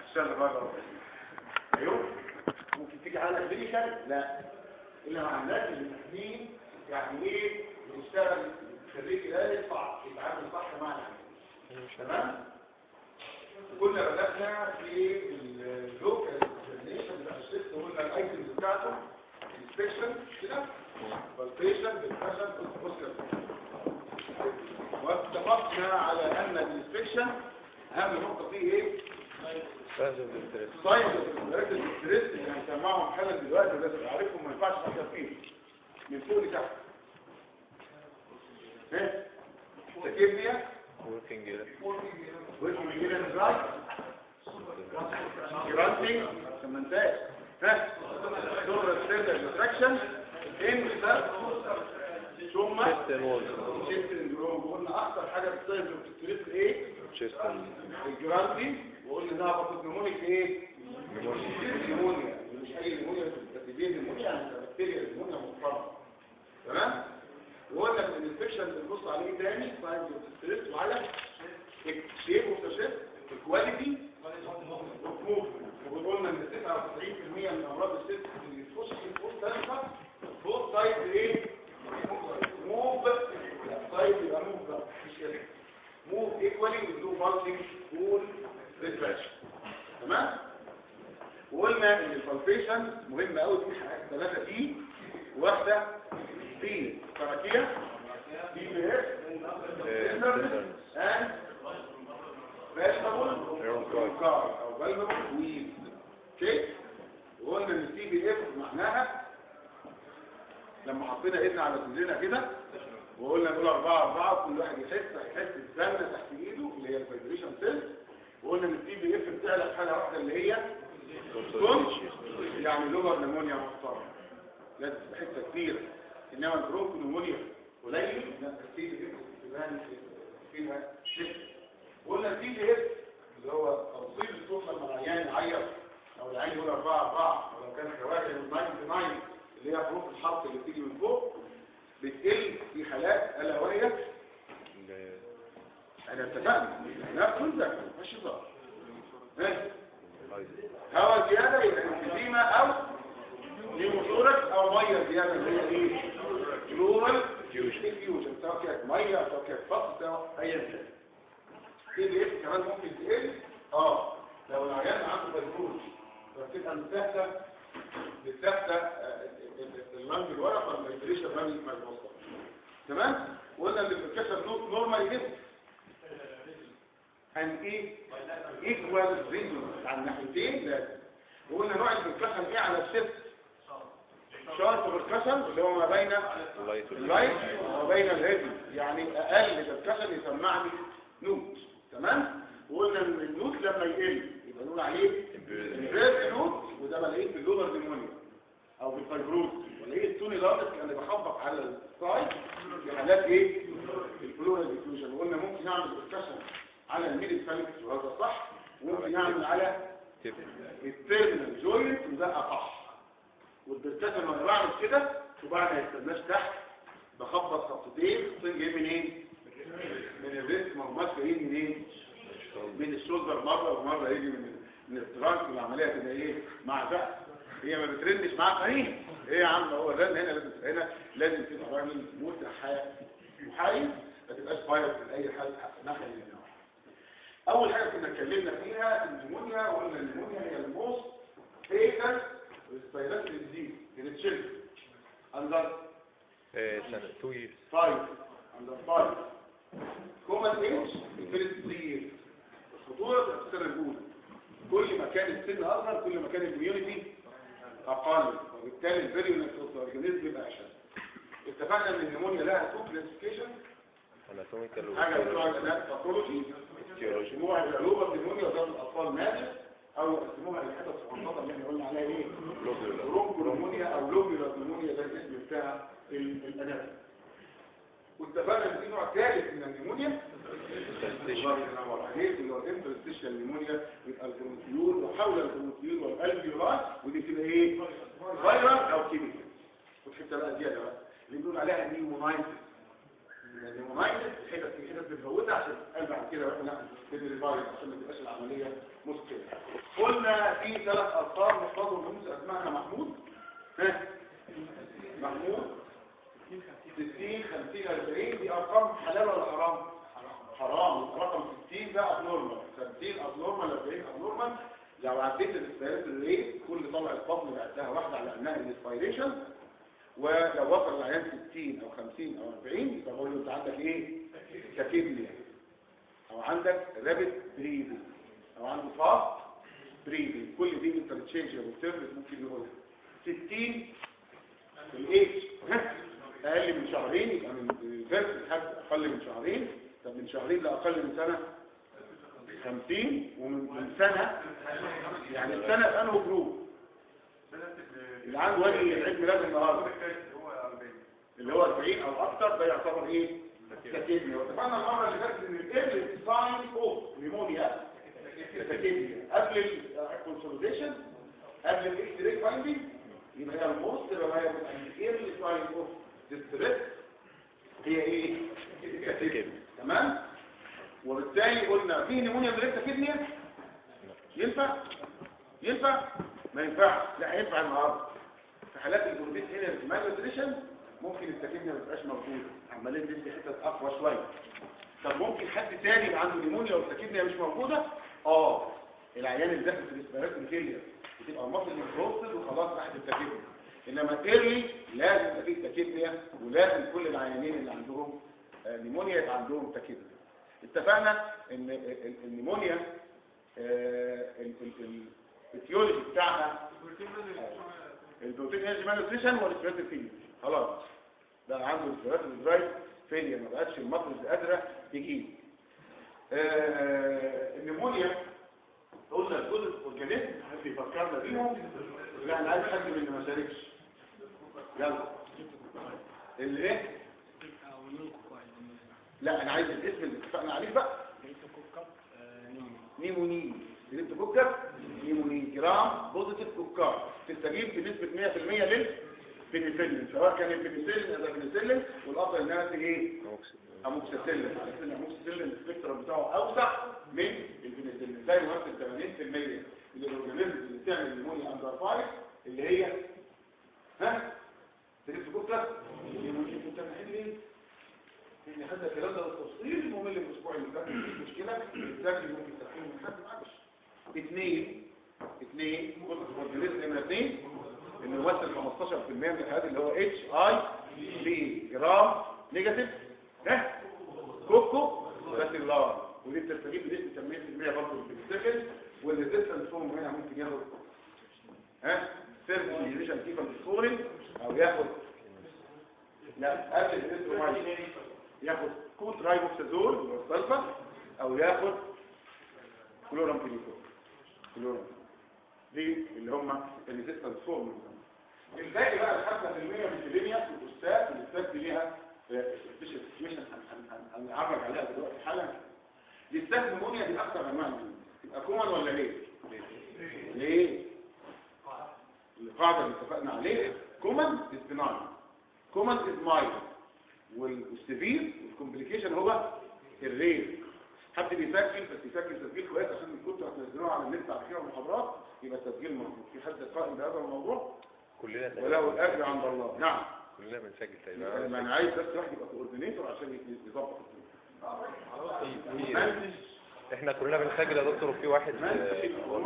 عشان الراجل ايوه ممكن تيجي على كلينيكال لا الا مع الناس اللي فاهمين يعني ايه بيشتغل خريج لا يدفع يتعامل صح مع العميل تمام كنا بدأنا في اللوكال اكزامينشن بتاع الشيفت وقلنا الايتمز بتاعته انسبكشن كده فالبيشن بالفشل والبوستر واتفقنا على ان الانسبكشن اهم نقطه فيه ايه ساينس اوف ستريس ساينس اوف ستريس اللي هنسمعهم حالا دلوقتي لازم اعرفهم ما ينفعش افكر فيه من فوق لتحت ايه تكيميا وركينج واسم كده ازاي جرانتي سمنتاج ها دور ستيندر ديستراكشن ان ثم تشيست وولز شيفت اندروم قلنا اكتر حاجه بتصير في الستريس ايه تشيست الجرانتي وقلنا انها باخد نمونيك ايه نمونيا مش اي نمونيا بس دي نمونيا يعني بكتيريا نمونيا محترمه تمام وقلنا في الانفكشن بنبص عليه تاني ساينز اوف ستريس وعلى شيب اوف شيب الكواليتي والموف وقلنا ان 99% من امراض الست اللي تخش في الفوت تنفع فوت سايد ايه موف سايد يبقى موف بقى مش كده موف ايكوالي وذو بالكينج فول ريفريش تمام وقلنا ان الفالبيشن مهم قوي في حاجات ثلاثه دي واحده في تراكيه دي بي اس and vegetable car او vegetable weed اوكي وقلنا ان السي بي اف معناها لما حطينا ايدنا على صدرنا كده وقلنا نقول أربعة أربعة كل واحد يحس هيحس الزنة تحت إيده اللي هي الفايبريشن سيل وقلنا ان السي بي اف بتعلى في حالة واحدة اللي هي كنت يعني لوبر نمونيا محترم لازم حته كبيره انما البرونكو نمونيا قليل لا السي بي اف كمان فيها شفت قلنا السي بي اف اللي هو توصيل الصوت لما العيان يعيط او العيان يقول 4 4 ولو كان خواجه يقول 99 اللي هي حروف الحرف اللي بتيجي من فوق بتقل في حالات الا وهي احنا اتفقنا لا تنزل مش هزار ها هواء زيادة يبقى انفيزيما او نيموثوركس او مية زيادة اللي هي ايه كلورال فيوجن سواء كانت مية سواء كانت فصل سواء ايا كان تي بي اف كمان ممكن تقل اه لو العيان عنده فيروس فبتبقى متاخده متاخده اللنج الورق فالفيبريشن رامي ما يوصل تمام وقلنا اللي بتتكسر نورمال جدا ان ايه ايكوال ريزون على الناحيتين لازم وقلنا نوع البركشن ايه على الست شارب بركشن اللي هو ما بين اللايت وما بين الهيفي يعني اقل بركشن يسمعني نوت تمام وقلنا ان النوت لما يقل يبقى نقول عليه الريد نوت وده بلاقيه في اللوبر ديمونيا او في الفايبروز ولاقيه التوني لارس اللي بخبط على السايد في حالات ايه الفلورال ديفيوجن وقلنا ممكن نعمل بركشن على الميدل فالكس وهذا صح وممكن نعمل على التيرمينال جوينت وده اصح والبركشن لما بعمل كده وبعد ما يستناش تحت بخبط خبطتين خطين جايين منين من الريست مرمات جايين منين من الشولدر مره ومره يجي من من الترانك والعمليه تبقى ايه مع ده هي ما بترنش معاك ايه ايه يا عم هو ده هنا لازم هنا لازم تبقى راجل متحيز محايد ما تبقاش فاير في اي حال ناحيه من النوع اول حاجه كنا اتكلمنا فيها النمونيا وقلنا النمونيا هي الموست فيتال ريسبيراتوري ديزيز ان تشيلد اندر سنة 2 years 5 اندر 5 كومن ايج فيرست 3 years الخطوره في السنه الاولى كل ما كان السن اصغر كل ما كان الكوميونتي اقل وبالتالي الفيريولنس اوف الاورجانيزم يبقى اشد اتفقنا ان النمونيا لها تو كلاسيفيكيشن anatomical حاجه بتوع الباثولوجي يقسموها العلوبه النمونيا وده في الاطفال نادر او يقسموها للحتت الصغنطه اللي احنا قلنا عليها ايه برونكو نمونيا او لوبيولار نمونيا ده الاسم بتاع الاناتومي واتفقنا ان في نوع ثالث من النمونيا الله ينور عليك اللي هو الانترستيشال نمونيا يبقى البرونكيول وحول البرونكيول والالفيولار ودي كده ايه فايرال او كيميكال والحته بقى زياده بقى اللي بنقول عليها نيومونايتس النيومونايتس الحتت الحتت بنفوتها عشان قال بعد كده واحنا نعمل الفيروس عشان ما تبقاش العمليه مشكله قلنا في ثلاث ألفاظ نحفظهم رموز أسمائها محمود ها محمود 60 50 40 دي أرقام حلال ولا حرام؟ حرام رقم 60 ده ابنورمال 50 ابنورمال 40 ابنورمال لو عديت الاستيرات الريت كل طلع الفضل بعدها واحدة على انها الاسبيريشن ولو وصل العيان 60 او 50 او 40 يبقى بقول له انت عندك ايه؟ تاكيبنيا او عندك رابط بريدنج او عنده فاست بريدنج كل دي انت بتشينج وبتفرق ممكن نقولها 60 الايدج اقل من شهرين يبقى من الفيرس لحد اقل من شهرين طب من شهرين لاقل من سنه 50 ومن من سنه يعني السنه في انه جروب اللي عنده وجه عيد ميلاد النهارده اللي هو 40 او اكتر ده يعتبر ايه تاكيدنيا واتفقنا المره اللي فاتت ان الايرلي ساين اوف نيمونيا تاكيدنيا قبل الكونسوليديشن قبل الاكس راي فايندنج يبقى هي الموست ريلايبل اند ايرلي ساين اوف ديستريس هي ايه تاكيدنيا تمام وبالتالي قلنا في نيمونيا بريد تاكيدنيا ينفع ينفع ما ينفعش لا ينفع النهارده في حالات الجلوبيت هنا مالنيوتريشن ممكن التكيميا ما تبقاش موجوده عمالين ندي حتت اقوى شويه طب ممكن حد تاني يبقى عنده نيمونيا والتكيميا مش موجوده اه العيان اللي داخل في الاسبيرات الفيلير بتبقى المصل البروستد وخلاص راحت التكيميا انما ايرلي لازم يبقى فيه تكيميا ولازم كل العيانين اللي عندهم آه، نيمونيا يبقى عندهم تكيميا اتفقنا ان ال- ال- النيمونيا آه، ال- ال- ال- الفيولوجي بتاعها البروتين انرجي مالنيوتريشن والريسبيراتوري فيلير خلاص بقى عنده الريسبيراتوري درايف فيلير ما بقتش المصل قادره تجيب آه، النيمونيا قلنا الجزء الاورجانيزم حد يفكرنا بيهم لا انا عايز حد من اللي ما شاركش يلا اللي ايه لا انا عايز الاسم اللي اتفقنا عليه بقى نيموني جريبت كوكر نيموني جرام بوزيتيف كوكر تستجيب بنسبة 100% للبنسلين سواء كان البنسلين او البنسلين والافضل انها تيجي ايه اموكسيسيلين عرفت ان الاموكسيسيلين السبيكترم بتاعه اوسع من البنسلين زي يمثل 80% من الاورجانيزم اللي بتعمل نيمونيا اندر فايف اللي هي ها جريبت كوكر نيمونيا انت بتعمل ايه ان هذا الكلام ده التفصيل الممل في الاسبوع اللي فات مفيش مشكله الذاكر ممكن تحكيه من حد معلش اثنين اثنين كل اورجانيزم نمره اثنين انه يمثل 15% من الحالات اللي هو اتش اي بي جرام نيجاتيف ده كوكو باسيلار ودي بتستجيب بنسبه 80% برضه للبنسلين والريزيستنس فورم هنا ممكن ياخد ها سيرفيس ديليشن كيفن سكورين او ياخد لا قبل الاسترومايسين ياخد كوت رايبوكسازول والسلفا او ياخد كلورامفينيكول كلورام دي اللي هم الريزيستنس فورم الباقي بقى ال 5% من الكليميا والاستاذ الاستاذ دي ليها سبيشال سيتويشن هنعرج عليها دلوقتي حالا الاستاذ نمونيا دي اكثر انواع النمونيا تبقى كومن ولا ليه؟ ليه؟ القاعده اللي اتفقنا عليها كومن از بناين كومن از مايل والسيفير والكومبليكيشن هو الرير حد بيسجل بس يسجل تسجيل كويس عشان الكتب هتنزلوها على النت على كده المحاضرات يبقى التسجيل موجود في حد قائم بهذا الموضوع كلنا وله الاجر عند الله نعم كلنا بنسجل ما تقريبا انا عايز بس واحد يبقى كوردينيتور عشان يظبط في- في- احنا كلنا بنسجل يا دكتور وفي واحد آه،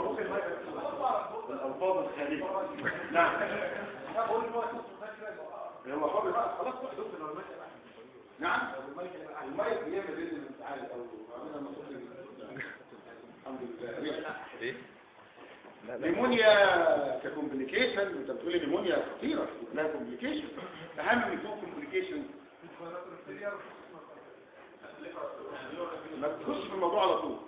الالفاظ الخارجيه نعم هو حر بقى خلاص بقى دكتور لو الملك نعم الملك بيعمل ريزن الامتحان الاول وعملنا المفروض الحمد لله ايه لا لا نيمونيا ككومبليكيشن انت بتقولي نيمونيا خطيره لها كومبليكيشن اهم من فوق كومبليكيشن ما تخش في الموضوع على طول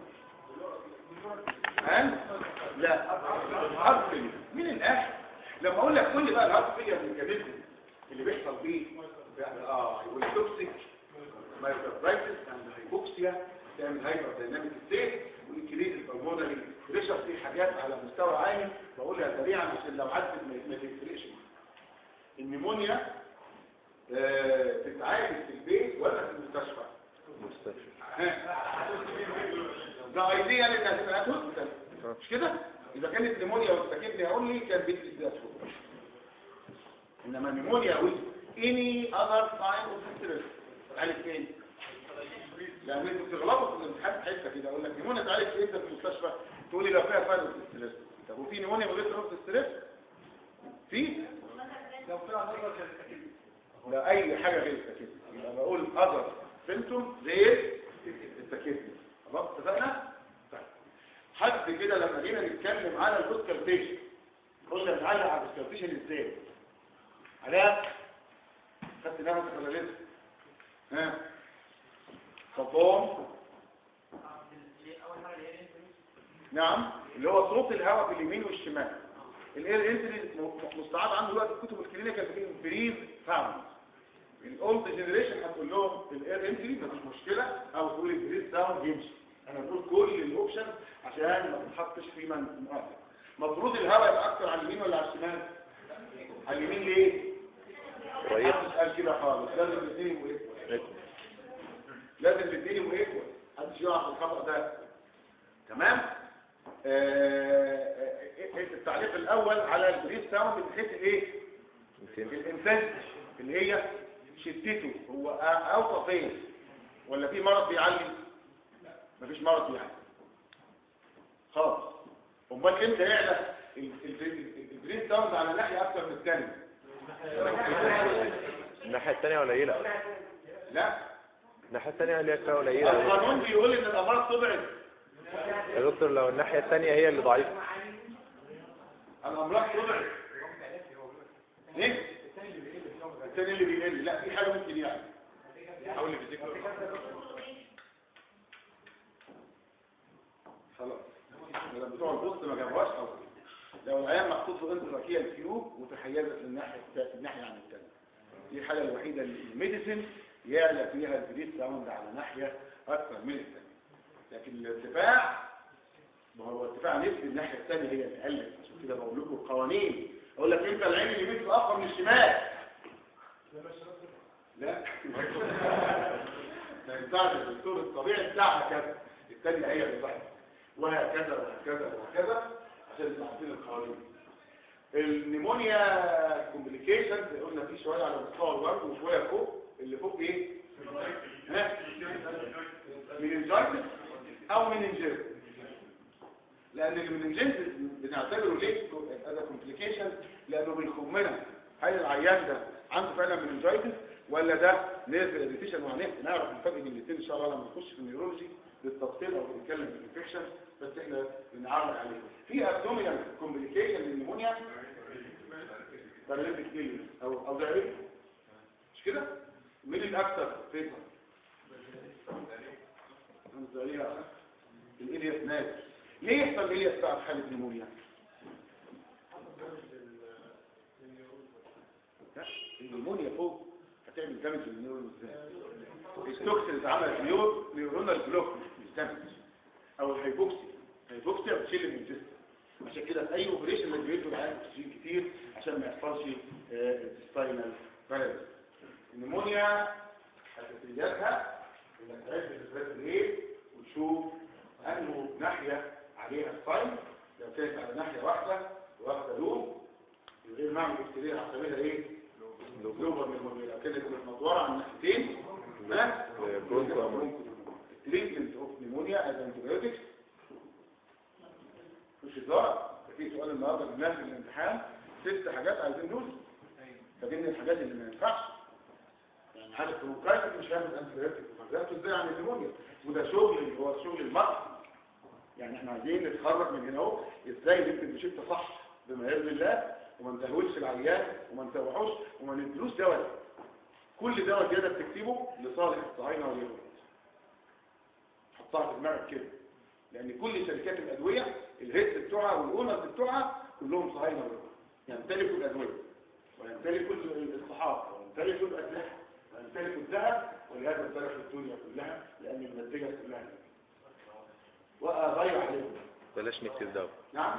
ها لا هارت فيلير من الاخر لما اقول لك كل بقى الهارت فيلير ميكانيزم اللي بيحصل فيه اه يقول توكسيك مايكروبرايتس عند هايبوكسيا تعمل هايبر دايناميك ستيت والانكريز البلمونري بريشر في حاجات على مستوى عالي بقولها سريعا عشان لو عدت ما- ما تفرقش النيمونيا آه، تتعالج في البيت ولا في المستشفى مستشفى ده ايديا انها تبقى هوسبيتال مش كده اذا كانت نيمونيا واستكبني اقول لي كان بيت الاسود انما نيمونيا ويز اني اذر ساين اوف ستريس تعالج فين يعني انتوا بتغلطوا في الامتحان في حته كده اقول لك نيمونيا تعالج فين في المستشفى تقول لي لو فيها فايروس ستريس طب وفي نيمونيا من غير فايروس ستريس في لو فيها نظر كده لا اي حاجه غير التكيف يبقى بقول اذر سيمتوم غير التكيف خلاص اتفقنا طيب. حد كده لما جينا نتكلم على البوسكالتيشن قلنا نتعلق على البوسكالتيشن ازاي علاء خدت نفسك ولا لسه ها صفون نعم اللي هو صوت الهواء في اليمين والشمال الاير انتري مستعاد عنده دلوقتي في كتب الكلينيكال في بريز ساوند الاولد جنريشن هتقول لهم الاير انتري مفيش مشكله او تقول البريز ساوند يمشي انا بقول كل الاوبشن عشان ما تتحطش في من مؤثر مفروض الهواء يبقى اكتر على اليمين ولا على الشمال على اليمين ليه قريب محدش قال كده خالص لازم الاثنين يبقوا ايكوال لازم الاثنين يبقوا ايكوال محدش يقع في الخطا ده تمام آه، آه، آه، التعليق الاول على البريد ساوند من حيث الايه الانسان اللي هي شدته هو اوطى فين ولا في مرض بيعلي مفيش مرض بيعلي خالص امال امتى يعلى ال- ال- البريد ساوند على ناحيه اكتر من الثانيه الناحية التانية قليلة لا الناحية التانية اللي هي فيها قليلة القانون بيقول ان الامراض تبعد يا دكتور لو الناحية التانية هي اللي ضعيفة الامراض تبعد ايه الثاني اللي بيقل لا في حاجه ممكن يعني حاول يفتكر خلاص لما بتوع البوست ما جابوهاش او لو العيان محطوط في انتراكيه الكيوب وتحيزت للناحيه التا- الناحيه عن الثانيه دي الحاله الوحيده اللي الميديسن يعلى فيها البريد ساوند على ناحيه اكثر من الثانيه لكن الارتفاع ما هو ارتفاع نسبي الناحيه الثانيه هي اللي قلت عشان كده بقول لكم القوانين اقول لك انت العين اليمين تبقى اقوى من الشمال لا ما ينفعش الدكتور الطبيعي بتاعها كذا الثانيه هي اللي صح وهكذا وهكذا وهكذا عشان نبقى عارفين القوانين النيمونيا كومبليكيشنز قلنا فيه شويه على مستوى الورد وشويه فوق اللي فوق ايه ها مننجايتس او مننجيز لان المننجيز بنعتبره ليه هذا كومبليكيشن لانه بيخمنا هل العيان ده عنده فعلا مننجايتس ولا ده نيرف اريتيشن وهنعرف الفرق بين الاثنين ان شاء الله لما نخش في النيورولوجي بالتفصيل او بنتكلم في الانفكشن بس احنا بنعرض عليه في ابدومينال كومبليكيشن للنمونيا باراليتيك نيل او او دايركت مش كده مين الاكثر فيها الزريعة الإلياس ناس ليه يحصل الإلياس بقى في حالة نمونيا لا، النمونيا فوق هتعمل دامج للنيورون ازاي التوكسين اللي اتعملت نيور نيورونال بلوك مش دامج او الهيبوكسي الهيبوكسيا بتشيل من الجسم عشان كده في اي اوبريشن لازم يدوا العيان اكسجين كتير عشان ما يحصلش السباينال بالانس النمونيا اساسياتها انك تعرف الاسباب ايه وتشوف انه ناحيه عليها سباين لو كانت على ناحيه واحده واخده لون من غير ما اعمل اكسريه هعتبرها ايه لوبر من الموبيل لو كانت مدوره على الناحيتين ها برونكو تريتمنت اوف نيمونيا از انتيبيوتكس مش هزار في سؤال النهارده من في الامتحان ست حاجات عايزين نقول فدي الحاجات اللي ما ينفعش يعني حاجه بروكايتك مش هياخد انتيبيوتكس فجأته ازاي عن النيمونيا وده شغل اللي هو شغل المرض يعني احنا عايزين نتخرج من هنا اهو ازاي نكتب بشكل صح بما يرضي الله وما نزهولش العيان وما نسوحوش وما ندلوش دواء كل دواء زياده بتكتبه لصالح الصهاينه واليهود حطها في دماغك كده لان كل شركات الادويه الهيد بتوعها والاونرز بتوعها كلهم صهاينه واليهود يمتلكوا الادويه ويمتلكوا الصحافه ويمتلكوا الاسلحه ويمتلكوا الذهب ولهذا امتلكوا الدنيا كلها لان المنتجه كلها واضيع عليهم بلاش نكتب دواء نعم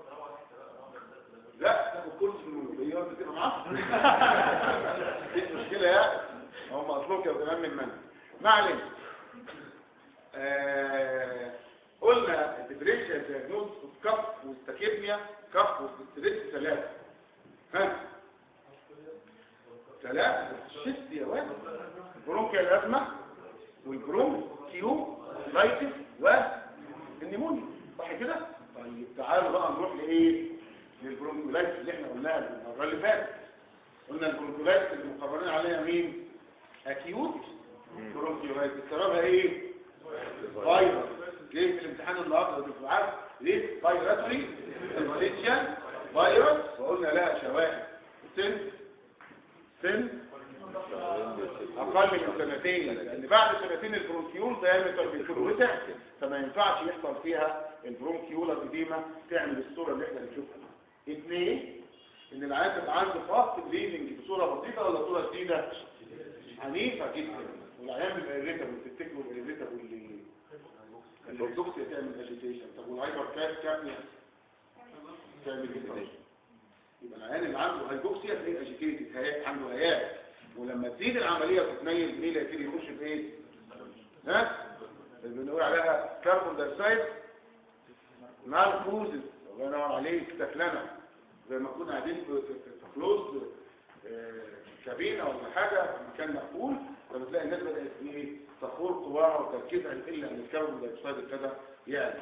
لا تاخد كل في هي انت تبقى معاهم مفيش مشكله يا هم اصلهم كانوا كمان من من ما علينا آه قلنا الديفرنشال دياجنوز اوف كف كيميا كف وستريس ثلاثة ها ثلاثة شفت يا واد البرونكيا الأزمة والبرون كيو لايتس والنيمونيا صح كده؟ طيب تعالوا بقى نروح لإيه؟ للبرونكولايتس اللي احنا قلناها المرة اللي فاتت قلنا البرونكولايتس اللي مقررين عليها مين؟ أكيوت برونكولايتس سببها إيه؟ فيروس ليه في الامتحان النهارده في الدفعات ليه فيروسري انفكشن فيروس وقلنا لا شواهد سن سن اقل من سنتين لان بعد سنتين البرونكيول دايمتر بيكون وسع فما ينفعش يحصل فيها البرونكيولا قديمه تعمل الصوره اللي احنا بنشوفها اثنين ان العيان تبقى عنده فاست بليدنج بصوره بسيطه ولا صوره شديده عنيفه جدا والعيان بيبقى irritable تفتكروا الاريتابل اللي البروتوكسيا تعمل اجيتيشن طب والهايبر كاب كابنيا تعمل اجيتيشن يبقى العيان اللي عنده هايبوكسيا تلاقيه اجيتيتد هياء عنده هياء ولما تزيد العمليه وتتنيل ميل يبتدي يخش في ايه ها اللي بنقول عليها كربون دايوكسيد مالفوزز الله ينور عليك تكلنا زي ما كنا قاعدين في في كلوز كابينه ولا حاجه في مكان مقفول فبتلاقي الناس بدات ايه تخور قواها وتركيزها الا ان الكربون دايوكسيد ابتدى يعني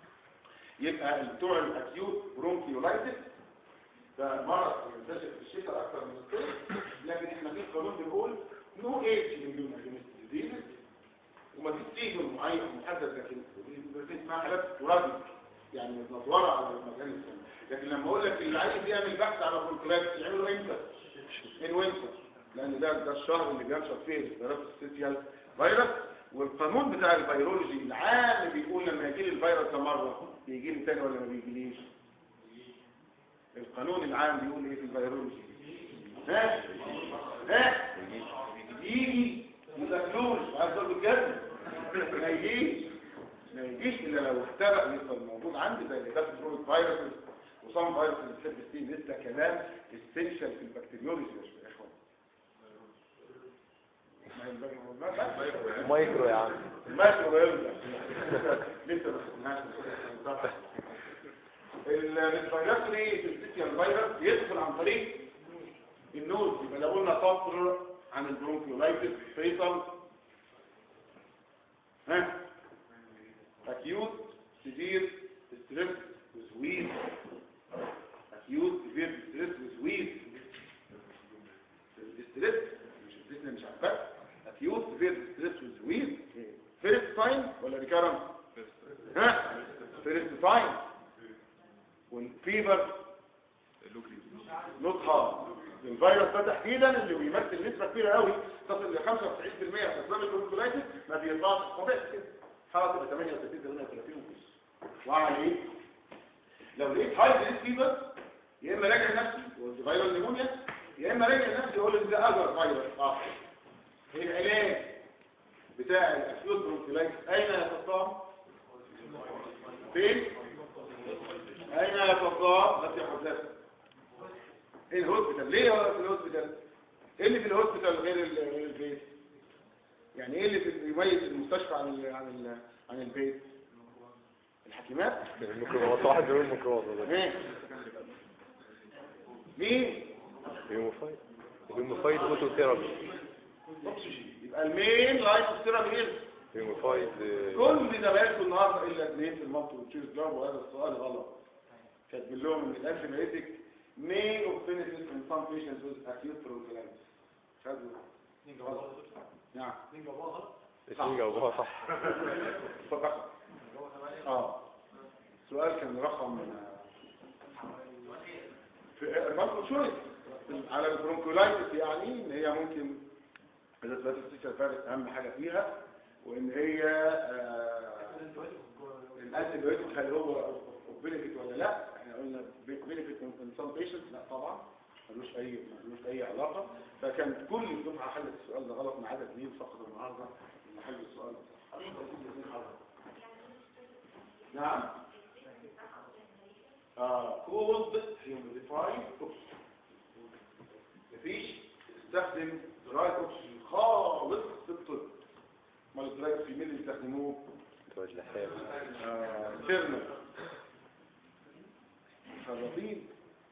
يبقى بتوع الاكيوت برونكيولايتس ده مرض منتشر في الشتاء اكثر من الصيف لكن احنا في قانون بنقول نو ايج من ديزيز وما فيش سيجن معين محدد لكن في اسمها حالات سبوراديك يعني متنطوره على المكان السنة لكن لما اقول لك اللي عايز يعمل بحث على برونكيولايتس يعمله امتى؟ ان وينتر لان ده ده الشهر اللي بينشر فيه الفيروس السيتيال فيروس والقانون بتاع الفيرولوجي العام بيقول لما يجي لي الفيروس ده مره بيجي لي تاني ولا ما بيجيليش القانون العام بيقول ايه في الفيرولوجي ها ها يجي مدخلوش عايز اقول بجد ما يجيش ما يجيش الا لو اخترق يفضل موجود عندي زي اللي برود فيروس وصام فيروس اللي بتحب فيه لسه كلام استنشال في البكتيريولوجي يا اخوان مايكرو يا عم المايكرو يرجع لسه ما خدناش الفيروس ايه الفيتيال فيروس يدخل عن طريق النوز يبقى لو قلنا سطر عن البرونكيولايتس فيصل ها acute severe stress with wheeze acute severe stress with wheeze الستريس مش الفتنة مش عارفة acute severe stress with wheeze first time ولا ريكارم ها first time والفيبر نطحة الفيروس ده تحديدا اللي بيمثل نسبة كبيرة قوي تصل ل 95% في اسباب البرونكولايتس ما بيطلعش طبيعي كده حاول تبقى 38 38 ونص وعمل ايه؟ لو لقيت هاي ديز فيبر يا اما راجع نفسي وقلت فيروس نيمونيا يا اما راجع نفسي يقول ان ده اجر فيروس اخر العلاج بتاع الاكيوت برونكولايتس اين يتطام؟ فين؟ اين يتطام؟ بس يا حضرتك ايه الهوسبيتال ليه هو في الهوسبيتال ايه اللي في الهوسبيتال غير ال- غير البيت يعني ايه اللي في- يميز المستشفى عن ال عن ال عن البيت الحكيمات الميكروباص واحد بيقول الميكروباص ده ايه مين هيموفايد هيموفايد اوتو ثيرابي اكسجين يبقى المين لايف ثيرابي ايه هيموفايد كل ده بياخدوا النهارده الا اثنين في المنطق وتشوز جاوب وهذا السؤال غلط كاتبين لهم ان الانتيبيوتيك may of benefit in some patients with acute bronchiolitis خدوا غلط نعم الاثنين جاوبوها صح فقط اه سؤال كان رقم في برضه شوية على البرونكولايتس يعني ان هي ممكن اذا ثلاثة ستة فارق اهم حاجة فيها وان هي الانتيبيوتيك هل هو بنفيت ولا لا احنا قلنا بنفيت من سام بيشنتس لا طبعا ملوش اي ملوش اي علاقة فكانت كل الدفعة حلت السؤال ده غلط ما عدا اثنين فقط النهارده اللي حلوا السؤال ده نعم آه كولد هيوميديفايد اوكسجين مفيش استخدم دراي اوكسجين خالص في الطب ما الدراي اوكسجين مين اللي بيستخدموه توجه لحام آه، تيرنر خراطين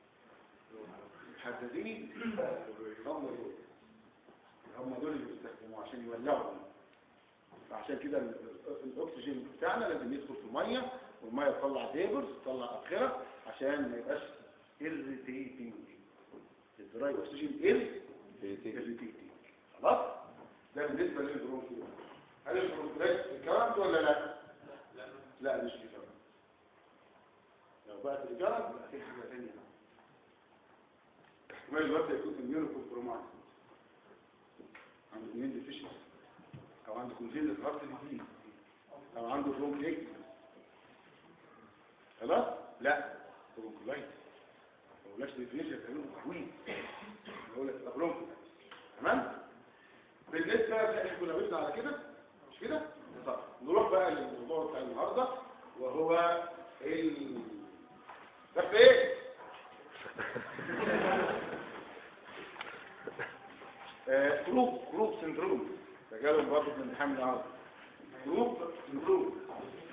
محددين هم دول هم دول اللي بيستخدموه عشان يولعوا عشان كده ال- ال- الاكسجين بتاعنا لازم يدخل في الميه والميه تطلع فيبرز تطلع ابخره عشان ما يبقاش irritating الدراي اكسجين irritating خلاص ده بالنسبه للبرونكيول هل البرونكيولات الكرنت ولا لا لا مش الكرنت لو بقت الكرنت يبقى في حاجه ثانيه احتمال الوقت يكون اميونو كومبرومايز عنده اميون ديفيشنسي او عنده كونجينيت هارت ديزيز او عنده برونكيت خلاص لا برونكولايتس ما بقولكش ديفينيشن كانوا قوي بقول لك تبقى برونكو تمام بالنسبه احنا كنا وقفنا على كده مش كده طب نروح بقى للموضوع بتاع النهارده وهو ال ده ايه آه، كروب كروب سندروم ده جالهم برضه من الامتحان النهارده كروب سندروم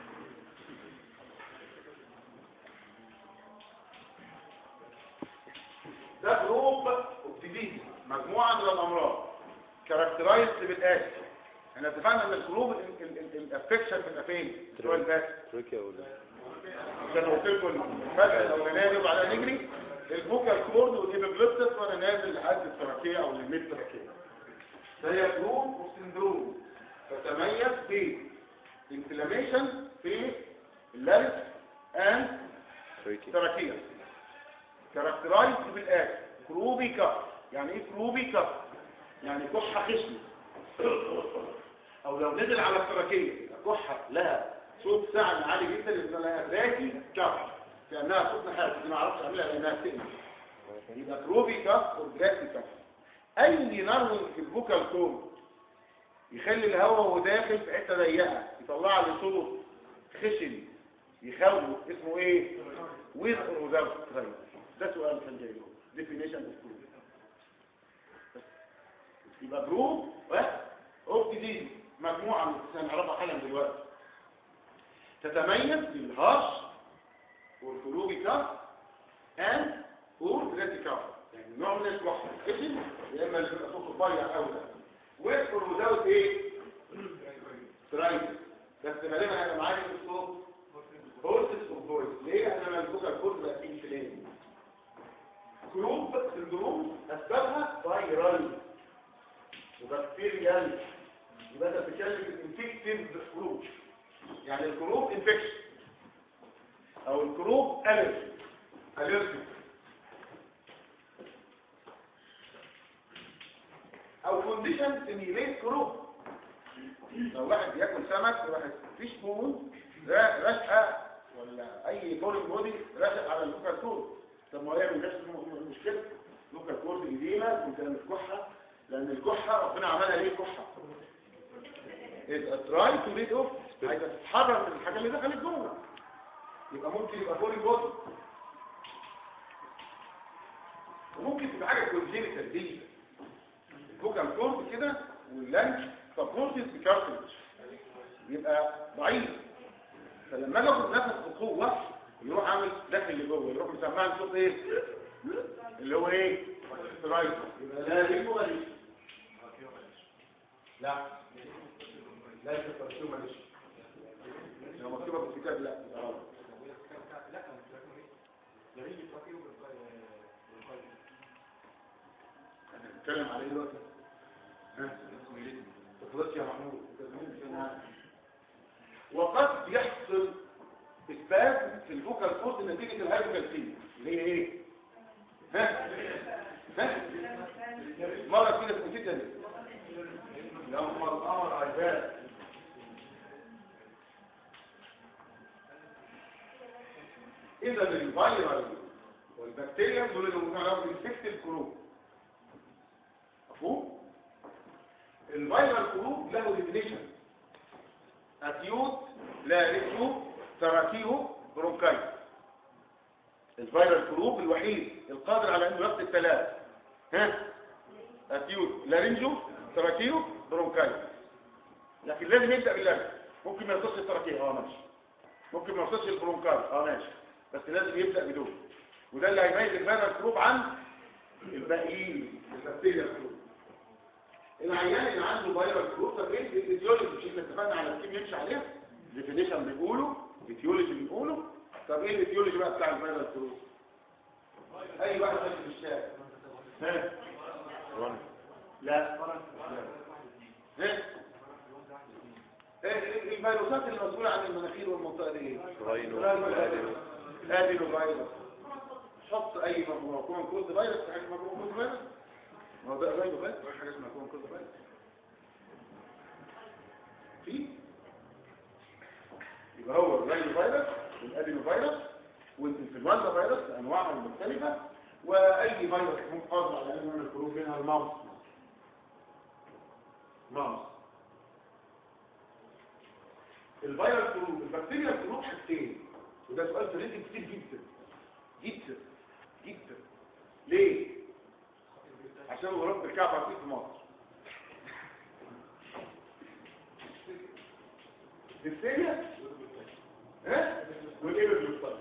ده جروب اوبتيديز مجموعه من الامراض كاركترايزد بالاتي احنا اتفقنا ان الجروب الافكشن بيبقى فين الاسبوع اللي فات تركيا ولا كان قلت لكم الفرق الاولانيه يبقى على نجري الفوكال كورد والهيبوجلوتس وانا نازل لحد التراكيه او الميد تراكيه فهي جروب وسندروم تتميز بانفلاميشن في اللارس اند تركيا تراكيه كاركترايزد بالاتي كروبي كف يعني ايه كروبي كف يعني كحه خشنه او لو نزل على التراكيه كحه لها صوت سعن عالي جدا يبقى لها ذاتي كف كانها صوت نحاس دي ما اعرفش اعملها لانها تقل يبقى كروبي كف وذاتي كف اي نرو في الفوكال كون يخلي الهواء وهو داخل في حته ضيقه يطلع لي صوت خشن يخوف اسمه ايه with or without strength ده سؤال كان جاي له definition of group يبقى جروب اوف ديزيز مجموعه من هنعرفها حالا دلوقتي تتميز بالهارش والفلوبي كاف اند اور بريتي كاف يعني نوع من الكحه اسم يا اما اللي بيبقى صوته رفيع قوي ده with or without ايه سترايك بس غالبا هيبقى معايا في الصوت هورسس وفويس ليه انا ممسوكه الكود بقى في فلان جروب الجروب اسبابها فايرال وبكتيريال يبقى انت بتتكلم الانفكتيف جروب يعني الجروب انفكشن او الجروب الرجي الرجي او كونديشن سيميليت جروب لو واحد بياكل سمك وواحد فيش بون ده رشقه ولا اي فورين بودي رشق على اللوكال كورد طب ما هو يعمل نفس الم- المشكله لوكال كورد جديده كنت انا الكحه لان الكحه ربنا عملها ليه كحه تراي تو ريد اوف عايزه تتحرر من الحاجه اللي دخلت جوه يبقى ممكن يبقى فورين بودي وممكن تبقى حاجه كونجينيتال دي الفوكال كورد كده واللانش سبورتد بكارتج يبقى ضعيف فلما اجي اخد نفس بقوه يروح عامل داخل لجوه يروح مسمعني صوت ايه اللي هو ايه سترايك يبقى لا ليه ولا ليه لا لا يفكر معلش لو مكتوبه في الكتاب لا يبقى غلط احنا بنتكلم عليه دلوقتي ها تخلص يا محمود وقد يحصل اثبات في الفوكال كورد نتيجه الهايبوكالسيميا اللي هي ايه ها ها مره كده في كده لما القمر عيبان اذا الفيروس والبكتيريا دول اللي ممكن يعملوا انفكتيف جروب مفهوم الفيرال جروب له ديفينيشن اكيوت لا ريكيو تراكيو برونكايت الفيرال جروب الوحيد القادر على انه ياخد الثلاث ها اكيوت لارنجو تراكيو برونكايت لكن لازم يبدا باللارنج ممكن ما يوصلش التراكيه اه ماشي ممكن ما يوصلش البرونكايت اه ماشي بس لازم يبدا بدول وده اللي هيميز الفيروس جروب عن الباقيين البكتيريا جروب العيان اللي عنده فيروس جروب طب ايه الفيزيولوجي مش احنا اتفقنا على التيم يمشي عليها ديفينيشن بيقولوا فيزيولوجي بنقوله طب ايه الفيزيولوجي بقى بتاع الفيروس جروب اي واحد ماشي في الشارع ها رن لا ها ايه الفيروسات المسؤولة عن المناخير والمنطقة دي ايه؟ راينو ادي له فيروس حط اي مجموعة كون كود فيروس في حاجة مجموعة كود فيروس ما هو ده راينو فيروس مفيش حاجة اسمها كون كود فيروس في يبقى هو الراينو فيروس والادينو فيروس والانفلونزا فيروس بانواعها المختلفة واي فيروس ممكن قادر على انه من الخروج منها الماوس ماوس الفيروس جروب البكتيريا جروب حاجتين وده سؤال فريدي كتير جدا جدا جدا ليه عشان غراب الكعب عارفين في مصر البكتيريا ها والايبوجلوستاين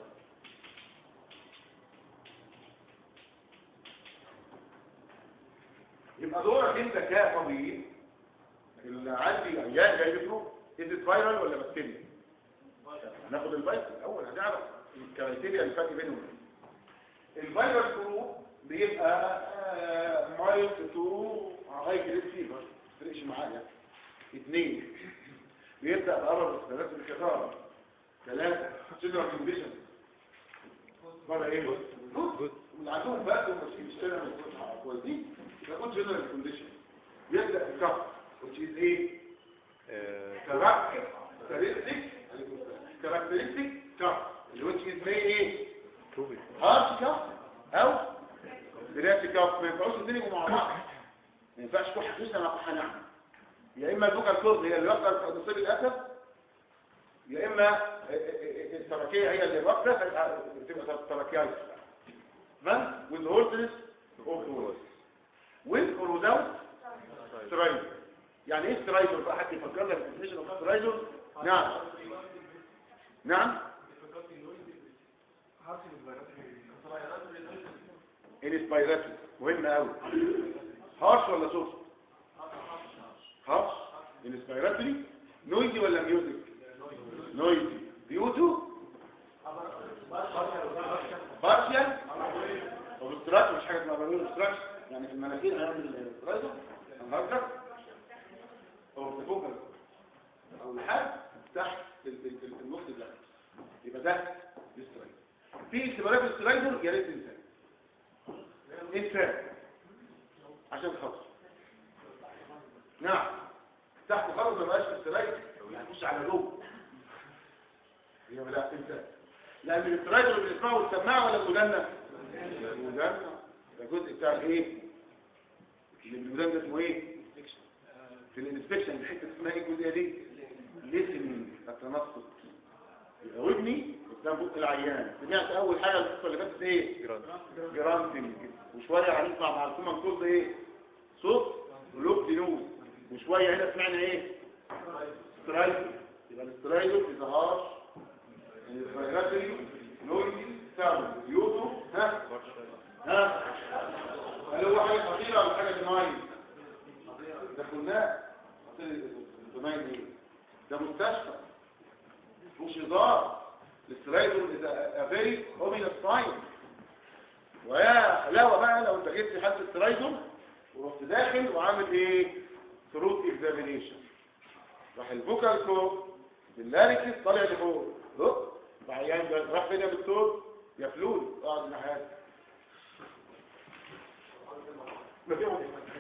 يبقى دورك انت كطبيب اللي عندي عيان جاي له ادت فايرال ولا بكتيريا هناخد الفيروس الاول هنعرف الكرايتيريا اللي فرق بينهم الفيروس جروب بيبقى مايلد تو هاي جريد فيفر ما تفرقش معايا اثنين بيبدا بقرب ثلاث الكثاره ثلاثه سيلر كونديشن بره ايه جود اللي عندهم بقى وماشيين يشتغلوا كويسين ياخد جنرال كونديشن يبدا الكف which is ايه characteristic characteristic cuff which is may ايه كوفيد هارش كف او دراسي كف ما ينفعوش الاثنين يبقوا مع بعض ما ينفعش كح خصوصا مع كح نعم يا اما البوكال كورد هي اللي واخده نصيب الاسد يا اما التركيه هي اللي واخده بتبقى تركيه تمام والهورتنس اوف هورس والكوروداوت سترايدر يعني ايه سترايدر بقى حد يفكر لك الديفينيشن اوف سترايدر نعم نعم انسبيراتوري مهم قوي هارش ولا صوت هارش انسبيراتوري نويزي ولا ميوزك نويزي بيوتو بارشيال اوبستراكت مش حاجه اسمها بالون اوبستراكت يعني في المناخير هنعمل سترايدر هنهرجر او الفوكال او لحد تحت ال- ال- ال- النص ده يبقى ده الاسترايدر في استمرار الاسترايدر يا ريت انسان انسان عشان خاطر نعم تحت خالص ما بقاش في استرايدر هتخش على جوه يبقى لا انسان لان الاسترايدر اللي بنسمعه السماعه ولا المدنه المدنه ده جزء بتاع الايه اللي بالمدنه ده اسمه ايه في الانسبكشن الحته اسمها ايه الجزئيه دي ليسننج التنصت يبقى ودني قدام بق العيان سمعت اول حاجه القصه اللي فاتت ايه جرانتنج وشويه هنسمع مع الكومن كولد ايه صوت ولوب دينوز وشويه هنا سمعنا ايه سترايدر يبقى السترايدر اظهار الفيراتري نويزي ساوند يوتو ها ها هل هو حاجه خطيره ولا حاجه جماعيه ده قلناه الضمائر ايه ده مستشفى مش هزار الاسترايدر is a very ominous sign ويا حلاوه بقى لو انت جبت حد استرايدر ورحت داخل وعامل ايه ثروت اكزامينيشن راح الفوكال كو باللاريكس طالع لفوق لو بعيان ده راح فين يا دكتور يا فلول اقعد الناحيه ما فيهم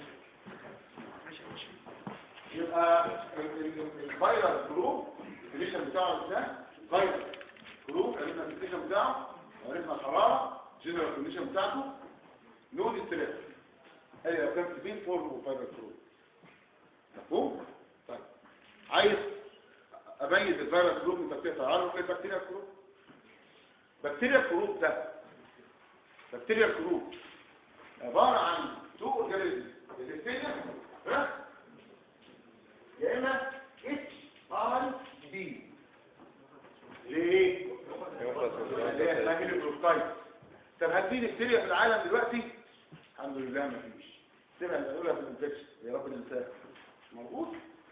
يبقى الفيروس جروب الديفينيشن بتاعه ده فيروس جروب عرفنا الديفينيشن بتاعه وعرفنا الحراره جنرال كونديشن بتاعته نود ستريس هي لو كان في فورم فيروس جروب مفهوم طيب عايز اميز الفيروس جروب من بكتيريا تعرف ايه بكتيريا جروب بكتيريا جروب ده بكتيريا جروب عباره عن تو اورجانيزم الاثنين ها يا اما اتش اي دي ليه اللي هي اسمها البروتايد طب هل في دكتيريا في العالم دلوقتي الحمد لله ما فيش سمع نقولها في الانفكشن يا رب ننساها موجود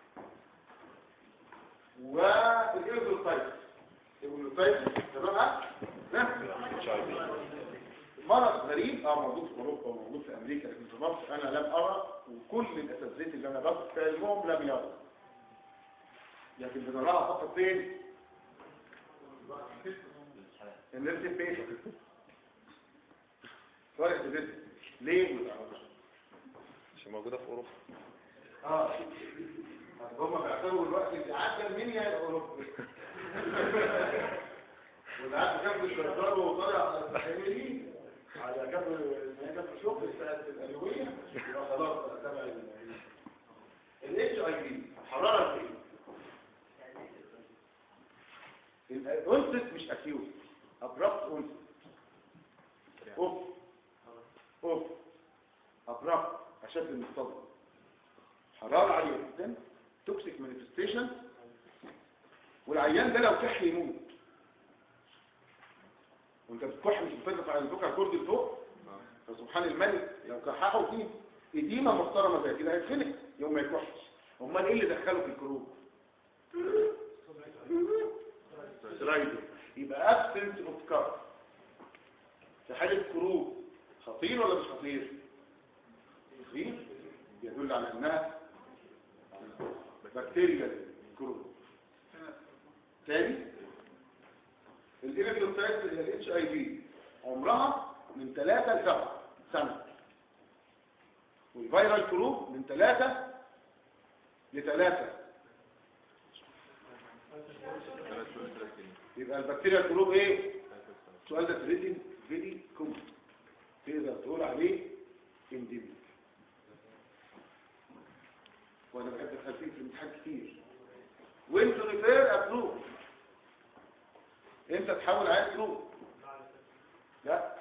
والايرودوتايتس الايرودوتايتس تمام مرض غريب اه موجود في اوروبا وموجود في امريكا لكن في مصر انا لم ارى وكل الاساتذه اللي انا بثق في علمهم لم يروا لكن بنراها فقط فين؟ النرسي بيشن فرق النرسي ليه؟ مش موجودة في أوروبا اه هم بيعتبروا الوقت اللي عدى المنيا يا اوروبا واللي قاعد جنب الشرطار وطالع على الحميرين على جنب جنب الشغل بتاعت الالويه يبقى خلاص بقى تبع الاتش اي بي الحراره الايه الانست مش اكيوت ابرابت انست اوف اوف ابرابت اشد من الصدر حراره عاليه جدا توكسيك مانيفستيشن والعيان ده لو كح يموت وانت بتكح مش بتضغط على البكع الكرد لفوق فسبحان الملك لو كححوا فيه إديمة محترمة زي كده هيتخنق يوم ما يكحش امال ايه اللي دخله في الكروب سرايدو يبقى absence of cough في حالة كروب خطير ولا مش خطير خطير يدل على انها بكتيريا كروب تاني الإيريكلوتايت اللي هي الاتش اي في عمرها من 3 ل 7 سنة والفيرال كروب من 3 ل 3 يبقى البكتيريا الكروب ايه السؤال ده تريتن فيري كومن تقدر تقول عليه انديميك وانا بحب الخلفيه في الامتحان كتير وانت ريفير ابروف انت تحول عايز تروح لا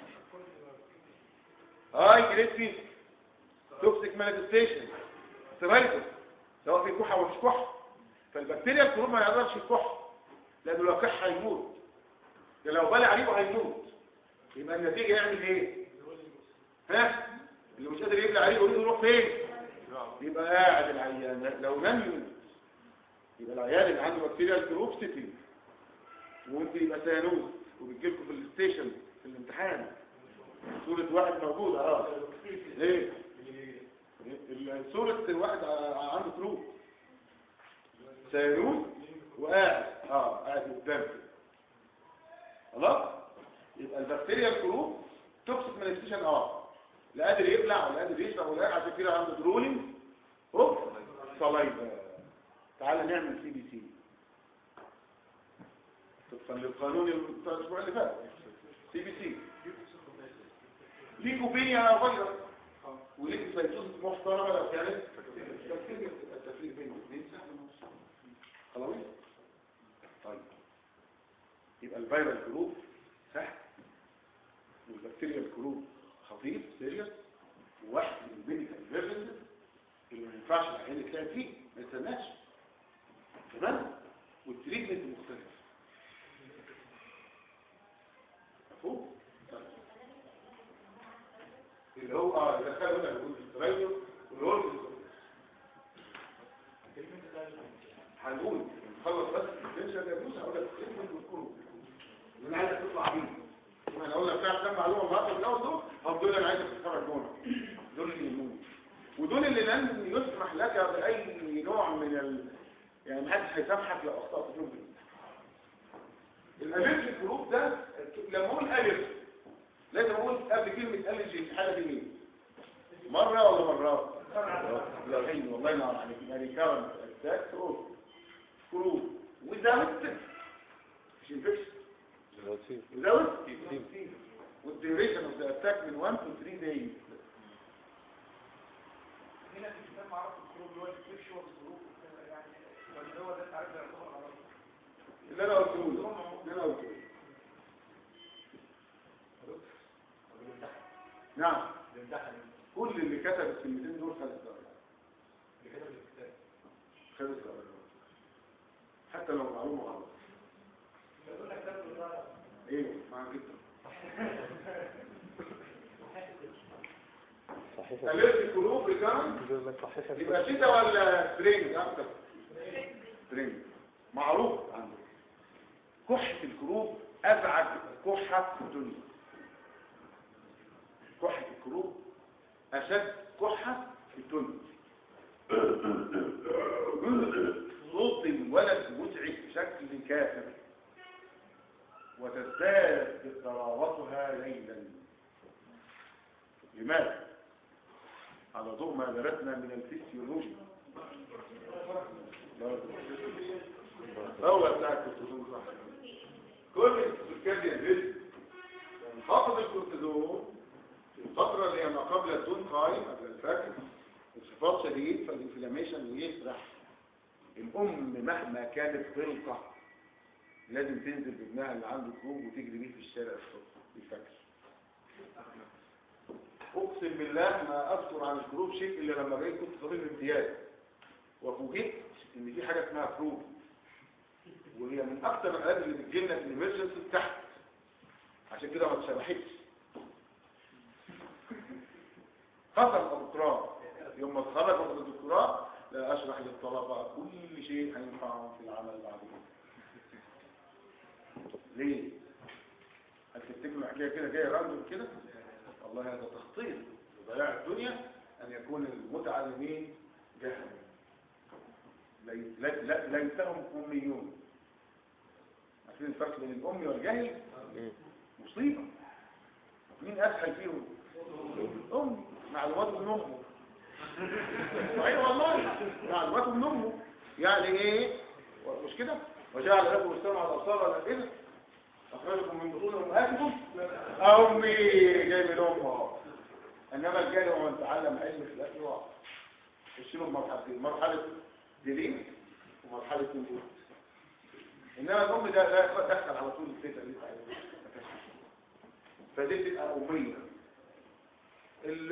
هاي جريد فيه توكسيك مانيفستيشن سيرايتس سواء في كحه ولا مش كحه فالبكتيريا الكروب ما يقدرش يكح لانه لو كح هيموت ده لو بلع ريقه هيموت يبقى النتيجه يعمل ايه ها اللي مش قادر يبلع ريقه يروح فين يبقى قاعد العيان لو لم يموت يبقى العيان اللي عنده بكتيريا الكروب سيتي وانت يبقى سيانوز وبتجيلكم في الستيشن في الامتحان صورة واحد موجود اه ليه ال- صورة واحد ع- عنده كروب سيانوز وقاعد اه قاعد قدام كده. خلاص يبقى البكتيريا الكروب توكسيك مانيفستيشن اه لا قادر يبلع ولا قادر يشرب ولا عشان كده عنده درولينج اوب صلايبه تعال نعمل سي بي سي طبقا للقانون بتاع الاسبوع اللي فات سي بي سي ليكوبينيا يا فيروس وليك سيتوز محترمه لو كانت بكتيريا بتبقى التفريق بين الاثنين سهل ونص خلاص طيب يبقى الفيروس جروب سهل والبكتيريا الجروب خطير سيريس وواحد من الميديكال فيرجنز اللي ما ينفعش العيان يتلاقي فيه ما يستناش تمام والتريتمنت مختلف مفهوم اللي هو اه اللي دخل هنا الوجود التغير والورد هنقول نخلص بس الدنشا ده يبوس هقول لك التريتمنت والكروب اللي انا عايزك تطلع بيه انا اقول لك فيها كام معلومه النهارده في الاول دول هم دول انا عايزك تتفرج دول دول اللي يهموني ودول اللي لن يسمح لك باي نوع من ال... يعني محدش هيسامحك لو اخطات فيهم الالرجي جروب ده لما اقول الف لازم اقول قبل كلمه الرجي الحاله دي مين مره ولا مرات لا حين والله ينور عليك يعني كارن اتاك تقول جروب وزاوت مش انفكشن وزاوت والديوريشن اوف ذا اتاك من 1 to 3 days هنا في الكتاب معرفة الخروج اللي هو الانفكشوال الظروف يعني ولا هو ده تعرف يعتبر عرض اللي انا قلته له اللي انا قلته له نعم كل اللي كتب الكلمتين دول خد الدرجة خد الدرجة حتى لو معلومة غلط ايه مع جدا صحيح اليرجيك كروب ريكارنت بدون ما صحيح يبقى شتاء ولا سبرينج اكتر سبرينج معروف عنده كحة الكروب ازعج كحة في الدنيا كحة الكروب اشد كحة في الدنيا صوت الولد مزعج بشكل كافر وتزداد ضراوتها ليلا لماذا على ضوء ما درسنا من الفسيولوجيا أول ساعة الكورتيزون صح كل السكان ينزل انخفض الكورتيزون في الفترة اللي هي ما قبل الدون قايم قبل الفجر انخفاض شديد فالانفلاميشن يسرح الأم مهما كانت غلقة لازم تنزل بابنها اللي عنده كروب وتجري بيه في الشارع الصبح الفجر اقسم بالله ما اذكر عن الكروب شيء الا لما بقيت كنت طبيب امتياز وفوجئت ان في حاجه اسمها كروب وهي من اكثر الالات اللي بتجيلنا في الامرجنسي تحت عشان كده ما اتشرحتش خطر الدكتوراه يوم ما اتخرج من الدكتوراه لا اشرح للطلبه كل شيء هينفعهم في العمل بعد كده ليه؟ هل تفتكروا الحكايه كده جايه راندوم كده؟ والله هذا تخطيط لضياع الدنيا أن يكون المتعلمين جهلا لي- لا- لا- ليسهم أميون عارفين الفرق بين الأمي والجهل مصيبة مين أسهل فيهم الأمي معلوماته من أمه صحيح والله معلوماته من أمه يعني إيه مش كده وجعل لكم السمع والأبصار والأفئدة أخرجكم من بطون أمهاتكم أمي جاي من أمه إنما الجاهل هو من تعلم علم خلاف الواقع يشيلوا مرحلتين مرحلة دليل ومرحلة نبوت إنما الأم ده لا دخل على طول الفتة اللي تعلم فدي تبقى أمية ال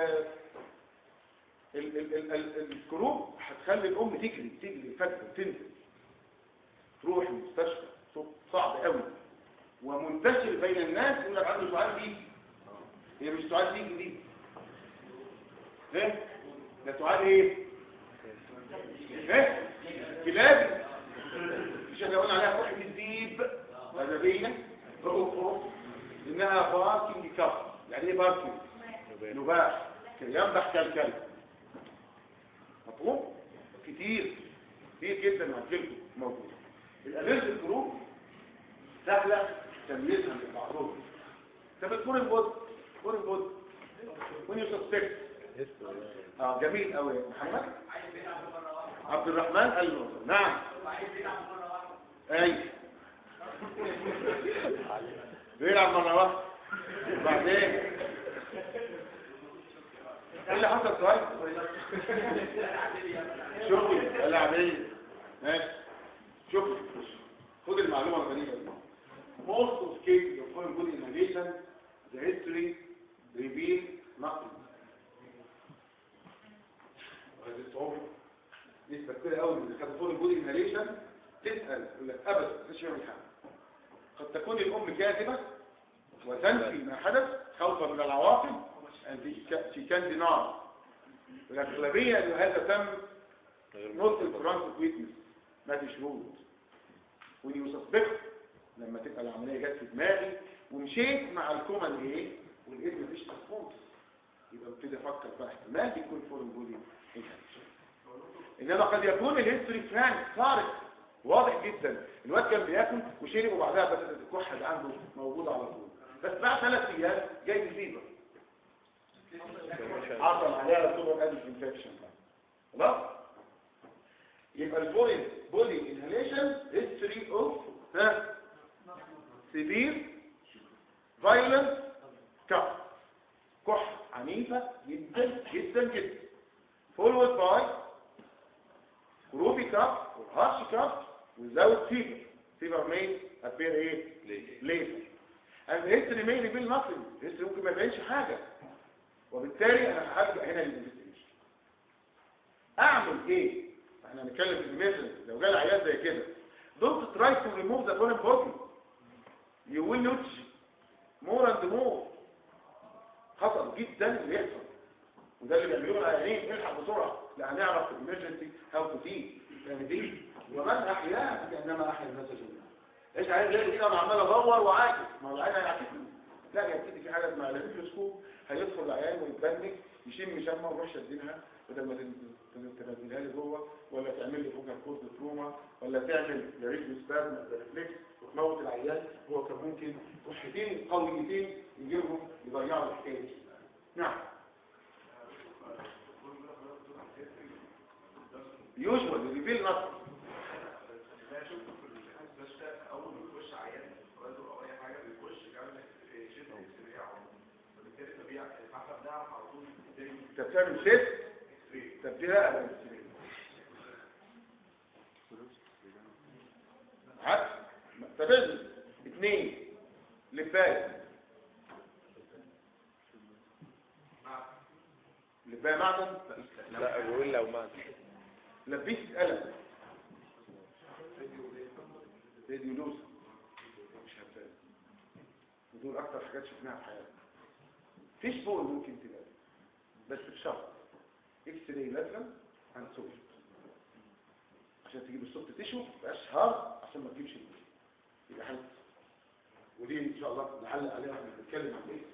ال ال ال ال الكروب هتخلي الأم تجري تجري فجأة تنزل تروح المستشفى صعب قوي ومنتشر بين الناس يقول لك عنده سؤال دي هي مش سؤال دي دي ايه ده سؤال ايه ايه كلاب مش احنا قلنا عليها كحة الديب أدبية بأخرى إنها باركنج كف يعني ايه باركنج نباح ينبح كالكلب مفهوم كتير كتير جدا هتجيلكم موجود الأليرج الجروب سهلة تمييزها من بعضهم طب الفورين بود فورين بود وين يسسبكت اه جميل قوي يا محمد عبد الرحمن ايوه نعم اي بيلعب مره واحده بعدين ايه اللي حصل طيب شوفي العاديه ماشي شوفي خد المعلومه الغريبه دي most of cases of foreign body inhalation the history reveal nothing وهذه الصعوبة نسبة كده قوي من اللي خدوا foreign body inhalation تسأل يقول لك أبدا مش يعمل حاجة قد تكون الأم كاذبة وتنفي ما حدث خوفا من العواقب and she can deny والأغلبية أن هذا تم not in forensic witness ما في شهود when you suspect لما تبقى العملية جت في دماغي ومشيت مع الكومن ايه والايد مفيش ريسبونس يبقى ابتدي افكر بقى احتمال يكون فورن بودي انما قد يكون الهيستوري فرانك صارت واضح جدا الواد كان بياكل وشرب وبعدها بدات الكحه اللي عنده موجوده على طول بس بعد ثلاث ايام جاي فيبر عرض عليها سوبر اديك انفكشن خلاص يبقى الفورين بودي انهاليشن هيستوري اوف ها سيفير فايلنس كف كح عنيفة جدا جدا جدا فولود باي كروبي كف والهارش كف without fever fever may appear ايه later and history may reveal nothing history ممكن ما يبينش حاجة وبالتالي انا هرجع هنا للانفستيجيشن اعمل ايه احنا هنتكلم في الميثود لو جالي عيان زي كده don't try to remove the foreign body you will not more and more خطر جدا اللي يحصل وده اللي بيعملوه العيانين الحق بسرعه لا هنعرف في الامرجنسي هاو تو تي يعني دي ومن احياها كانما احيا الناس جميعا ايش عايز زي كده انا عمال ادور وعاكس ما هو العيان هيعاكسني لا يبتدي في حاجه اسمها الفيديوسكوب هيدخل العيان ويتبنك يشم شمه ويروح شدينها بدل ما تن- تنزلها لي جوه ولا تعمل لي فوكال كورد تروما ولا تعمل ريفلكس سبازم ريفلكس وتموت العيان هو كان ممكن وحدتين قويتين يجيبهم يضيعوا الحكايه دي نعم يوجوال اللي فيه النصر لا شفت في المستشفى اول ما بيخش عيان رجل او اي حاجه بيخش كمان شد اكسريه على طول فبالتالي طبيعي الحسب ده على طول زي انت بتعمل ست اكسريه طب دي لا عكس تفادي اثنين لفاية لفاية معدن لا بيقول لو ما لبيت قلم فيديو لوسة مش هتفاهم ودول اكتر حاجات شفناها في حياتنا فيش بول ممكن تلاقي بس بشرط اكس راي لازم عن سوفت عشان تجيب السوفت تيشو مبقاش هارد عشان ما تجيبش البول يبقى حل ودي ان شاء الله نعلق عليها واحنا بنتكلم عن ايه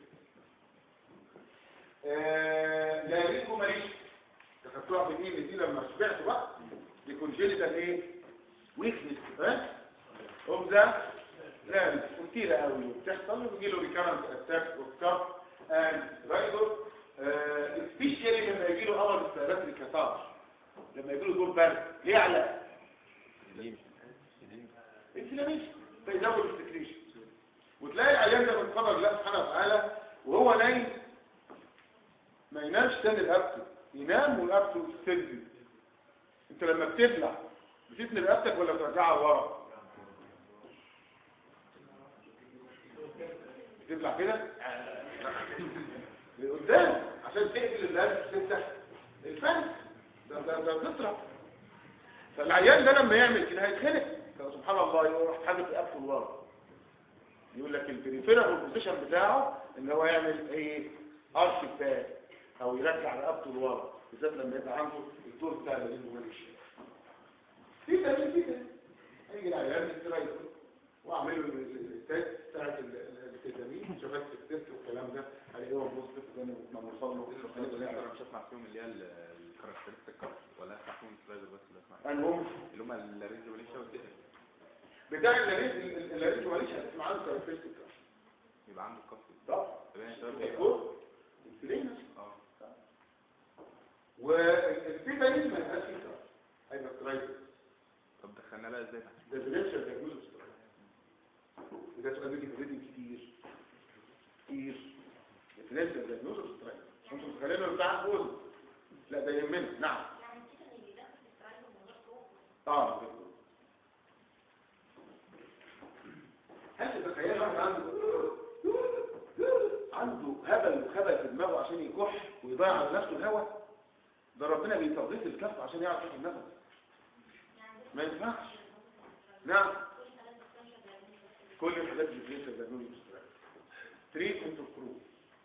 آه، لا يريدكم ماليش تخطوها في الايه دي لما شبعتوا بقى دي كونجينيتال ايه ويكنس ها اوبزا لا كتيرة قوي وبتحصل وبيجي له ريكارنت اتاك وكاف اند رايدور سبيشالي لما يجي له امر استهلاك الكتار لما يجي له دور برد ليه على انفلاميشن فيزود السكريشن وتلاقي العيان ده بيتفرج الله سبحانه وتعالى وهو نايم ما ينامش تاني رقبته ينام ورقبته تسد انت لما بتبلع بتثني رقبتك ولا بترجعها ورا بتبلع كده لقدام عشان تقفل القلب تفتح الفم ده ده ده تطرح فالعيان ده لما يعمل كده هيتخنق سبحان الله يروح حاجه رقبته لورا يقول لك البريفيرال بوزيشن بتاعه ان هو يعمل ايه ارش باك او يرجع رقبته لورا بالذات لما يبقى عنده الدور بتاع الرجل مالش في دليل في دليل هيجي العيان يستريح واعمل له التست بتاعت الكتامين شبكه التست والكلام ده هلاقيه هو بوزيتيف زي ما نوصل له نقدر مش هسمع فيهم اللي هي الكاركترستيك كارت ولا هسمع فيهم سلايدر بس اللي اسمع المهم اللي هم الرينج وليشا والدقل بتاع الريز الريز مالش هتسمع عنه كاركترستيك يبقى عنده كف طبعا طب يعني شباب ايه بقى؟ مظبوط انسولين اه والفيتامين ما يبقاش فيه كارب هيبقى سترايك طب دخلنا بقى ازاي ده بريشر دايجنوز سترايك وده سؤال بيجي في الريتم كتير كتير بريشر دايجنوز سترايك انتوا متخيلين انه بتاع فوز لا ده يهمنا نعم اه هل تتخيل واحد عنده عنده هبل وخبل في دماغه عشان يكح ويضيع على نفسه الهواء ده ربنا بيتضيف الكف عشان يعرف ياخد نفس ما ينفعش نعم كل الحاجات اللي فيها تدنون تريتمنت اوف كرو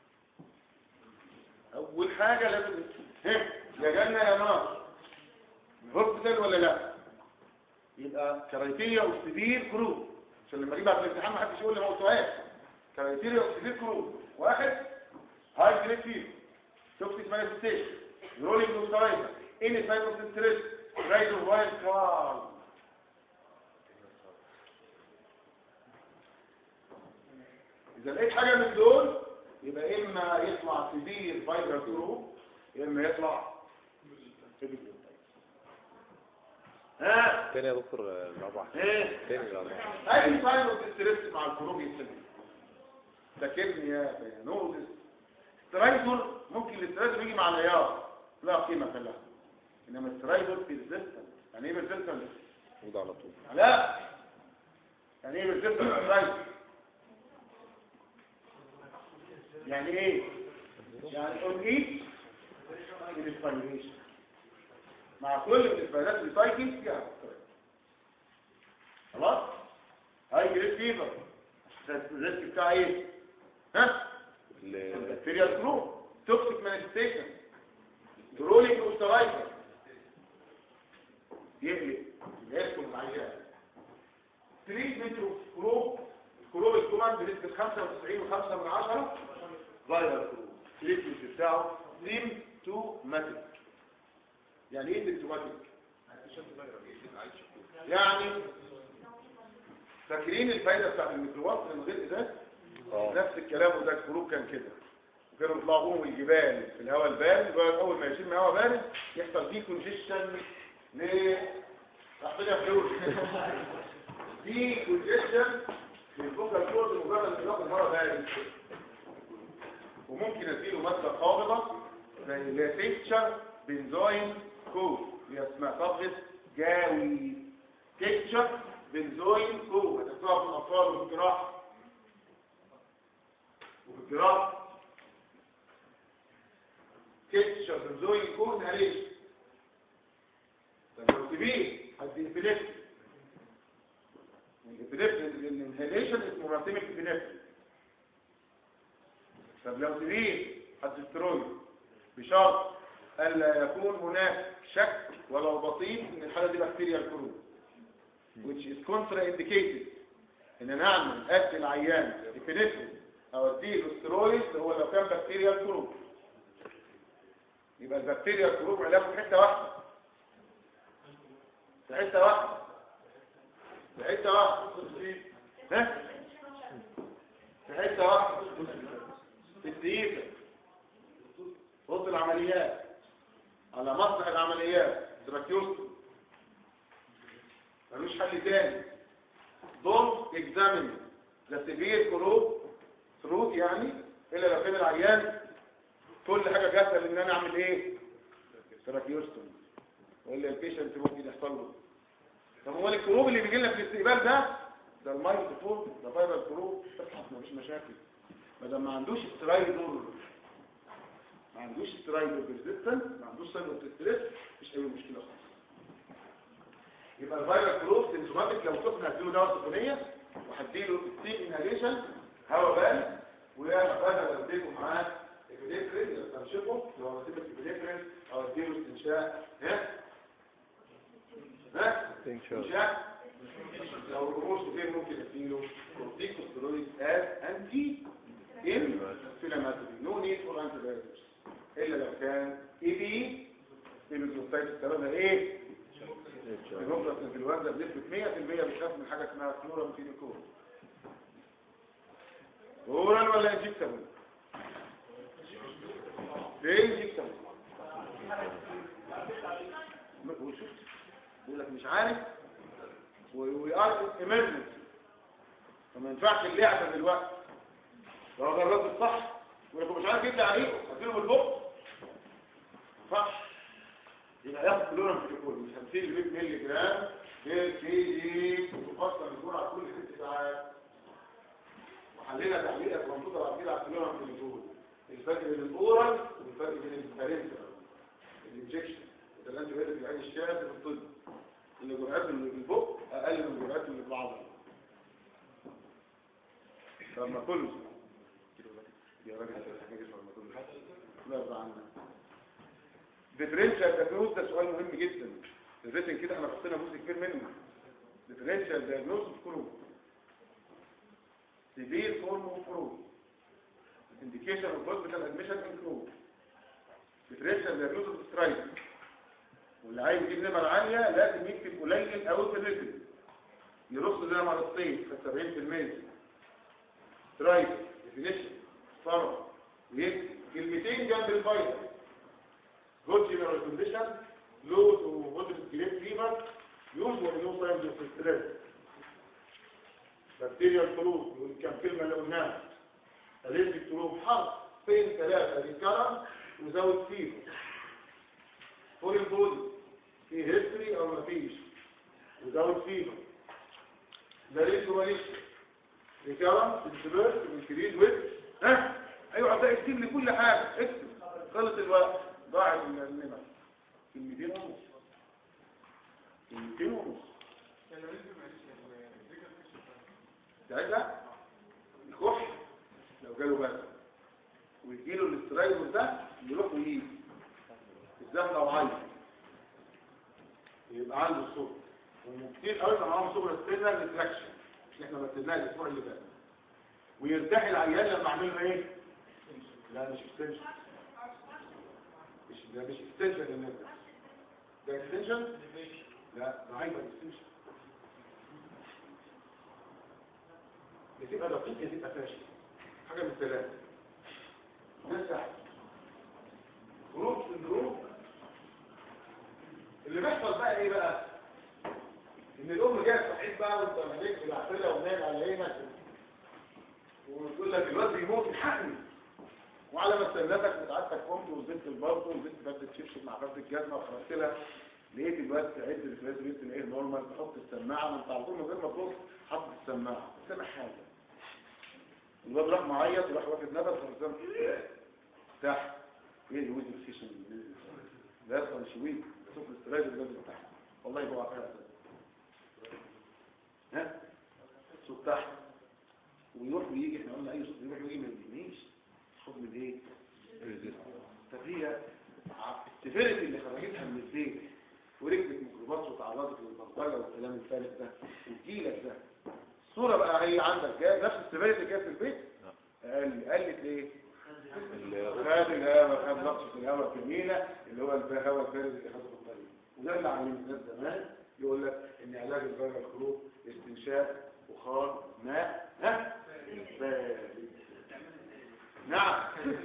اول حاجه لازم ها يا جنه يا نار هوسبيتال ولا لا يبقى كرايتيريا اوف سيفير كرو عشان لما اجيب على الامتحان ما حدش يقول لي ما قلتهاش كرايتيريا اوف سيفير كرو واحد هاي جريد فيفر توكسيك مانيفستيشن رولينج اوسترايزر اني سايت اوف ستريس رايد اوف وايلد كار اذا لقيت حاجه من دول يبقى اما يطلع سيفير فايبر كرو يا اما يطلع ها تاني يا دكتور الأربعة ايه تاني الأربعة اي ساين اوف ستريس مع الكروب يسلم ذاكرني يا بيانوزس سترايدور ممكن الاسترايدور يجي مع العيار لا قيمه له انما السترايدور بيرزيستنت يعني ايه بيرزيستنت وضع على طول لا يعني ايه بيرزيستنت سترايدور يعني ايه يعني اون ايت الاسبيريشن مع كل الاسبيرات السايكل فيها خلاص هاي جريد فيفر الريسك بتاع ايه ها ال- بكتيريا كلو توكسيك مانيفستيشن كنترولينج وسترايكر يقلب يدخل العيان تريتمنت كروب الكروب الكومان بنسبة 95 و5 من 10 فايرال كروب التريتمنت بتاعه سيمتوماتيك يعني ايه سيمتوماتيك؟ يعني فاكرين الفايدة بتاعت الميكروبات من غير ازاز؟ اه نفس الكلام وده الكروب كان كده وكانوا بيطلعوا بهم الجبال في الهواء البارد الولد اول ما يشم هواء بارد يحصل فيه كونجيشن ليه تحطيها فلوس دي كونجيشن في الفوكال كورد مجرد ما ياخد هواء بارد وممكن اديله ماده قابضه زي اللي هي تيكتشر بنزوين كود هي اسمها صبغه جاوي تيكتشر بنزوين كود هتحطها في الاطفال وفي الجراحه وفي الجراحة كتشر بنزوين يكون هليش طب لو كبير هدي الابنفرين الابنفرين الانهاليشن اسمه راسيميك ابنفرين طب لو كبير هدي سترويد بشرط ألا يكون هناك شك ولو بسيط ان الحالة دي بكتيريا الكروب which is contraindicated ان نعمل اكل العيان ابنفرين او اديله سترويد هو لو كان بكتيريا الكروب يبقى البكتيريا الكروب علاجه في حته واحده في حته واحده في حته واحده ها في حته واحده في الدقيقه وسط العمليات على مسرح العمليات تراكيوستوم ملوش حل تاني don't examine the severe كروب ثروت يعني الا لو كان العيان كل حاجه جاهزه لان انا اعمل ايه تراكيوستوم والا البيشنت ممكن يحصل له طب هو الكروب اللي بيجي لنا في الاستقبال ده ده المايت فوق ده فايبر كروب ابحث مفيش مشاكل ما دام ما عندوش سترايدور ما عندوش سترايدور ريزيستنس ما عندوش سايبر ستريس مفيش اي مشكله خالص يبقى الفايبر كروب سيمتوماتيك لو سخن هديله دواء سخونيه وهديله ستيم انهاليشن هواء بارد ويا بدل لو اديته معاه البليفرين يستنشقه لو هسيبك البليفرين او اديله استنشاق ها ها استنشاق لو الامور كتير ممكن اديله كورتيكوستيرويد از انتي انفلاماتوري نو نيد فور انتي بايوتكس الا لو كان اي بي ايبيزوفايت السببها ايه؟ النقطة الانفلونزا بنسبة 100% بتخاف من حاجة اسمها كلورامفينيكول اورال ولا انجكتابل ليه انجكتابل وشفت يقول لك مش عارف ويقال ايمرجنسي فما ينفعش اللعبه دلوقتي لو جربت الصح يقول لك مش عارف يبدا عليه اديله بالبق ما ينفعش يبقى ياخد كلورام في الكل من 50 ل 100 مللي جرام في دي تفصل الجرعه كل ست ساعات وحلينا تحليل منطقه بعد كده على الكلورام في الكل الفرق بين الاورال والفرق بين البارنتال الانجكشن ده اللي انت بقيت في العين الشاذ في الطب ان جرعات اللي في البق اقل من جرعات اللي في العضله فلما كله يا راجل هتحتاج لما كله لا بقى عندنا ديفرنشال دايجنوز ده سؤال مهم جدا الريتن كده احنا حطينا جزء كبير منه ديفرنشال دايجنوز كروب سيفير فورم اوف كروب indication of hospital admission in كروب ديفرنشال دايجنوز اوف سترايك واللي عايز يجيب نمر عاليه لازم يكتب قليل او تريتم يرص زي مرضين في 70% سترايك ديفينيشن فرق ويكتب كلمتين جنب الفيروس good general condition, low to moderate grade fever, usually no signs of stress. Bacterial flu, كم كلمة اللي قلناها. allergic to حرف فين ثلاثة recurrent without fever. foreign body في history أو ما فيش without fever. ده ليه سواليش recurrent انتباه increase with ها ايوه عطاء اكتب لي كل حاجة اكتب خلص الوقت ضاعت من النمر كلمتين ونص كلمتين ونص ساعتها يخش لو جاله بس ويجيله الاسترايدر ده يروح ويجي بالذات لو عايز يبقى عنده الصوت وكتير قوي يبقى معاهم صوره ستيلر ريتراكشن اللي احنا مثلناها الاسبوع اللي فات ويرتاح العيان لما اعمل له ايه لا مش اكستنشن مش ده مش اكستنشن للنفس ده اكستنشن لا ده عايز اكستنشن بتبقى دقيق بتبقى فاشل حاجه من الثلاثه نسع جروب سندروم اللي بيحصل بقى ايه بقى ان الام جايه صحيت بقى وانت مليك بالعقله ونايم على عينك وتقول لك الواد بيموت الحقني وعلى ما استنتك وتعبتك قمت ونزلت البرد ونزلت بدله شبشب مع فرد الجزمه وخرجت لها لقيت الواد تعد الفلاس لقيت الايه نورمال تحط السماعه ما انت على طول من غير ما تبص حط السماعه سامع حاجه الواد راح معيط وراح واخد نفس وقدام تحت ايه الويد السيشن لا اصلا شويت شوف الاسترايد اللي لازم تحت والله هو عارفها ها صوت تحت ويروح ويجي احنا قلنا اي صوت يروح ويجي ما يجينيش حكم الايه طب هي السفيرتي اللي خرجتها من البيت وركبت ميكروباص وتعرضت للبلطجه والكلام الفارغ ده وتجيلك ده الصوره بقى هي عندك جايه نفس السفيرتي اللي كانت في البيت قال قالت ليه خد الهواء خد لقطه الهواء الجميله اللي هو الهواء البارد اللي خده في الطريق وده اللي علمنا الناس زمان يقول لك ان علاج الفيروس الخروج استنشاق بخار ماء ها بارد نعم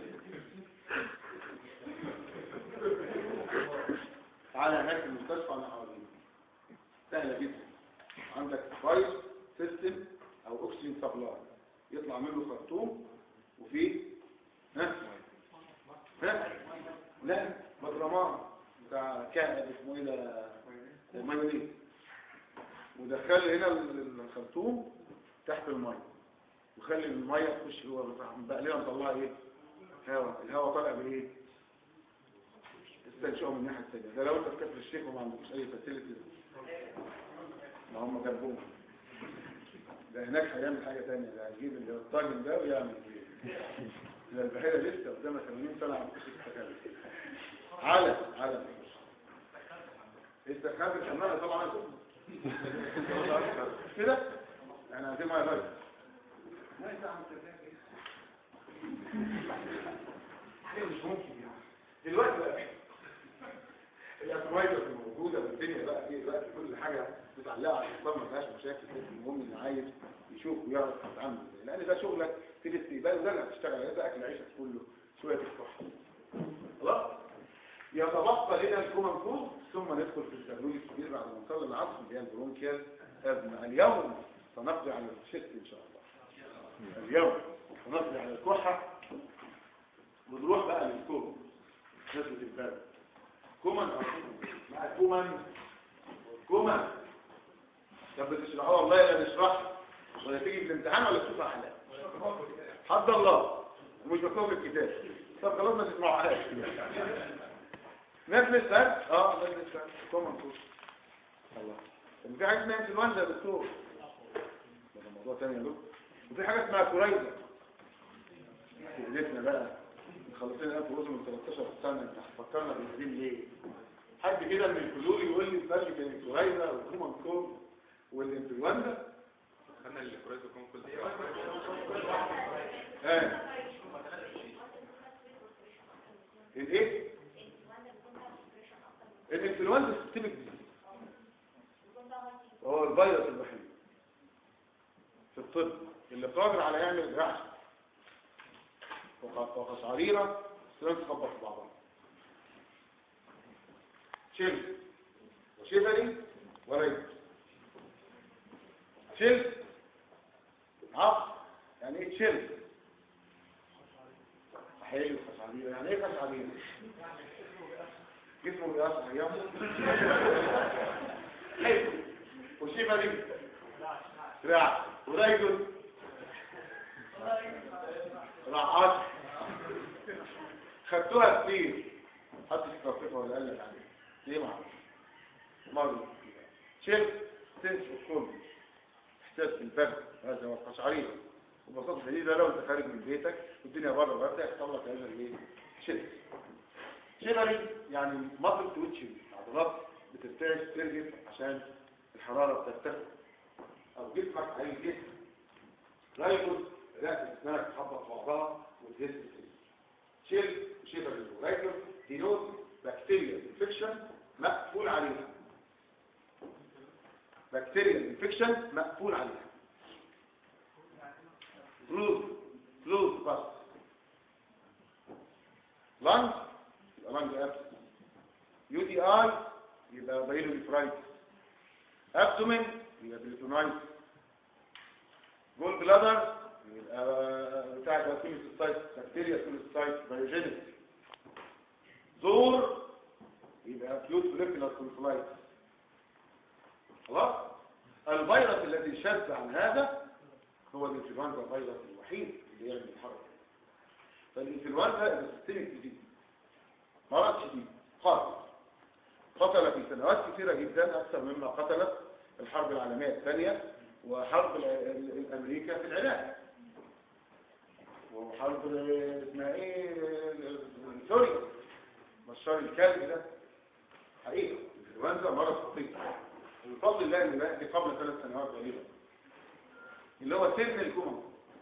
تعالى هناك في المستشفى انا حوالينا سهله جدا عندك فايس سيستم او اكسجين سبلاي يطلع منه خرطوم وفيه ها ها لا برلمان بتاع كائن اسمه ايه ده مايونيز ودخل هنا الخرطوم تحت الميه وخلي الميه تخش جوه بقى ليه نطلعها ايه هواء الهواء طالع بايه استنشقه من الناحيه الثانيه ده لو انت في كفر الشيخ وما عندكش اي فاسيلتي ما هم جنبهم ده هناك هيعمل حاجه ثانيه ده هيجيب اللي هو الطاجن ده ويعمل ايه ده البحيره لسه قدامها 80 سنه على تخش التكاليف على على استخدام الحمامه طبعا كده احنا عايزين ميه بارده ما يساعد حاجه مش ممكن يعني دلوقتي بقى الاسوايدر الموجوده والدنيا بقى ايه دلوقتي كل حاجه متعلقه على الحصان ما فيهاش مشاكل المهم اللي عايز يشوف ويعرف يتعامل ازاي لان ده شغلك في الاستقبال وده اللي هتشتغل عليه ده اكل عيشك كله شويه الصحه خلاص يتبقى لنا الكومن فود ثم ندخل في التبريد الكبير بعد ما نصلي العصر اللي هي البرونكيال ازمه اليوم سنقضي على الشت ان شاء الله اليوم سنقضي على الكحه ونروح بقى للكومن نسبه البرد كومن مع كومن كومن طب بتشرحوها والله لا نشرح ولا تيجي في الامتحان ولا تشوفها احلام حد الله ومش مكتوب في الكتاب طب خلاص ما تسمعوهاش نفس الفرد اه نفس الفرد كومن كومن الله طب في حاجه اسمها انفلونزا يا دكتور ده موضوع تاني يا دكتور وفي حاجه اسمها كوريزا سيدتنا بقى خلصنا في وزن من 13 سنة انت هتفكرنا بالقديم ليه حد كده من الفلول يقول لي الفرق بين الكورايزا والكومن كوم والانفلونزا خدنا الكويس وكون كل ها الايه الانفلونزا سيستمك ديزيز هو الفيروس الوحيد في الطب اللي قادر على يعمل رعش وقصعريرة السنان تخبط في بعضها شيل وشيفري وريد شيل عصر يعني ايه شيل حلو قصعريرة يعني ايه قصعريرة جسمه بيقصع ايامه حلو وشيفري رعش وريد رعاش خدتوها كتير حد يستوقفها ولا قال لك عليها ليه ما عرفش مرة شيل تنسى الكل احساس بالبرد هذا هو القشعرير وببساطة شديدة لو انت خارج من بيتك والدنيا بره برد يحصل لك هذا الايه شيل شيفري يعني مصل تويتشنج عضلات بترتعش ترجف عشان الحرارة بترتفع او جسمك عايز جسم رايكوز رأس اسنانك تخبط في بعضها وتهز السن شيل شيفري رايكوز دينوز بكتيريا انفكشن مقفول عليها بكتيريا انفكشن مقفول عليها فلوز فلوز بس لانج يبقى لانج ابس يو دي اي يبقى بايلو نفرايتس ابدومين يبقى بريتونايتس جول بلادر يبقى بتاع الكوليستايت بكتيريا كوليستايت بايوجينيك زور يبقى اكيوت فوليكولار كونفلايتس خلاص الفيروس الذي شذ عن هذا هو الانفلونزا فيروس الوحيد اللي يعمل الحركه فالانفلونزا السيستميك ديزيز مرض شديد قاتل قتل في سنوات كثيرة جدا أكثر مما قتلت الحرب العالمية الثانية وحرب ال- ال- الأمريكا في العراق وحرب ال- اسمها ايه ال- سوريا بشار الكلب ده حقيقة الانفلونزا مرض خطير بفضل الله اللي بقى قبل ثلاث سنوات تقريبا اللي هو سن الكومن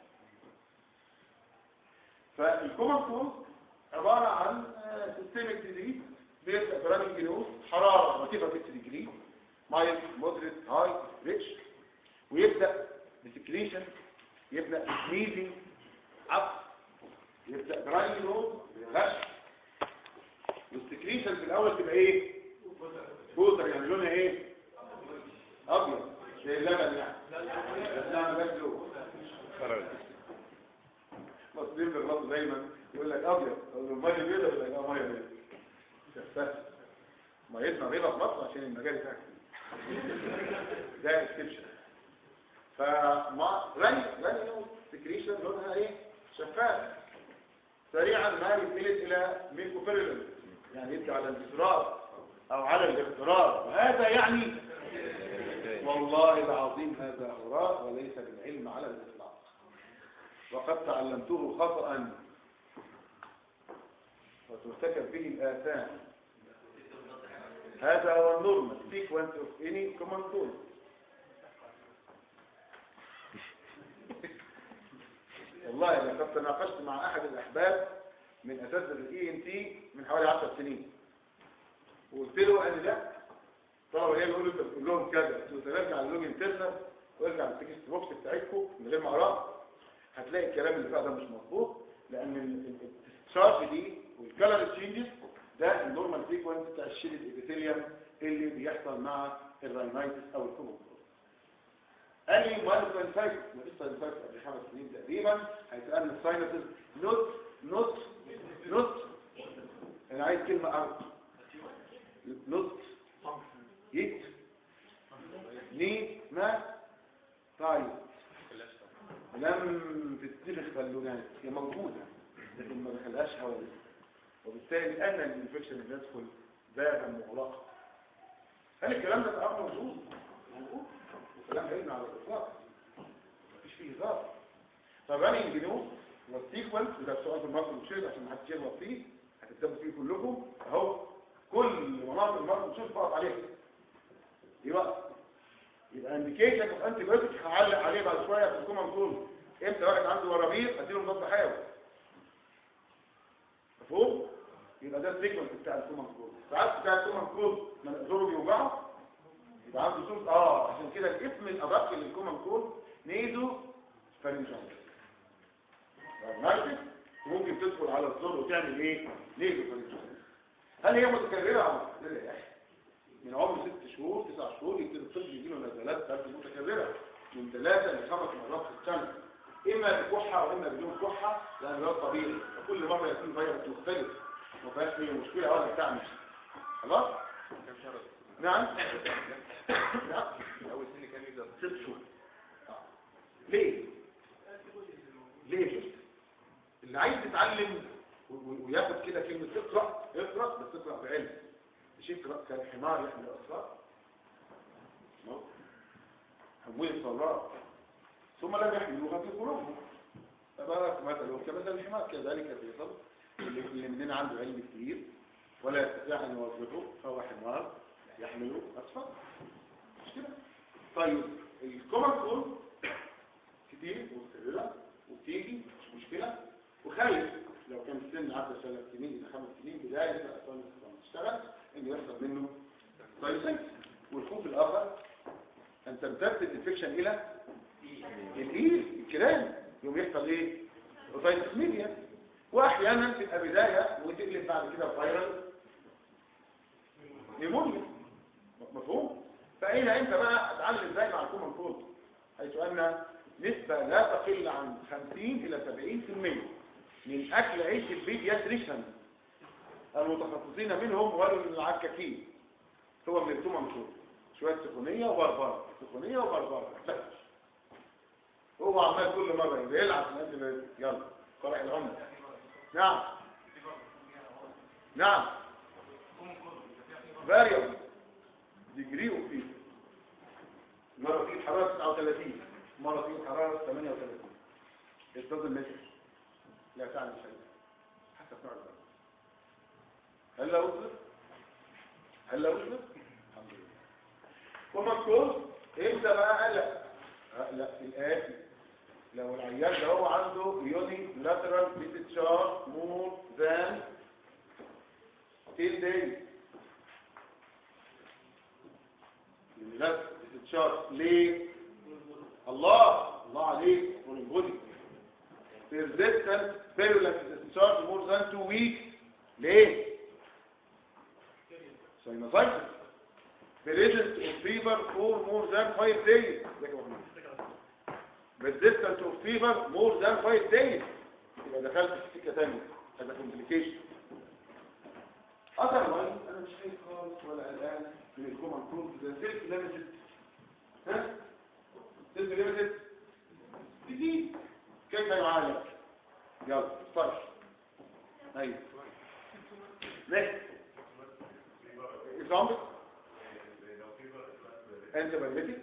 فالكومن كوز عبارة عن سيستميك ديزيز بيبدأ برامج جنوس حرارة لطيفة 6 ديجري مايل مودريت هاي ريتش ويبدأ بسكريشن يبدأ سنيزنج عطس يبدأ براين جنوس غش والسكريشن في الأول تبقى ايه؟ بوتر يعني لونها ايه؟ أبيض زي اللبن يعني بس نعمل بس له مصدر بالرب دايما يقول لك ابيض اقول له الميه بيضاء يقول لك اه ميه بيضاء شفاف ميتنا بيضاء في مصر عشان المجال بتاعك ده اكسبشن فما راني راني سكريشن لونها ايه شفاف سريعا ما يتملت الى ميكوفيرلن يعني يبقى على الانفراد او على الاغترار وهذا يعني والله العظيم هذا هراء وليس بالعلم على الاطلاق وقد تعلمته خطأ وترتكب به الآثام هذا هو النورمال sequence of any common cause والله لقد تناقشت مع أحد الأحباب من أساتذة الاي ان تي من حوالي 10 سنين وقلت له قال لي لا طبعا هي بيقول له انت بتقول لهم كذا قلت له ترجع اللوج انترنال وارجع للتكست بوكس بتاعتكم من غير ما اقراه هتلاقي الكلام اللي فيها ده مش مظبوط لان التشارج دي والكالر تشينجز ده النورمال سيكونس بتاع الشيل الابيثيليوم اللي بيحصل مع الراينايتس او الكومون قال لي مال ساينسايتس مفيش ساينسايتس قبل خمس سنين تقريبا هيسالني الساينسز نوت نوت نوت انا عايز كلمه ارض نوت يت نيد ما طيب لم تتنفخ بالونات هي موجودة لكن ما دخلهاش هواء وبالتالي أن الانفكشن اللي يدخل بابا مغلقا هل الكلام ده بقى موجود؟ موجود وكلام علمي على الإطلاق مفيش فيه هزار طب أنا الجنوب والسيكونس وده السؤال في المرض المشير عشان محدش يغلط فيه هتكتبوا فيه كلكم اهو كل مناطق المرض المشير بقط عليها دي بقى يبقى انديكيشن اوف انتي بايوتيك هعلق عليه بعد شويه في الكومن كول امتى واحد عنده ورابير اديله مضاد حيوي مفهوم يبقى ده السيكونس بتاع الكومن كول ساعات بتاع الكومن كول من زوره بيوجعه يبقى عنده صوت اه عشان كده الاسم الادق للكومن كول نيزو فارنجايتس فارنجايتس ممكن تدخل على الزور وتعمل ايه نيزو فارنجايتس هل هي متكرره او متكرره يا اخي من عمر ست شهور تسع شهور يبتدي الطفل يجيله نزلات برد متكرره من ثلاثه لخمس مرات في السنه اما بكحه واما بدون كحه لان ده طبيعي وكل مره يكون فيروس مختلف ما فيهاش اي مشكله ولا بتاع مش خلاص نعم نعم اول سن كام يبدا ست شهور آه. ليه ليه كده اللي عايز يتعلم و- و- وياخد كده كلمه اقرا اقرا بس اقرا بعلم مش اقرا كالحمار يحمل اسرار حمول الصراط ثم لم يحملوها في قلوبهم تبارك مثلهم كمثل الحمار كذلك في صدر اللي اللي مننا عنده علم كتير ولا يستطيع أن يوظفه فهو حمار يحمل أسفل مش كده طيب الكومن كول كتير ومستمرة وبتيجي مش مشكلة وخايف لو كان السن عدى ثلاث سنين إلى خمس سنين بداية بقى أطفال تشتغل إن يحصل منه تايسنس والخوف الآخر أن تمتد الانفكشن إلى الإيد الكلام يوم يحصل إيه؟ اوتايتس ميديا وأحيانا تبقى بداية وتقلب بعد كده فايرال نيمونيا مفهوم؟ فهنا أنت بقى اتعلم ازاي مع الكومن كولد حيث أن نسبة لا تقل عن 50 إلى 70% من أكل عيش البيدياتريشن المتخصصين منهم والعكاكين هو من الكومن كولد شوية سخونية وبربرة سخونية وبربرة بس هو عمال كل مرة يلعب من قبل يلا فرح العمر نعم نعم فاريبل ديجري اوف فيفر مرة فيه الحرارة 39 مرة فيه الحرارة 38 استاذ المتر لا تعني شيء حسب نوع البرد هل لا أصدر؟ هل لا أصدر؟ الحمد لله ومكتوب امتى بقى قلق؟ لا في الآتي لو العيان ده هو عنده يوني لاترال discharge more than 10 days لا discharge ليه الله الله عليك والبودي persistent virulent discharge more than 2 weeks ليه sinusitis presence of fever for more than 5 days ازيك يا محمد persistent of fever more than 5 days يبقى دخلت في سكه ثانيه هذا complication otherwise انا مش خايف خالص ولا قلقان من الكومن كولد ده سيلف ليميتد ها سيلف ليميتد جديد كيف يعالج يلا فرش ايوه ليه اكزامبل انت بايوتيك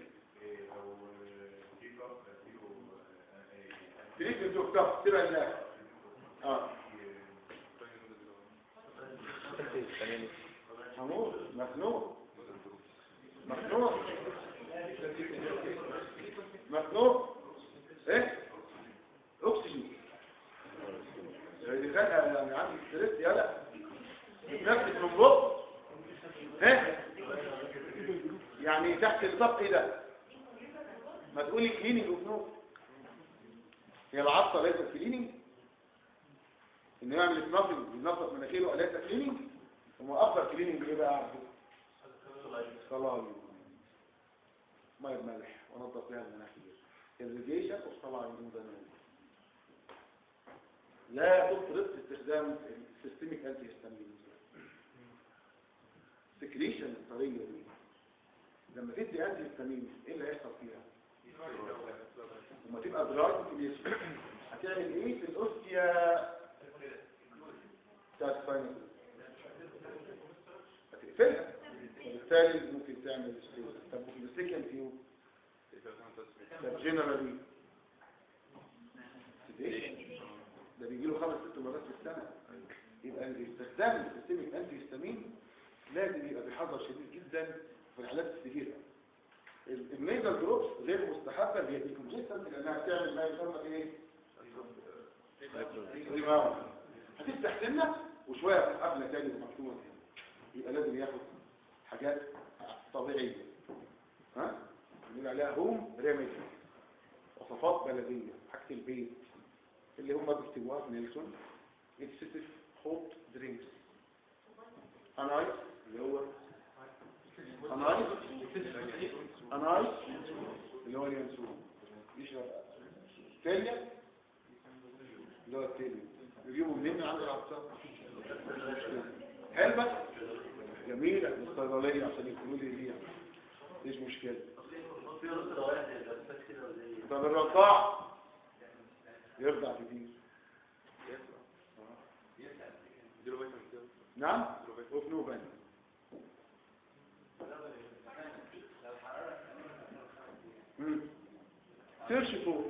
تريد الدكتور تبقى الناس اه هموت مخنوق مخنوق مخنوق ايه اكسجين اللي خلق يعني عندي ستريس يلا نفسك من فوق ايه يعني تحت الضغط ايه ده ما تقولي كلينينج وفنوق هي العطة ليست كلينينج انه يعمل سنافنج ينظف مناخيره ليس كلينينج ثم افضل كلينينج ايه بقى عارفه صلاة ميه بملح ونظف بها المناخير الريجيشن وصلاة من زمان لا تفرط استخدام السيستميك انتي هيستامين سكريشن الطريقه دي لما تدي انتي هيستامين ايه اللي هيحصل فيها لما تبقى دراج كبير هتعمل ايه في الاوستيا بتاعت الفاينل هتقفلها وبالتالي ممكن تعمل ستيز طب وفي السكند فيو طب جنرالي ده بيجي له خمس ست مرات في السنه يبقى الاستخدام السيستميك انتي هيستامين لازم يبقى بحذر شديد جدا في الحالات الكبيره النيزل دروبس غير مستحبه هي ديكونجستنت لانها بتعمل ما يسمى ايه ريباوند هتفتح سنه وشويه قبل تاني ومكتومه تاني يبقى لازم ياخد حاجات طبيعيه ها بنقول عليها هوم ريميدي وصفات بلديه حاجه البيت اللي هم بيكتبوها في نيلسون اكسسيف هوت درينكس انايس اللي هو انايس انايس اللي هو اليانسون يشرب تانية اللي هو التاني يجيبوا منين من عند العطار حلبة جميلة من الصيدلية عشان يقولوا لي دي مفيش مشكلة طب الرضاع يرضع كتير نعم وفي نوبان سيرش فور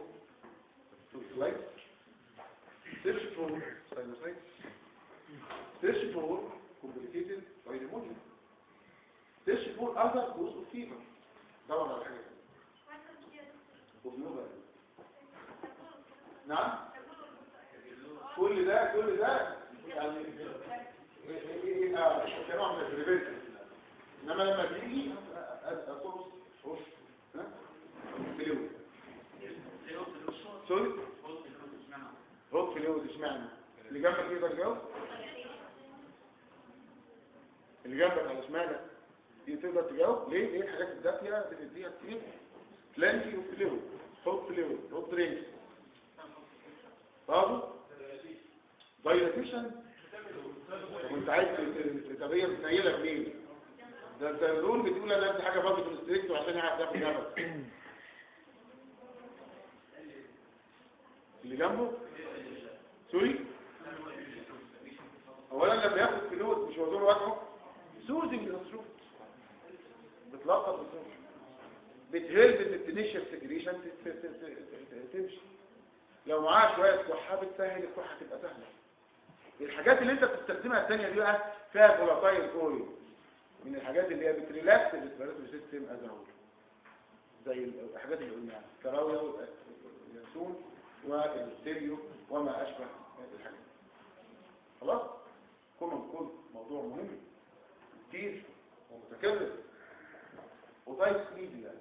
سيرش فور سيرش فور complicated by pneumonia search for other cause of fever دور على حاجة وبنوبة نعم كل ده كل ده يعني إيه- إيه- إيه- آه، كنوع من الريفيرس انما لما تيجي اقص وش ها فلويد سوري هوت فلويد اشمعنى اللي جنبك يقدر يجاوب اللي جنبك على شمالك دي تقدر تجاوب ليه ليه الحاجات الدافيه بنديها كتير بلانتي اوف فلويد هوت فلويد هوت درينك برافو دايلاتيشن طب انت عايز تتبين تنيلك مين ده انت دول بتقول انا دي حاجه برضه كونستريكتور عشان يعرف ياخد نفس اللي جنبه سوري اولا لما ياخد فلوس مش هو دول وجهه سوزنج للصوت بتلقط الصوت بتهلب ان التنشر سكريشن تمشي لو معاه شويه كحه بتسهل الكحه تبقى سهله الحاجات اللي انت بتستخدمها الثانيه دي بقى فيها فولاتايل اويل من الحاجات اللي هي بتريلاكس الريسبيراتوري سيستم از هول زي الحاجات اللي قلناها كراويه واليانسون والستيريو وما اشبه الحاجات خلاص كومن كود موضوع مهم كتير ومتكرر وتايب ميديا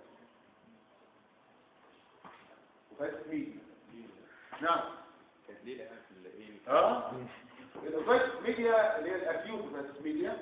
وتايب ميديا نعم تهديد يعني في الايه اه الاوتايب ميديا اللي هي الاكيوت اوتايب ميديا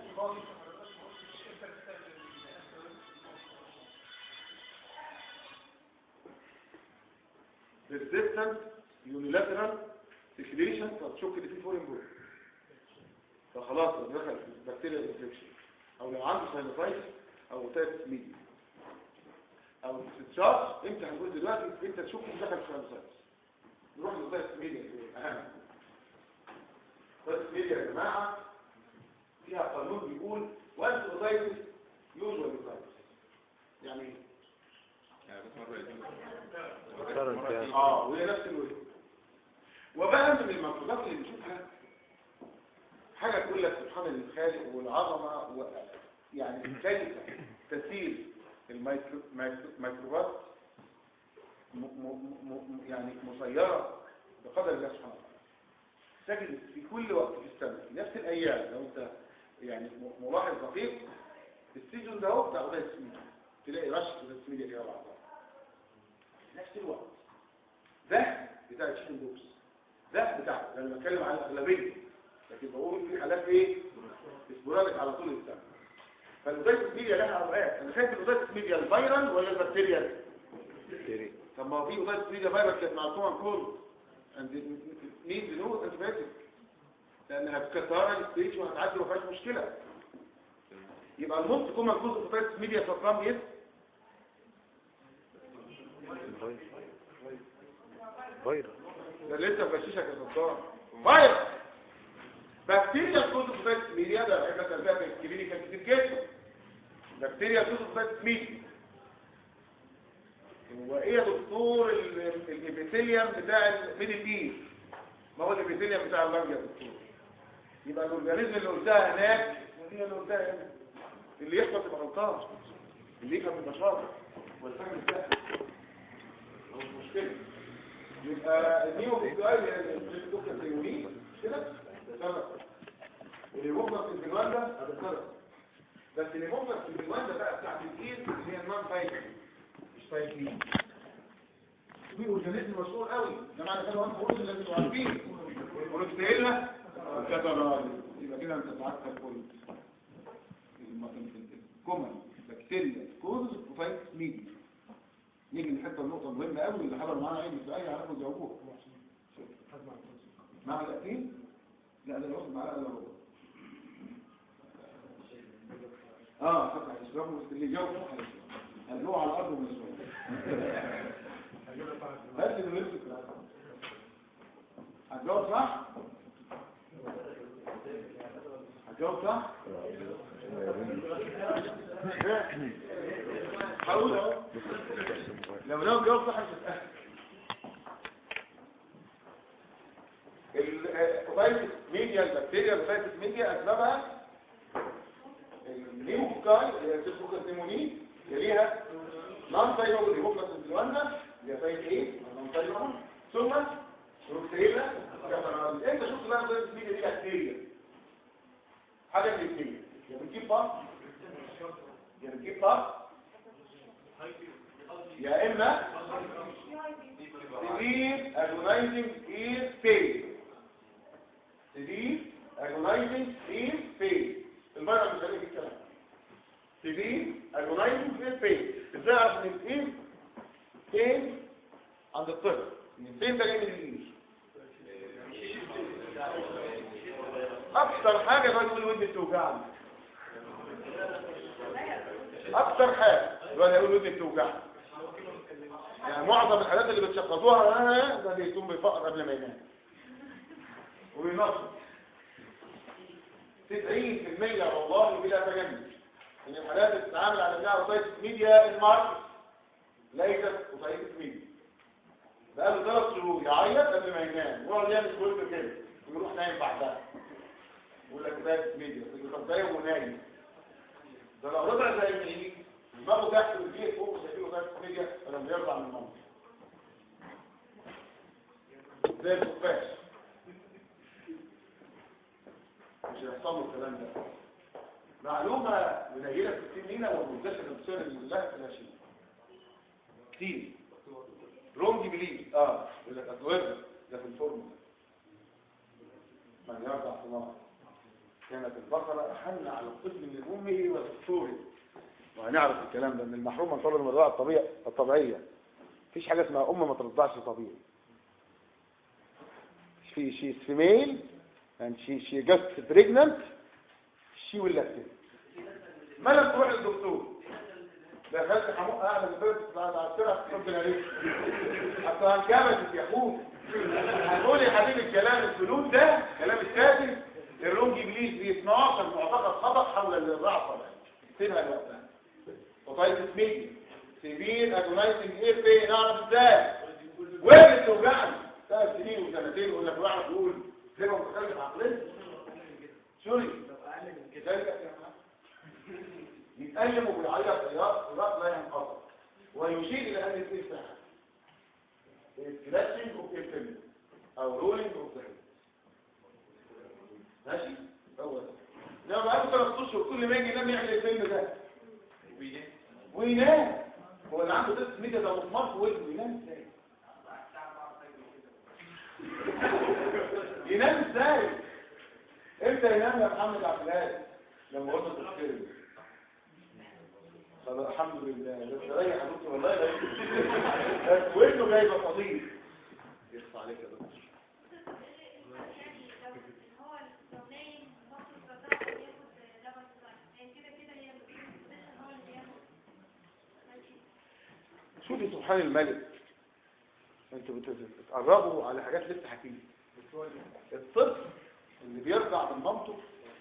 persistent unilateral secretion فتشك ان في فورين بول فخلاص لو دخل في بكتيريا انفكشن او لو عنده ساينوسايتس او اوتايتس ميديا او استشارج انت هنقول دلوقتي انت تشك ان دخل في ساينوسايتس نروح للاوتايتس ميديا اهم اوتايتس ميديا يا جماعه فيها قانون بيقول وانت اوتايتس يوجوال اوتايتس يعني ايه يعني بس مرة يجيب كارنت يعني اه وهي نفس الوجه وبقى من المفروضات اللي بنشوفها حاجة تقول لك سبحان الخالق والعظمة و... يعني كيف تسير الميكرو- ميكرو- الميكروبات م... م... م... يعني مسيرة بقدر الله سبحانه وتعالى تجد في كل وقت في السنة في نفس الأيام لو أنت يعني م- ملاحظ دقيق السيزون ده هو بتاع غدا السميديا تلاقي رش غدا السميديا كده بعضها في نفس الوقت ده بتاع الشيكن بوكس ده بتاع انا بتكلم عن الاغلبيه لكن بقول في حالات ايه اسبورادك على طول السنه فالوزيت ميديا لها اوقات انا شايف الوزيت ميديا الفيرال ولا البكتيريا طب ما هو في وزيت ميديا فيرال كانت مع الكومن كول اند نيد نو انتبيوتيك لانها بكثاره الستيج وهتعدي وما فيهاش مشكله يبقى الموست كومن كوز اوف وزيت ميديا سبرام ايه فيروس ده اللي انت مغششك يا صدام فايروس بكتيريا تكون في ميديا ده احنا مثلا في الكلينيكال كتير جدا بكتيريا تكون في ميديا هو ايه يا دكتور ال- الابيثيليوم بتاع الميدل ايست ما هو الابيثيليوم بتاع اللنج يا دكتور يبقى الاورجانيزم اللي قلتها هناك هي اللي قلتها هنا اللي يحفظ يبقى غلطان اللي يفهم يبقى شاطر والفهم سهل مش مشكله يبقى النيو بيكتاي الدكتور التيموني مش كده تمام اللي ممكن في البلوان ده هتتكرر بس اللي ممكن في البلوان ده بقى بتاعت الايد اللي هي النون فايتر مش فايتين في اورجانيزم مشهور قوي ده معنى كده وانت قلت اللي انتوا عارفين بروتينيلا كاترال يبقى كده انت تعرف البوينت كومن بكتيريا كوز وفايت ميديا نيجي نحط النقطة المهمة قوي اللي حضروا معانا علم السؤال يعرفوا يجاوبوها معلقتين لا ده الواحد معلقة الا ربع اه فتح الاسلام بس اللي يجاوب صح هنروح على الارض من الاسلام بس اللي نمسك هتجاوب صح هتجاوب صح حاول اهو لو لو جاوب صح مش هتأهل الفيروس ميديا البكتيريا الفيروس ميديا اسبابها نيموكوكاي اللي هي سيبوكس نيموني يليها نون فايبر نيموكوكس انفلونزا اللي هي فايت ايه نون فايبر ثم روكسيلا كاترال انت شفت بقى زي السمية دي بكتيريا حاجه من الاثنين يا بتجيب باص يا بتجيب باص يا اما تجيب agonizing ear pain تجيب agonizing ear pain المرأة مش هنيجي الكلام تجيب agonizing ear pain ازاي اعرف ان الاير pain عند الطفل من فين ده جاي من الاير اكتر حاجة الواد يقول ودني بتوجعني اكتر حاجة الواد يقول ودني بتوجعني يعني معظم الحالات اللي بتشخصوها انا ده بيكون بفقر قبل ما ينام وينصر 90% والله بلا تجنب ان الحالات اللي بتتعامل على انها وسائل ميديا الماركت ليست وسائل ميديا بقاله ثلاث شهور يعيط قبل ما ينام ويقعد يعمل كل كده ويروح نايم بعدها يقول لك وسائل ميديا طب ده يوم نايم ده لو ربع زي ما يجي دماغه تحت والبيئة فوق وشايفين وسائل ميديا فلما يرضع من المنطق زي الخفاش مش هيحصل له الكلام ده معلومة قليلة في السن لينا والمنتشرة بتصير لله في الهشيم كتير رونج بليف اه يقول لك اتوبر ده في الفورم من يرضع ثمار كانت البقرة أحن على الطفل من أمه والصوري وهنعرف الكلام ده ان المحروم من طلب الرضاعة الطبيعية الطبيعية مفيش حاجة اسمها أم ما ترضعش طبيعي she she is female and she she just pregnant she will lactate ما لم تروح للدكتور دخلت حموق اعلى من بيت بعد عشرة ربنا عليك حتى هنكمل يا اخوك هتقول يا حبيبي الكلام السلوك ده كلام الكاتب الرونج ابليس في 12 معتقد خطا حول الرضاعه الطبيعيه اكتبها الوقت وطيب اسمي سيبين ادونايتنج ايه في نعرف ازاي وين توجعني ثلاث سنين وسنتين يقول لك واحد يقول زي ما متخلف عقلنا سوري يتألم وبيعيط عياط صراط لا ينقطع ويشير الى ان الانسان كلاشنج اوف الفيلم او رولينج اوف ذا ماشي هو ده لما بقى ثلاث اشهر كل ما يجي ينام يعمل الفيلم ده وينام هو اللي عنده ضغط ميديا ده مسمار في وجهه ينام ازاي ينام ازاي امتى ينام يا محمد عبد الهادي لما وصل التفكير طب الحمد لله بس ريح يا دكتور والله لا بس وجهه جايبه فضيل يخفى عليك يا دكتور يعني لو هو لو نايم ممكن يستطيع أن ياخد لبن صغير يعني كده كده هي البوزيشن هو اللي ياخد ماشي شوفي سبحان الملك انتوا بتقربوا على حاجات لسه حكيمه الطفل اللي بيرضع من مامته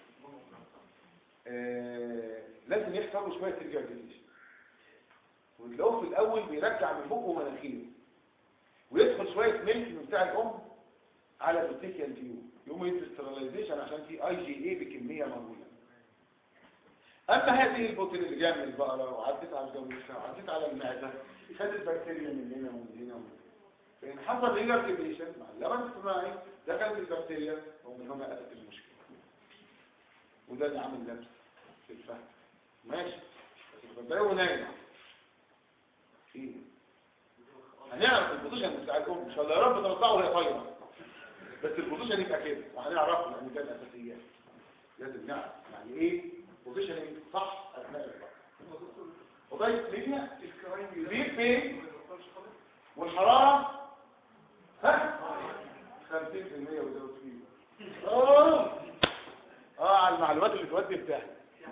آه لازم يحصل له شويه ريجارديشن وتلاقوه في الاول بيرجع من بقه ومناخيره ويدخل شويه ملك من بتاع الام على البوتيكيال ديو يقوم يدي سترلايزيشن عشان في اي جي اي بكميه مهوله اما هذه البوتين اللي جايه من البقره وعدت على الجاموسه وعدت على المعده خدت بكتيريا من هنا ومن هنا ومن هنا فإن حصل ريجارديشن مع اللبن الصناعي دخلت البكتيريا ومن هنا أتت المشكلة وده اللي عامل لبس في الفهم ماشي بس البداية نايمة ايه هنعرف البوزيشن بتاع الام ان شاء الله يا رب ترضعه وهي طايره بس البوزيشن يبقى كده وهنعرفه لان ده الاساسيات لازم نعرف يعني ايه بوزيشن صح اثناء الوقت وطيب ليبيا البيت فين والحرارة ها 50% وزود فيه اه اه على المعلومات اللي تودي بتاعي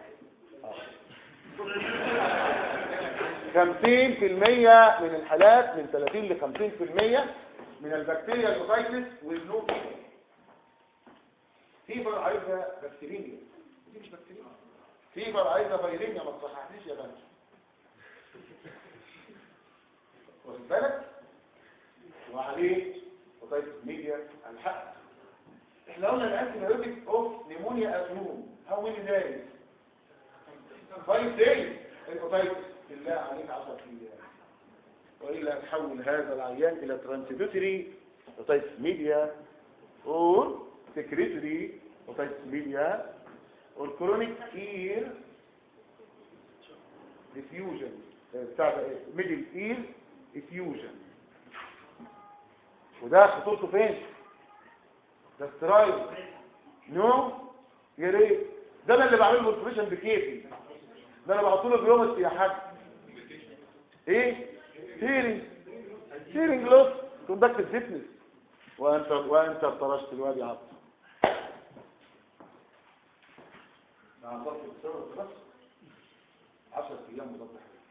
50% من الحالات من 30 ل 50% من البكتيريا الموتايتس والنو فيبر عايزها بكتيريا دي مش بكتيريا فيبر عايزها فيرينيا ما تصححنيش يا بنت واخد بالك وعليه وطيب ميديا الحق احنا قلنا الانتيبيوتيك اوف نيمونيا ازموم هاو ماني دايز طيب تاني الأوتايت بالله عليك 10 ايام وإلا تحول هذا العيان إلى ترانسبيوتري أوتايت ميديا or secretory أوتايت ميديا or chronic ear diffusion بتاع ميدل اير diffusion وده خطورته فين ده استرايل نو يا ريت ده انا اللي بعمل له اوبريشن بكيفي ده انا بحط له جلومس يا حاج ايه هيرنج هيرنج لوس كوندكت فيتنس وانت وانت طرشت الواد يا عبد نعم ضغط السبب بس 10 ايام مضاد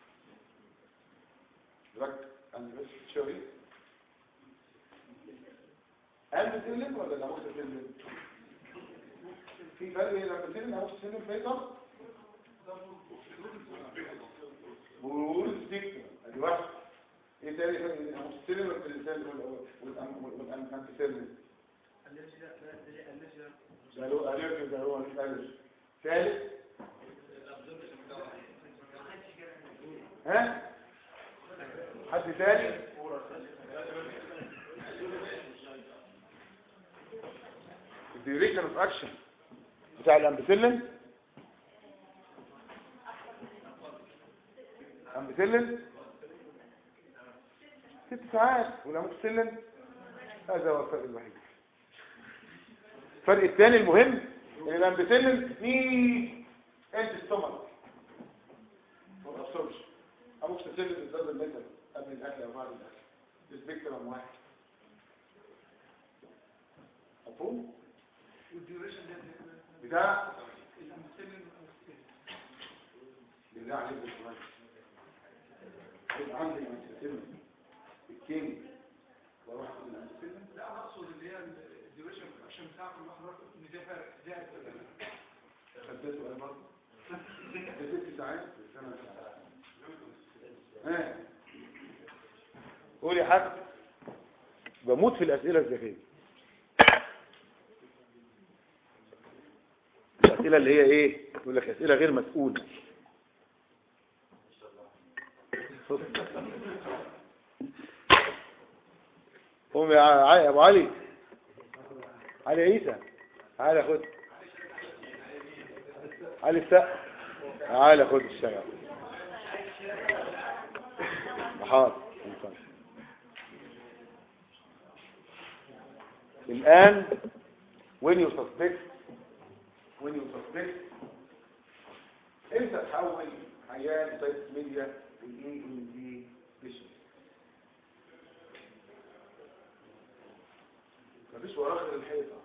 حيوي رك انا بس شوي هل بتسلم ولا لا مش بتسلم في فرق بين لما تسلم او تسلم فيصل بقول ستيك ادي واحد ايه تاني فرق بين المستلم والانسان تسلم ده له الرجي ده هو مش الرجي ثالث ها حد ثاني الديوريشن اوف اكشن بتاع الامبيسيلين امبيسيلين ست ساعات والامبيسيلين هذا هو الفرق الوحيد الفرق الثاني المهم ان الامبيسيلين فيه انت ستومك والابسوربشن ابوك تسلم الزاد المثل قبل الاكل او بعد الاكل السبيكترم واحد مفهوم بتاع بالله عليك بالشوية يبقى عندي الانسيتين الكيمي واروح اخد الانسيتين لا انا اقصد اللي هي الديوريشن عشان بتاعكم المحاضرات ان ده فرق ده خدته انا برضه ده ست ساعات في السنه ها قول يا حاج بموت في الاسئله الذكيه الاسئله اللي هي ايه يقول لك اسئله غير مسؤوله قوم يا ع- يا ابو علي علي عيسى تعالى خد علي السقف تعالى خد الشغل حاضر ينفع. الآن when you suspect when you suspect امتى تحول عيان سايت ميديا الاي ام دي بيشن مفيش وراه غير الحيطه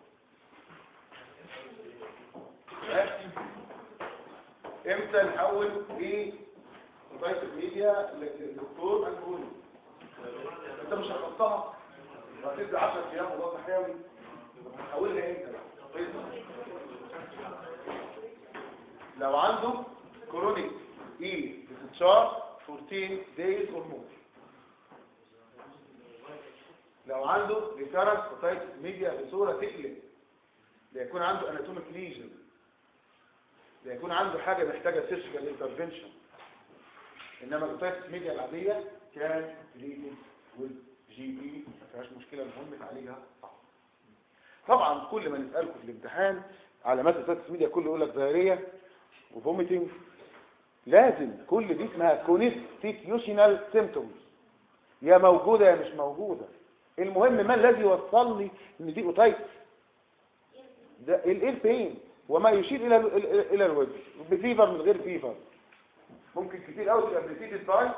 ها؟ امتى نحول في سايت ميديا للدكتور انكوني انت مش هتحطها وهتدي 10 ايام مضاد حيوي هحولها امتى بقى؟ لو عنده كرونيك اي استشار 14 days or more لو عنده ريكارنس اوتايتس ميديا بصوره تقلب ليكون عنده اناتوميك ليجن ليكون عنده حاجه محتاجه سيرجيكال انترفنشن انما الاوتايتس ميديا العاديه كان تريتد والجي بي ما فيهاش مشكله المهم تعالجها صح طبعا كل ما نسالكم في الامتحان علامات الاوتايتس ميديا كله يقول لك ظاهريه وفوميتنج لازم كل دي اسمها كونستيتيوشنال سيمتومز يا موجودة يا مش موجودة المهم ما الذي وصل لي ان دي اوتايتس ده الايه فين وما يشير الى ال- ال- الى الوجه بفيفر من غير فيفر ممكن كتير قوي تبقى بريسيتد باي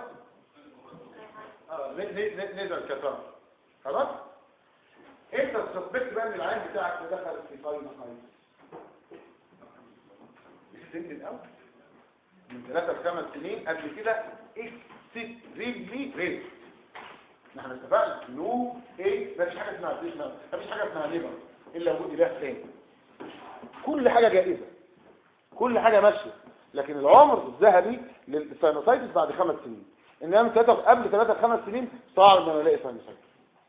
نزل كتار خلاص انت السسبكت بقى ان العين بتاعك ده دخل في فاين خالص السن الاول من ثلاثة لخمس سنين قبل كده اكستريملي ريت احنا اتفقنا نو ايه مفيش حاجه اسمها اسمها مفيش حاجه اسمها ليبر الا وجود اله تاني كل حاجه جائزه كل حاجه ماشيه لكن العمر الذهبي للساينوسايتس بعد خمس سنين انما من ثلاثة قبل ثلاثة لخمس سنين صعب ان انا الاقي ساينوسايتس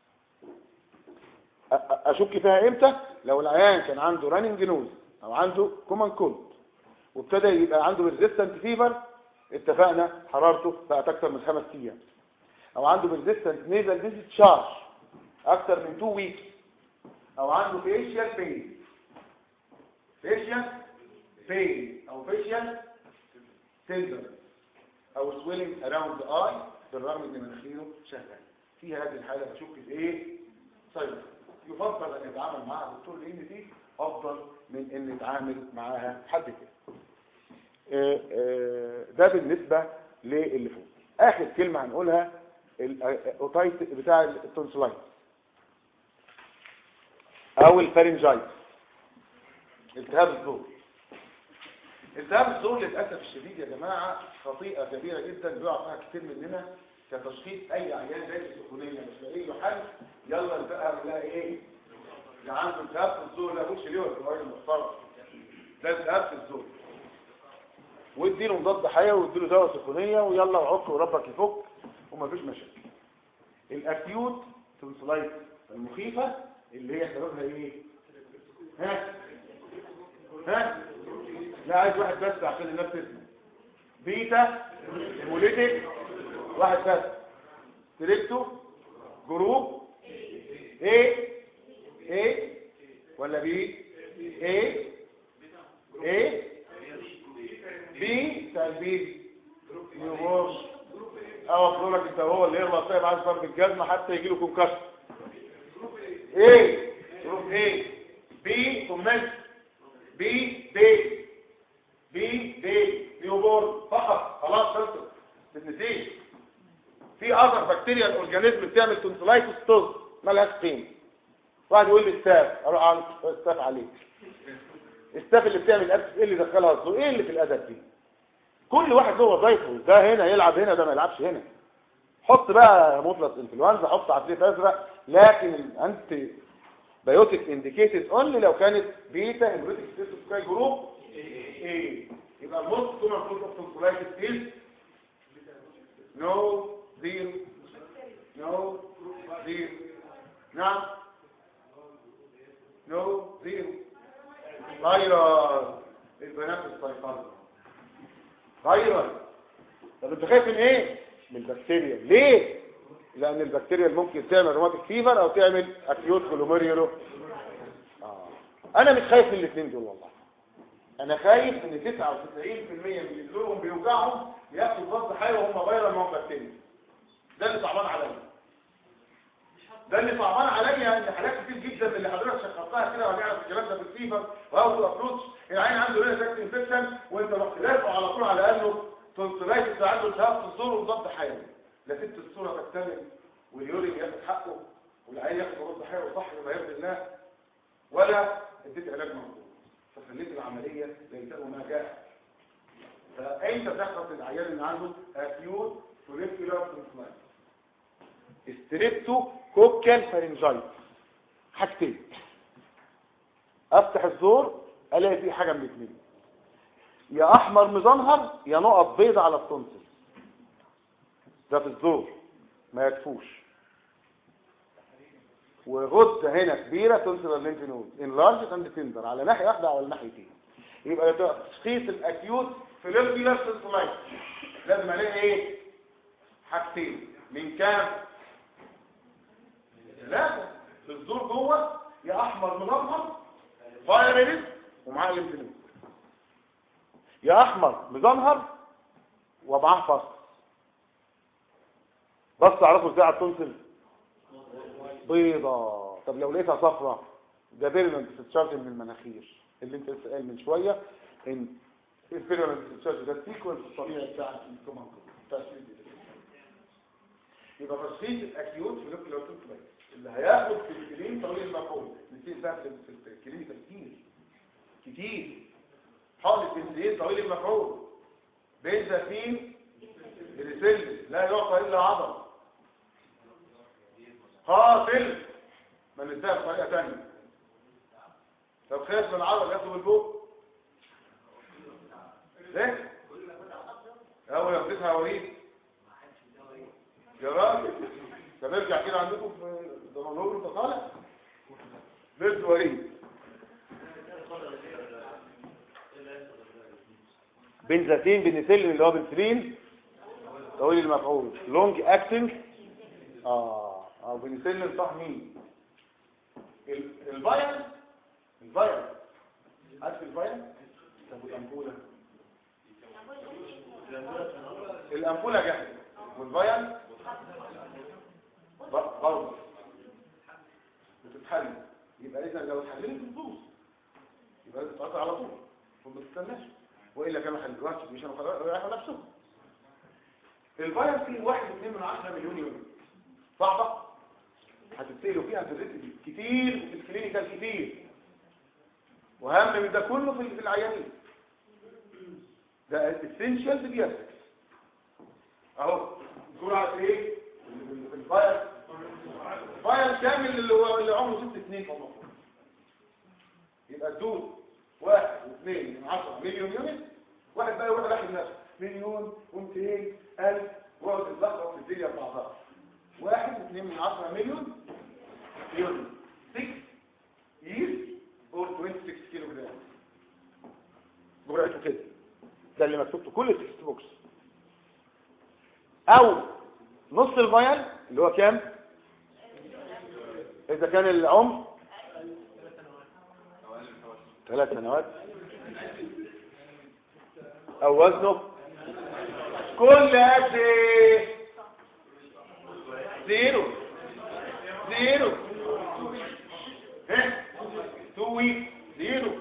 أ- أ- اشك فيها امتى لو العيان كان عنده راننج نوز او عنده كومان كولد وابتدى يبقى عنده ريزيستنت فيفر اتفقنا حرارته بقت اكتر من خمس ايام او عنده ريزيستنت نيزل ديزيت شارج اكتر من 2 ويكس او عنده فيشيال بين فيشيال بين او فيشيال تندر او سويلنج اراوند ذا اي بالرغم ان مناخيره شغال في هذه الحاله بشك في ايه صيد يفضل ان يتعامل معها دكتور لان دي افضل من ان يتعامل معاها حد كده آه، آه، ده بالنسبه للي فوق اخر كلمه هنقولها الاوتايت بتاع التونسلايت او الفارنجايت التهاب الزور التهاب الزور للاسف الشديد يا جماعه خطيئه كبيره جدا بيقع فيها كتير مننا كتشخيص اي عيان زي السخونيه مش لاقي له حل يلا التهاب نلاقي ايه اللي عنده التهاب في الزور لا بوش ليه ولا راجل محترم ده التهاب في الزور واديله مضاد حيوي واديله دواء سخونيه ويلا وعك وربك يفك ومفيش مشاكل الاكيوت تونسلايت المخيفه اللي هي سببها ايه ها ها لا عايز واحد بس عشان الناس تسمع بيتا هيموليتيك واحد بس تريبتو جروب ايه ايه ولا بي ايه ايه بي بتاع البي نيومورش او اقول لك انت هو اللي يغلط طيب عايز ضرب الجزمه حتى يجي له كونكشن ايه جروب ايه بي كومنت بي دي بي دي نيوبورن فقط خلاص خلصت بالنتيجه في اثر بكتيريا الاورجانيزم بتعمل تونسلايتس توز مالهاش قيمه واحد يقول لي ستاف اروح اعمل ستاف عليه الستاف اللي بتعمل ابس ايه اللي دخلها الزور ايه اللي في الادب دي كل واحد له وظايفه ده هنا يلعب هنا ده ما يلعبش هنا حط بقى مطلق انفلونزا حط عفريت ازرق لكن الانتي بايوتيك انديكيتد اونلي لو كانت بيتا هيموريتيك ستيتوسكاي جروب ايه يبقى الموست كومن كوز اوف تونسلايتس از نو زيرو نو زيرو نعم نو زيرو فيروس البنات السيطرة فيروس طب انت خايف من ايه من البكتيريا ليه لان البكتيريا اللي ممكن تعمل روماتيك فيفر او تعمل اكيوت جلوميريولو آه. انا مش خايف من الاثنين دول والله انا خايف ان 99% من اللي دولهم بيوجعهم ياخدوا ضد حيوي وهم فيروس ما هم بكتيريا ده اللي صعبان عليا ده اللي صعبان عليا ان حالات كتير جدا من اللي حضرتك شخصتها كده وجعت في الكلام ده في الفيفر وهاو ابروتش العين عنده هنا سكت انفكشن وانت رحت لافعه على طول على انه تونسلايتس عنده التهاب في الزور وضد حيوي لا سبت الصوره تكتمل واليورين ياخد حقه والعين ياخد ضد حيوي صح بما يرضي الله ولا اديت علاج مظبوط فخليت العمليه زي ما جاء فانت تحفظ العيان اللي عنده اكيوت فوليكولار تونسلايتس استريبتو كوكال فارنجايت حاجتين افتح الزور الاقي فيه حاجه من الاثنين يا احمر مزنهر يا نقط بيض على التونسل ده في الزور ما يكفوش وغده هنا كبيره تونسل الليمف نود انلارج اند تندر على ناحيه واحده او على ناحيتين يبقى ده تشخيص الاكيوت فيليبيولار سيستولايت لازم الاقي ايه حاجتين من كام ثلاثة في الزور جوه يا احمر مزنهر فايرلز ومعاه ليمفنود يا احمر مزنهر ومعاه فصل بس تعرفوا ازاي على التونسل بيضة طب لو لقيتها صفرة ده بيرمنت تتشارج من المناخير اللي انت لسه قايل من شويه ان البيرمنت تتشارج ده السيكونس الطبيعي بتاع الكوماند يبقى تشخيص الاكيوت في لوكيولار تونسلايتس اللي هياخد في الكلين طويل المفعول نسيت بقى في الكلين كتير كتير حقن بنزين طويل المفعول بنزافين بريسيل لا يعطى الا عضل قاتل ما نزاها بطريقه ثانيه لو خاف من العضل ياخده بالبوق ليه اول ياخدها وريد يا راجل طب ارجع كده عندكم في دمنهور انت طالع بنت وريد بنزاتين بنسلين اللي هو بنسلين طويل المفعول لونج اكتنج اه او بنسلين صح مين ال- الفايل الفايل عارف الفايل طب الامبوله الامبوله جاهزه والفايل برضه بتتحل يبقى اذا لو اتحللت بتبوظ يبقى لازم تقطع على طول وما تستناش والا كانوا هيدروها مش هيريحوا نفسهم الفاير فيه واحد اتنين من عشرة مليون يورو صعبة هتتسألوا فيها في الريتم كتير وفي الكلينيكال كتير وهم من ده كله في في العيانين ده essential بياسكس اهو نقول على ايه الفاير الفاير كامل اللي هو اللي عمره ست سنين فما فوق يبقى الدود واحد واثنين من عشرة مليون يونت واحد بقى يروح داخل نفسه مليون ومتين ألف وقعد تتلخبط في الدنيا ببعضها واحد واثنين من عشرة مليون يونت 6 years or 26 كيلو جرام جرعته كده ده اللي مكتوب في كل التكست بوكس او نص الفايل اللي هو كام اذا كان العمر ثلاث سنوات او وزنه كل قد ايه زيرو زيرو ها تو ويك زيرو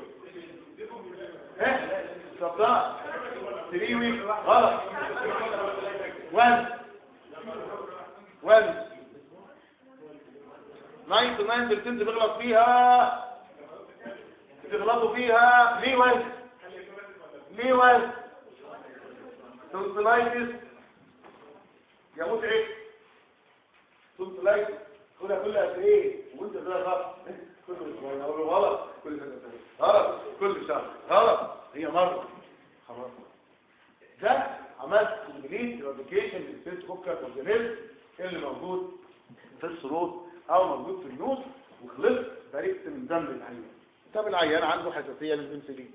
ها صدق 3 ويك غلط وزن وزن 99% بتغلط فيها بتغلطوا فيها ليه وزن ليه وزن تونسلايتس يا متعب تونسلايتس كلها كلها قد ايه وانت ده غلط كل اسبوع اقول له غلط كل سنه غلط كل شهر غلط هي مره خلاص ده عملت كومبليت ريبليكيشن للسيست كوكر اورجانيزم اللي موجود في الصروط او موجود في النوز وخلصت بريت من دم العيان طب العيان عنده حساسيه للبنسلين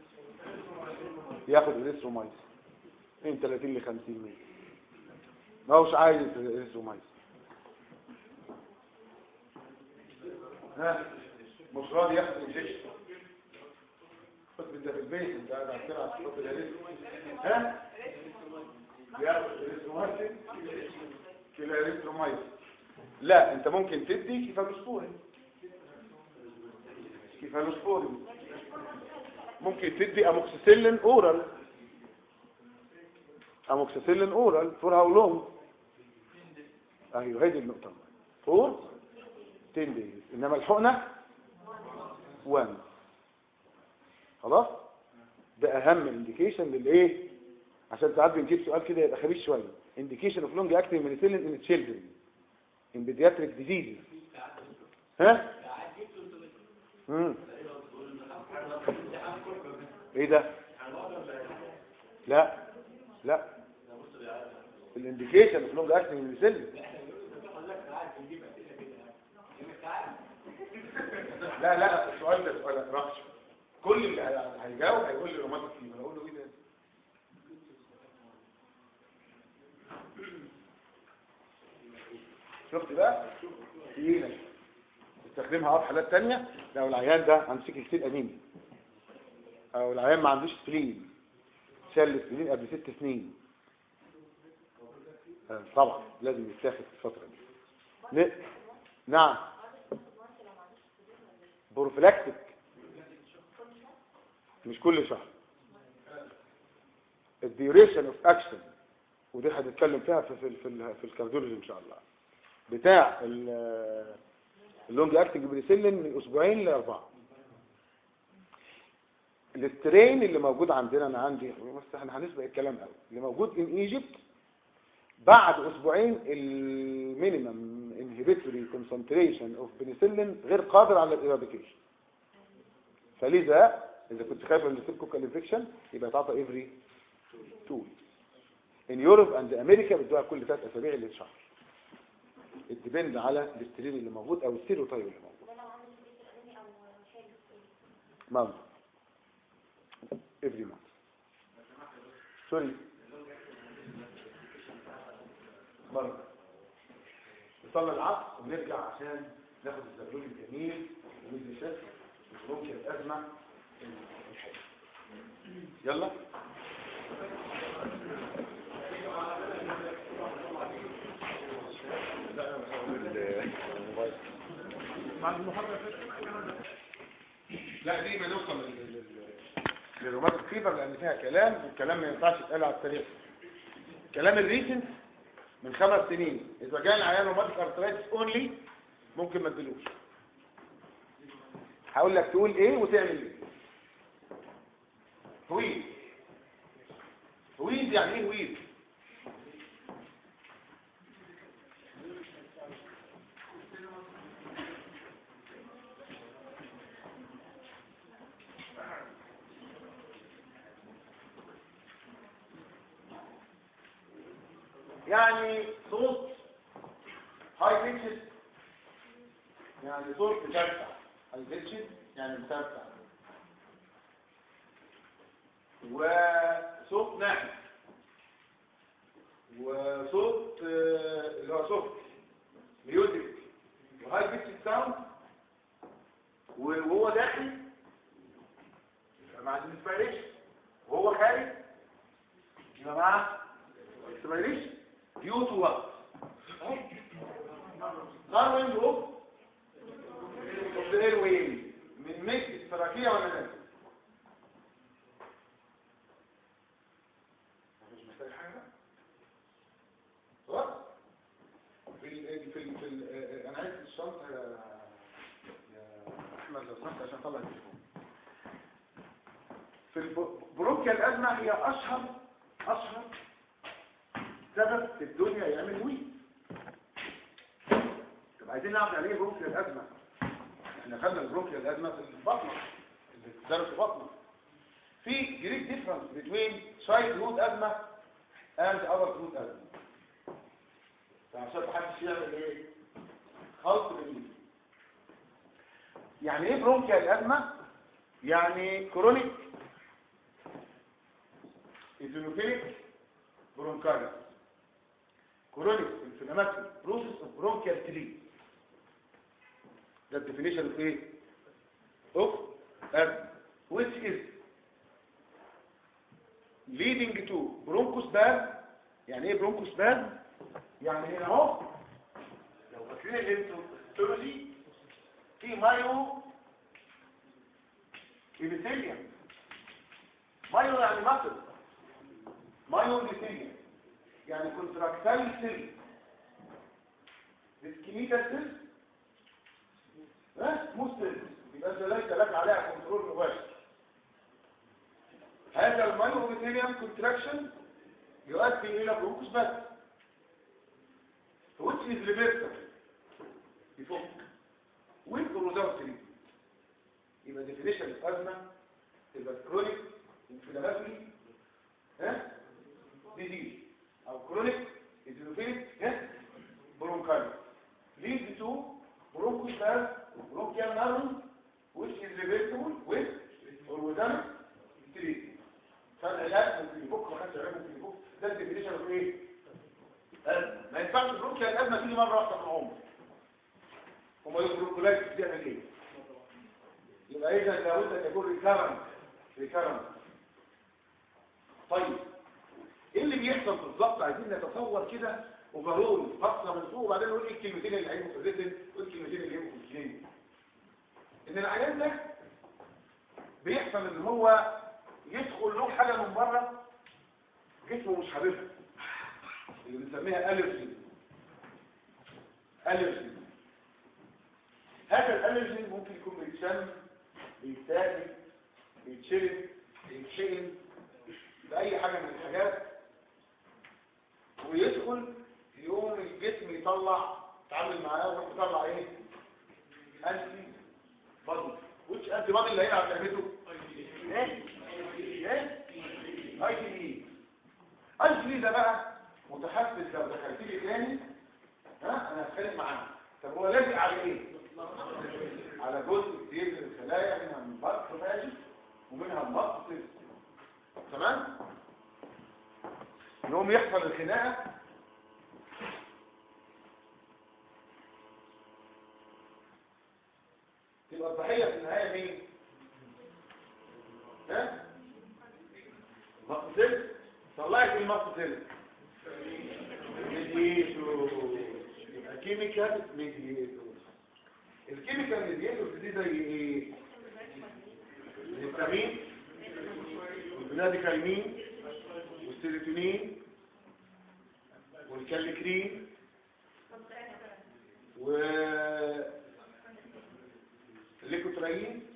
ياخد اريثرومايسين من 30 ل 50 مللي ما هوش عايز اريثرومايسين ها مش راضي ياخد انجكشن خد انت في البيت انت قاعد على السرعه تحط الاريثرومايسين ها ياخد اريثرومايسين كده اريثرومايسين لا انت ممكن تدي كيفالوسبورين كيفالوسبورين ممكن تدي اموكسيسيلين اورال اموكسيسيلين اورال فور هاو لونج ايوه هذه النقطه فور 10 دايز انما الحقنه 1 خلاص ده اهم انديكيشن للايه عشان ساعات بنجيب سؤال كده يبقى خبيث شويه indication of long acting penicillin in children in pediatric diseases ها امم ايه ده لا لا الانديكيشن اوف لونج اكتنج بنسلين لا لا السؤال ده سؤال رخص كل اللي هي- هيجاوب هيقول لي روماتيك فيبر اقول له ايه ده شفت بقى تقيله استخدمها اه في حالات تانية لو العيان ده عنده سكر كتير انيمي او العيان ما عندوش سبلين شال السبلين قبل ست سنين آه، طبعا لازم يتاخد في الفترة دي ن... نعم بروفلاكتيك مش كل شهر الديوريشن اوف اكشن ودي هنتكلم فيها في في في, في الكارديولوجي ان شاء الله بتاع ال- اللونج اكتنج بنسلين من اسبوعين لاربعه الاسترين اللي موجود عندنا انا عندي بس احنا هنسبق الكلام قوي اللي موجود ان ايجيبت بعد اسبوعين المينيمم انهبيتوري كونسنتريشن اوف بنسلين غير قادر على الاراديكيشن فلذا اذا كنت خايف من السيبكوكال انفكشن يبقى تعطى افري 2 ان يوروب اند امريكا بيدوها كل ثلاث اسابيع للشهر الديبند على الاسترين اللي موجود او السيروتايب اللي موجود مام افري مانث سوري مرة نصلي العصر ونرجع عشان ناخد الزبون الجميل ونزل الشمس وممكن الأزمة الحلوة يلا لا دي ما نوصل لل- لل- للرومات الفيبر لان فيها كلام والكلام ما ينفعش يتقال على التاريخ كلام الريسنت من خمس سنين اذا كان عيان روماتيك ارترايتس اونلي ممكن ما تدلوش هقول لك تقول ايه وتعمل ايه هويد هويد يعني ايه هويد يعني صوت هاي بيتشز يعني صوت مترفع هاي بيتشز يعني مترفع وصوت ناعم وصوت آه، اللي هو صوت ميوزك وهاي بيتشز ساوند وهو داخل يبقى مع الانسبيريشن وهو خارج يبقى مع الانسبيريشن due to what? Narrowing of of the airway من ميك التراكية ولا لا؟ مش محتاج حاجة؟ خلاص؟ في ال في ال في ال انا عايز الشنطة يا يا احمد لو سمحت عشان اطلع التليفون في البروكيا الازمة هي اشهر اشهر سبب في الدنيا يعمل ويد طب عايزين نعرف يعني ايه بروكيا الازمه احنا خدنا البروكيا الازمه في البطنه اللي درس بطنه في جريت ديفرنس بين شايلد هود ازمه اند اذر هود ازمه فعشان محدش يعمل ايه خلط بين يعني ايه برونكيا الازمه يعني كرونيك ايزونوفيليك برونكايتس chronic inflammatory process of bronchial tree the definition of ايه of asthma which is leading to bronchospasm يعني ايه bronchospasm يعني هنا اهو لو فاكرين الانتروستولوجي في مايو ابيثيليوم مايو يعني مصل مايو ابيثيليوم يعني كونتراكتايل سيل اسكيميتا سيل ها مو سيل يبقى انت ليس لك عليها كنترول مباشر هذا المايوبيثيليوم كونتراكشن يؤدي الى بروكس بس which is reversible يفك with or without treatment يبقى definition الأزمة يبقى chronic inflammatory ها disease او chronic eosinophilic bronchitis leads to bronchospasm bronchial narrowing which is reversible with or without treatment فالعلاج ممكن يفك ما كانش علاج ممكن يفك ده الديفينيشن اوف ايه؟ أزمة. ما ينفعش البرونكيال الازمه تيجي مره واحده في العمر وما البرونكولايتس بتعمل ايه؟ يبقى اذا لابد ان يكون ريكارنت ريكارنت طيب ايه اللي بيحصل بالظبط عايزين نتصور كده اوفرول بصه من فوق وبعدين نقول ايه الكلمتين اللي هيبقوا في الريتن وايه الكلمتين اللي هيبقوا في الكلين ان العيان ده بيحصل ان هو يدخل له حاجه من بره جسمه مش حاببها اللي بنسميها الرجي الرجي هذا الالرجي ممكن يكون بيتشم بيتاكل بيتشرب بيتشئم بأي حاجة من الحاجات ويدخل يقوم الجسم يطلع يتعامل معاه ويروح يطلع ايه انتي بادي وش انتي بادي اللي هنا هتعمله ايه ايه اي تي بي اي تي بي ده بقى متحفز لو دخلت لي تاني ها انا هتكلم معاه طب هو لازق على ايه على جزء كتير من الخلايا منها من بطن فاجئ ومنها البطن تمام يقوم يحصل الخناقه تبقى الضحيه في النهايه مين ها مقتل طلعت المقتل ميديتو يبقى كيميكال ميديتو الكيميكال ميديتو دي زي ايه الهستامين والبناديكايمين والسيروتونين والكاليكرين و الليكوتراين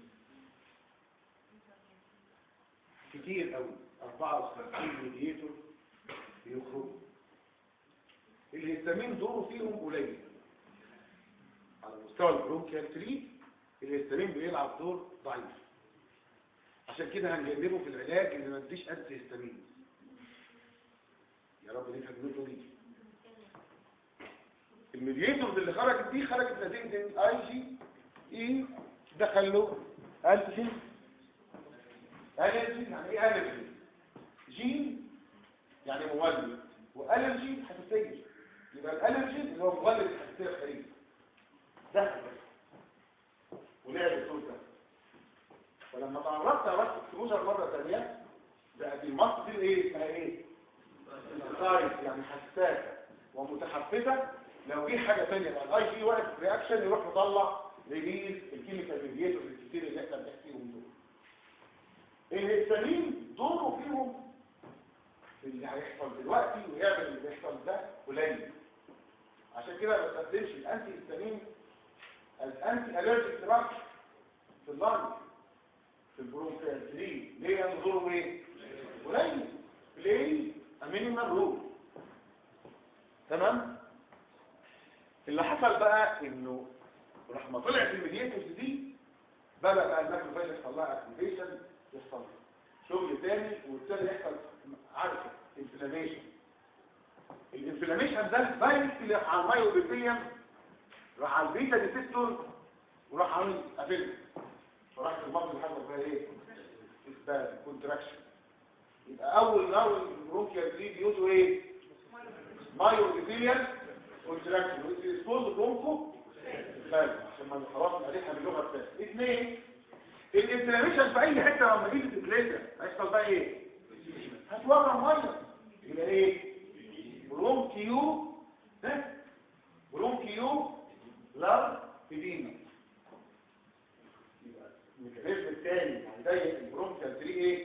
كتير قوي 64 مليتر بيخرجوا الهستامين دوره فيهم قليل على مستوى البرونكيال 3 الهستامين بيلعب دور ضعيف عشان كده هنجنبه في العلاج ان ما نديش انتي هستامين يا رب نفهم النقطه دي الميديتورز اللي خرجت دي خرجت نتيجه ان اي جي اي دخل له الفين الرجين يعني ايه الرجين جين يعني مولد والرجين حساسيه يبقى الالرجين اللي هو مولد الحساسيه الخارجيه دخل ولعب الدور ده فلما تعرضت على رأس الكروزر مرة ثانية بقت المصر دي ايه اسمها ايه سايت يعني حساسة ومتحفزة لو جه حاجة ثانية بقى الاي جي وقت رياكشن يروح مطلع ريليز الكيميكال ميديتور الكتير اللي احنا بنحكيهم دول الهستامين دوره فيهم في اللي هيحصل دلوقتي ويعمل اللي بيحصل ده قليل عشان كده ما بستخدمش الانتي هستامين الانتي الرجيك دراج في اللانج في البرونكيال 3 ليه ينظروا ايه قليل ليه مينيمال رول تمام اللي حصل بقى انه لما طلعت الميدياتورز دي بدا بقى الماكروفاج يحصل لها اكتيفيشن يحصل شغل تاني وابتدى يحصل عركه انفلاميشن الانفلاميشن ده دايركتلي على المايوبيبيوم راح على البيتا ديتكتور وراح عامل قافلها فراح المرض اللي حصل فيها ايه اسباب كونتراكشن يبقى اول اول برونكيال دي بيوتوا ايه مايو ابيثيليال كونتراكشن ويسبوز برونكو خالص عشان ما خلاص نريحها باللغه الثانيه اثنين الانفلاميشن في اي حته لما تيجي تتلجا هيحصل بقى ايه هتورم ميه يبقى ايه برونكيو ها برونكيو لا ادينا الميكانيزم الثاني هيضيق البرونكيال 3 ايه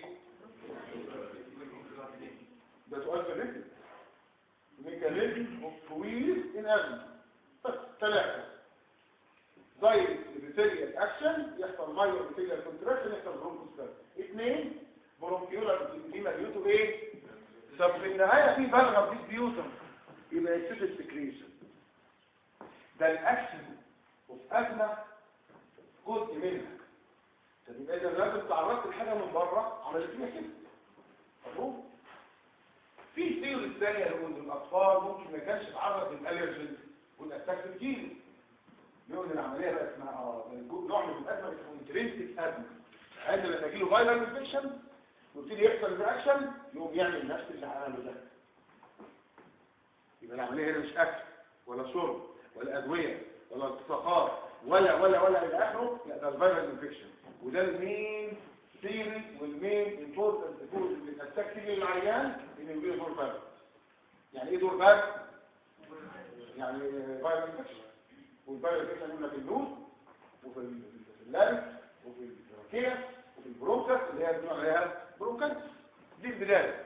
ده سؤال في الرجل ميكانيزم اوف كويز ان ازمه بس ثلاثه دايركت ابيثيليال اكشن يحصل مايو ابيثيليال كونتراكشن يحصل برونكوسباز اثنين برونكيولار ديما بيوتو ايه طب في النهايه في بلغم في بيوتم يبقى يكتب سكريشن ده الاكشن اوف ازمه جزء منها طب يبقى اذا لازم تعرضت لحاجه من بره عملت فيها كده مفهوم في ثيوري الثانيه اللي هو ان الاطفال ممكن ما كانش يتعرض للالرجين والاتاك الجيني يقول العمليه بقى اسمها اه نوع من الازمه اسمه انترنسك ازمه عند لما يجي له فايرال انفكشن ويبتدي يحصل رياكشن يقوم يعمل نفس اللي عمله ده يبقى العمليه هنا مش اكل ولا شرب ولا ادويه ولا التصاقات ولا ولا ولا الى اخره لا ده الفيروس انفكشن وده المين ثيري والمين امبورتنت تكون اللي تتكتل للعيان ان يجي له دور برد يعني ايه دور برد يعني فيروس انفكشن والفيروس انفكشن قلنا في النوز وفي اللابس وفي التراكيه وفي البرونكس اللي هي بنقول عليها برونكس دي البدايه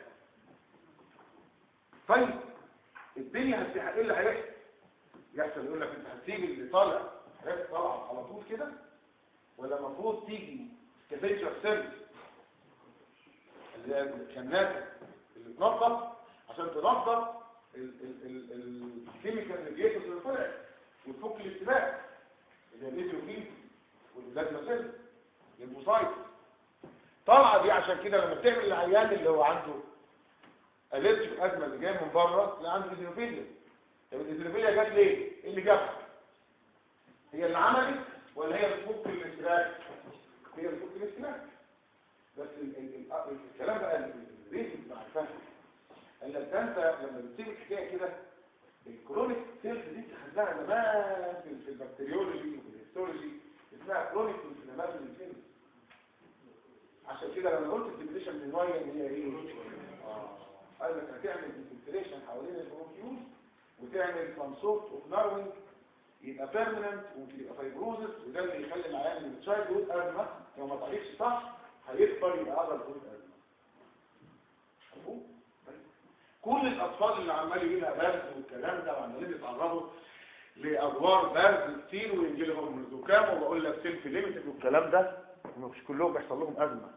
طيب الدنيا هتحقق ايه اللي هيحصل يحصل يقول لك انت هتسيب اللي طالع حاجات طالعه على طول كده ولا المفروض تيجي كفيتشر سيرفيس اللي هي الكنات اللي تنظف عشان تنظف الكيميكال ريديتورز اللي طلعت وتفك الاستباق اللي هي النيتروفيل والبلازما سيل البوسايت طالعه دي عشان كده لما بتعمل العيان اللي هو عنده الرجيك ازمه اللي جايه من بره اللي عنده ايزوفيليا طب الايزوفيليا جت ليه ايه اللي جابها هي اللي عملت ولا هي بتفك الاستباق هي بتفك الاستباق بس ال ال ال الكلام بقى الريزن مع الفهم قال لك ده انت لما بتسيب الحكايه كده الكرونيك سيلز دي خدناها زمان في في البكتيريولوجي وفي الهيستولوجي اسمها كرونيك انفلاماتوري سيلز عشان كده لما قلت الديبريشن من الميه اللي هي ايه اه قال لك هتعمل ديفلتريشن حوالين البرونكيول وتعمل سم سورت اوف ناروينج يبقى بيرمننت وممكن يبقى فايبروزس وده اللي يخلي العيان من تشايلد هود ازمه لو ما تعالجش صح هيكبر يبقى اقدر هود ازمه مفهوم؟ طيب. كل الاطفال اللي عمال يجي لها برد والكلام ده وعمالين يتعرضوا لادوار برد كتير ويجي لهم زكام وبقول لك سيلف ليميتد والكلام ده مش كلهم بيحصل لهم ازمه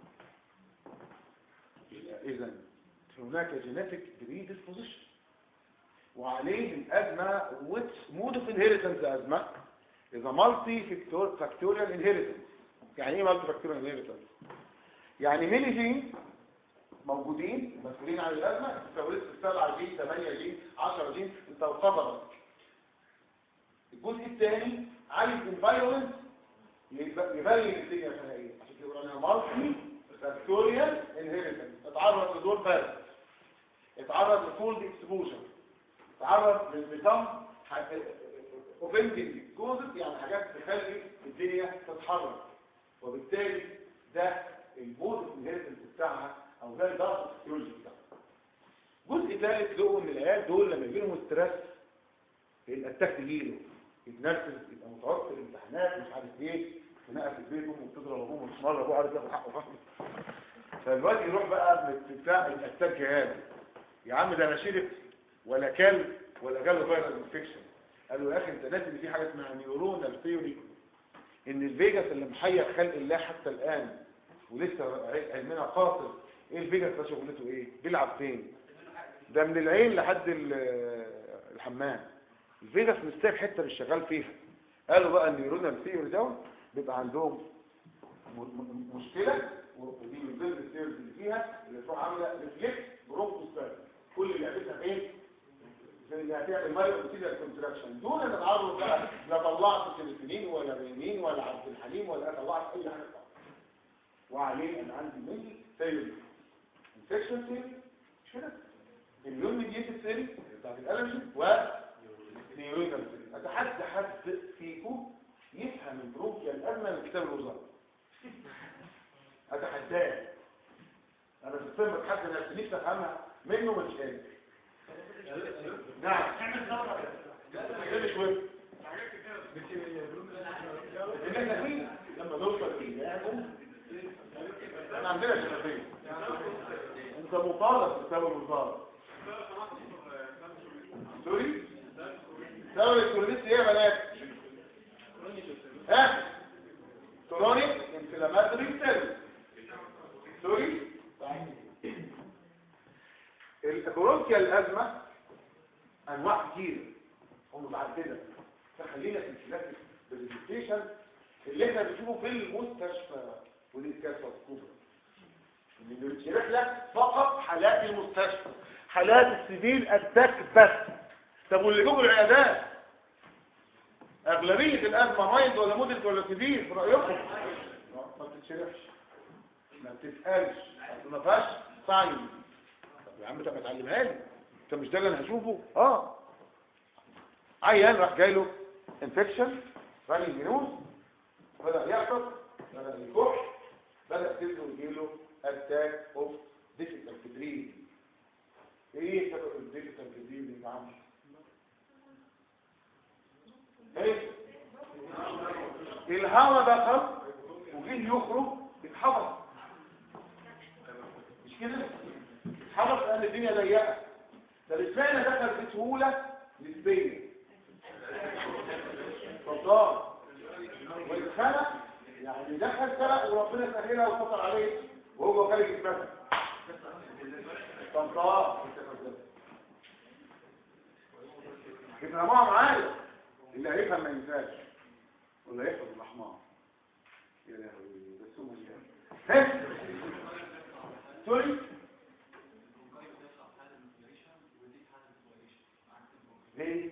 اذا هناك جينيتك بريدisposition وعليه الازمه which mode of inheritance ازمه اذا مالتي فاكتوريال انهيرتنس يعني ايه مالتي فاكتوريال انهيرتنس يعني ميني جين موجودين مسؤولين عن الازمه انت ولدت 7 جين 8 جين 10 جين انت وقدرك الجزء الثاني عايز انفايرمنت يبين الدنيا فيها ايه عشان كده يقول انا مالتي فاكتوريال انهيرتنس اتعرض لدور برد اتعرض لكولد اكسبوجر اتعرض للنظام اوفنتنج كوزت يعني حاجات تخلي الدنيا تتحرك وبالتالي ده المود الانهيرتنس بتاعها او ده الضغط الفسيولوجي بتاعها جزء ثالث له ان العيال دول لما يجي لهم ستريس الاتاك تجيله يتنرفز يبقى متوتر امتحانات مش عارف ايه خناقه في البيت امه بتضرب ابوه مش مره ابوه عارف ياخد حقه خالص فالواد يروح بقى بتاع الاتاك جهاز يا عم ده انا شرب ولا كلب ولا جاله فيروس انفكشن قال له يا اخي انت ناسي ان في حاجه اسمها نيورونال ثيوري ان الفيجاس اللي محير خلق الله حتى الان ولسه علمنا قاصر ايه الفيجاس ده شغلته ايه بيلعب فين ده من العين لحد ال- الحمام الفيجاس مش سايب حته مش شغال فيها قالوا بقى النيورونال ثيوري ده بيبقى عندهم م- م- مشكله ودي من ضمن الثيوريز اللي فيها اللي تروح عامله ريفلكس برونكوستاز كل اللي لعبتها ايه زي اللي هتعمل مايو اوتيليا كونتراكشن دون ان اتعرض بقى لا طلعت سيليسيلين ولا رينين ولا عبد الحليم ولا طلعت اي حاجه خالص وعليه انا عندي مني ثيوري انفكشن ثيوري مش كده اليوم ميديتد ثيوري بتاعت الالرجي و نيورونال ثيوري اتحدى حد فيكم يفهم البروكيا الازمه من كتاب الوزاره اتحداه انا في السن بتحدى نفسي نفسي افهمها منه مش قادر نعم اعمل شويه ان احنا فيه لما نوصل فيه احنا عندنا شفافيه انت مطالب بسبب الوزاره سوري دوري الكوليست ايه يا بنات ها كرونيك انفلاماتوري سيل سوري البرونكيا الازمه انواع كتير ومتعدده فخلينا في الكلاسيك برزنتيشن اللي احنا بنشوفه في المستشفى ودي الكارثه الكبرى اللي بيشرح لك فقط حالات المستشفى حالات السبيل اتاك بس طب واللي جوه العيادات اغلبيه الازمه مايند ولا مودلت ولا سبيل في رايكم ما بتتشرحش ما بتتقالش ما فيهاش ساينس طب يا عم انت ما تعلمها لي انت مش ده اللي انا هشوفه اه عيان راح جاي له انفكشن راني جنوز بدا يعطس بدا يكح بدا تبدو يجيله اتاك اوف ديفيكالت بريد ايه سبب الديفيكالت بريد يا عم ايه الهواء دخل وجه يخرج اتحبط مش كده اتحبط لان الدنيا ضيقه ده الاسماعيلي دخل بسهوله نسبيه فضال واتخنق يعني دخل سرق وربنا سهلها وسطر عليه وهو خارج البلد طنطاء افهموها معايا اللي هيفهم ما ينساش واللي هيحفظ الاحمر يا لهوي بس هو مش ها سوري ليه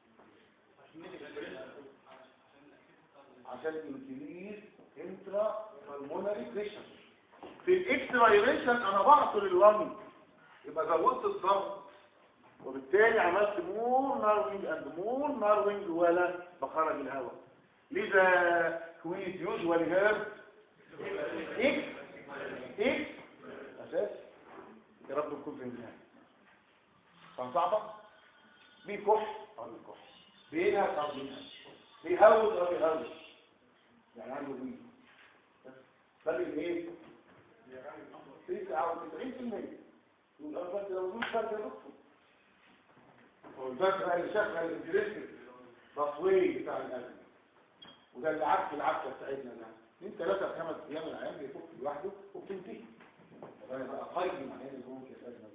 عشان انكريز انترا بالمونري بريشر في الاكسترايريشن انا بعصر اللنج يبقى زودت الضغط وبالتالي عملت مور ناروينج اند مور ناروينج ولا بخرج الهواء لذا كويس يوجوالي هيرب اكس اكس اساس يا رب نكون في النهايه كان صعبه بيكح او بيكح بينها او بينها بيهوز او بيهوز يعني عنده مين بل ايه 99% يبقى بس لو مش فرق نصه والبس بقى اللي شافها الانجليزي تصوير بتاع القلب وده اللي عكس العكسه بتاعتنا ده من ثلاثة خمس ايام العيان بيفك لوحده وبتنتهي فانا بقى قيم على ان هو كده لازم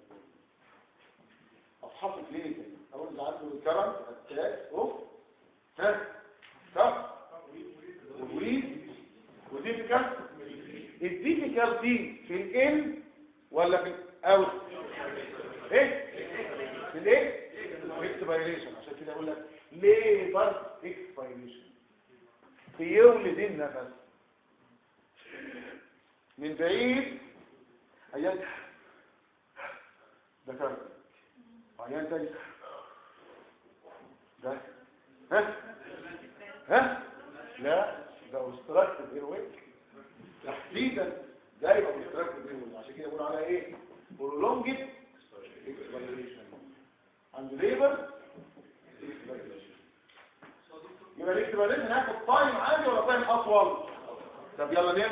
اصحاب كلينيكال اول اللي عنده كرم اتاك اوف ها طب وويد وديفيكال الديفيكال دي في الان ولا في الاوت ايه في الايه اكسبيريشن عشان كده اقول لك ليبر اكسبيريشن في يولد النفس من بعيد عيان ده كان عيان تاني ده ها ها لا ده اوستراكتيف ايرويك تحديدا ده يبقى اوستراكتيف ايرويك عشان كده بقول عليها ايه prolonged expiration and labor expiration يبقى الاكسبيريشن هياخد تايم عادي ولا تايم اطول طب يلا نبدا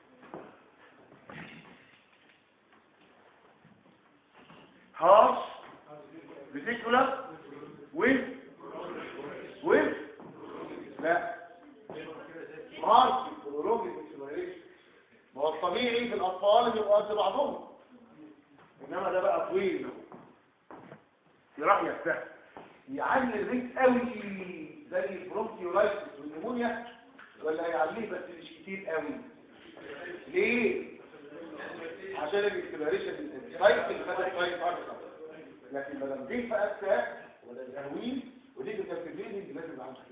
هاش فيزيكولا ويز ويز لا مارس برولوج اكسبيريشن ما هو الطبيعي في الاطفال ان يبقوا قد بعضهم انما ده بقى طويل في رايك ده يعلي الريت قوي زي البرونكيولايتس والنمونيا ولا هيعليه بس مش كتير قوي ليه عشان الاكسبيريشن السايكل خدت سايكل اكتر لكن ما دام دي في اتاك ولا الهوين ودي بتكتبين لازم يبقى عنده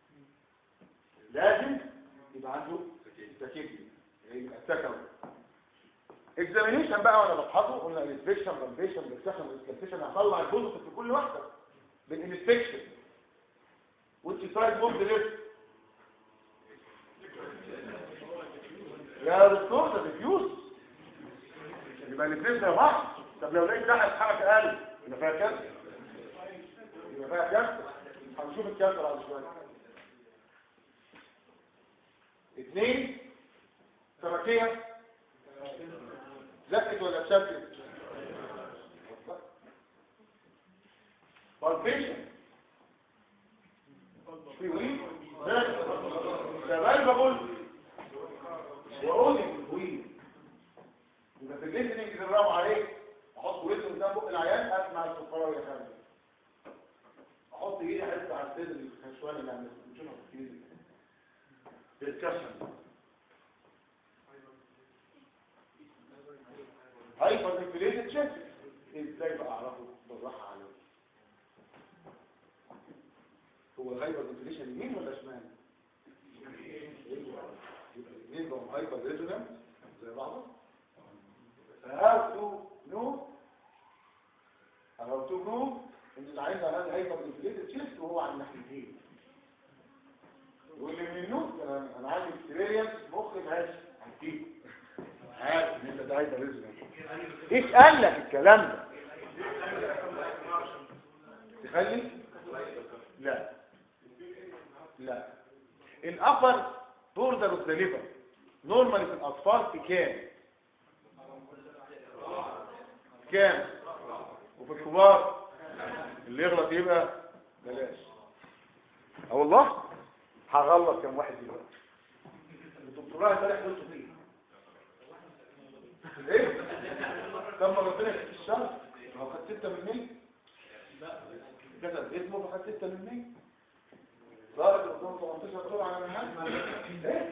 لازم يبقى عنده تكيبي يبقى اتاك اكزامينيشن بقى وانا بفحصه قلنا الانسبكشن رامبيشن بالسكشن والاسكالفيشن هطلع البوزيتيف في كل واحده بالانسبكشن which side of the list يا دكتور ده ديفيوز يبقى الاثنين زي بعض طب لو لقيت ده حركه اقل يبقى فيها كسر يبقى فيها كسر هنشوف الكسر بعد شويه اثنين سمكيه زقت ولا اتشبكت بالبيشن في وين شغال بقول وأولي وين يبقى في الليسننج اللي الرام عليه احط ودني قدام بق العيان اسمع الصفاره وهي خارجه احط ايدي احس على الصدر الخشوان اللي عم نشوفها في الكلينيك ديسكشن هايبر انفليتد تشيست ازاي بقى اعرفه بالراحه عليه هو الهايبر انفليشن يمين ولا شمال يبقى الاثنين بقوا هايبر ريزونانت زي بعضهم فهاو تو نو هاو تو نو ان العين ده هذا هايبر انفليتد تشيست وهو على الناحيتين واللي من النوت انا انا عندي اكسبيرينس مخي ماشي هديك عارف ان انت ده هايبر ريزونانت ايش قال لك الكلام ده تخلي لا لا الابر بوردر اوف ذا ليفر نورمالي في الاطفال في كام كام وفي الكبار اللي يغلط يبقى بلاش اه والله هغلط كم واحد دلوقتي الدكتوراه امبارح قلت فيه ايه كم مرة ربنا في الشهر هو خد 6 من 100 كتب اسمه فخد 6 من 100 ضارب قدام 18 دولار على منهج ايه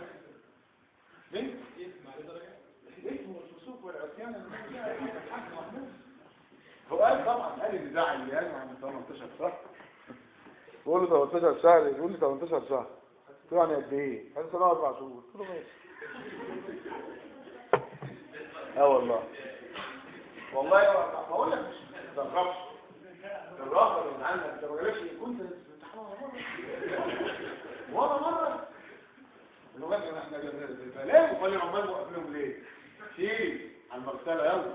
مين اسمه الفسوق والعصيان هو قال طبعا قال ان ده عيان وعند 18 شهر بقول له 18 شهر يقول لي 18 شهر قلت له يعني قد ايه؟ قال سنه اربع شهور قلت له ماشي اه والله والله بقول لك مش ما تتدربش الرغبه من عندك انت ما جالكش كنت في الامتحان ولا مره ولا مره اللغات اللي احنا بلاش وقال لي عمال موقفينهم ليه شيل على المغسله يلا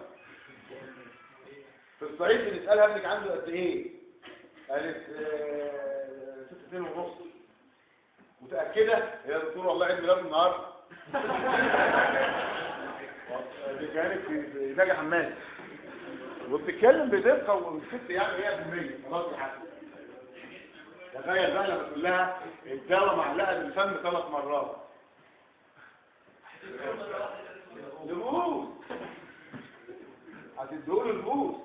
في الصعيد بنسالها ابنك عنده قد ايه قالت آه، ست سنين ونص متاكده يا دكتور والله عيد ميلاد النهارده دي كانت في في ناجي حماد وبتتكلم بدقه والست يعني 100% خلاص يا حسن تخيل بقى لما تقول لها الدواء معلقه بالفم ثلاث مرات لبوس هتديله البوس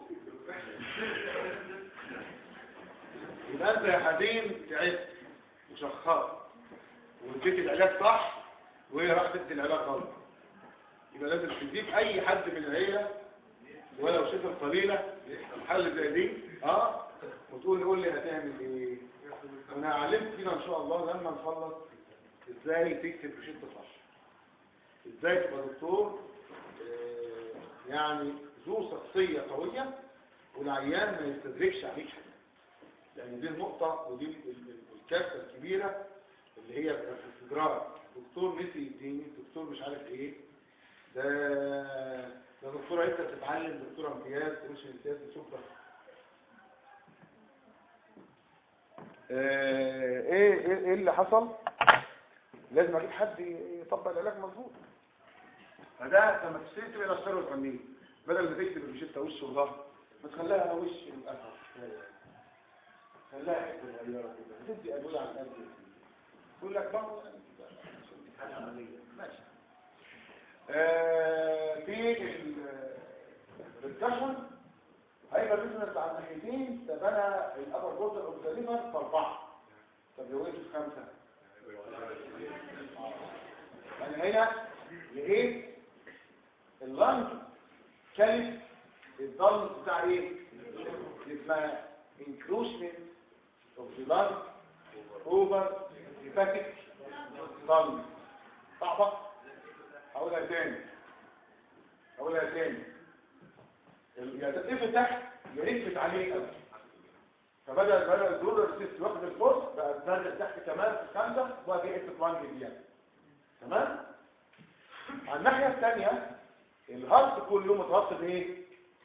يبقى انت يا حبيب تعبت وشخصت واديت العلاج صح وهي راحت تدي العلاج غلط يبقى لازم تجيب اي حد من العيله ولو شفت قليله الحل زي دي اه وتقول قول لي هتعمل ايه انا هعلمك كده ان شاء الله لما نخلص ازاي تكتب روشته صح ازاي تبقى دكتور آه، يعني ذو شخصيه قويه والعيان ما يستدركش عليك حاجه لان دي النقطه ودي ال- ال- الكارثه الكبيره اللي هي الاستدراك دكتور نسي يديني دكتور مش عارف ايه ده ده دكتور عايزه تتعلم دكتور امتياز مش امتياز شكرا آه، ايه ايه ايه اللي حصل لازم اجيب حد يطبق العلاج مظبوط فده لما تشتري تبقى الاشتر والقنين بدل ما تكتب الروشته وش وظهر ما تخليها وش الاسد خليها حته صغيره كده تدي ادويه على القد يقول لك برضه عمليه ماشي آه، في الدسكشن هيبقى بيزنس على الناحيتين طب انا الابر بوردر اوف ذا ليفر في اربعه طب لو وقفت في خمسه انا هنا لقيت اللنج كلف الضل بتاع ايه؟ اسمها inclusion of the lung over hepatic ضل صعبة هقولها تاني هقولها تاني يا تقف تحت يا يثبت عليه قوي فبدل بدل الدور السيست واخد الفرص بقى نزل تحت كمان في خمسة وبقى في حته وان دي يعني تمام على الناحية الثانية الهارت كله متغطى بايه؟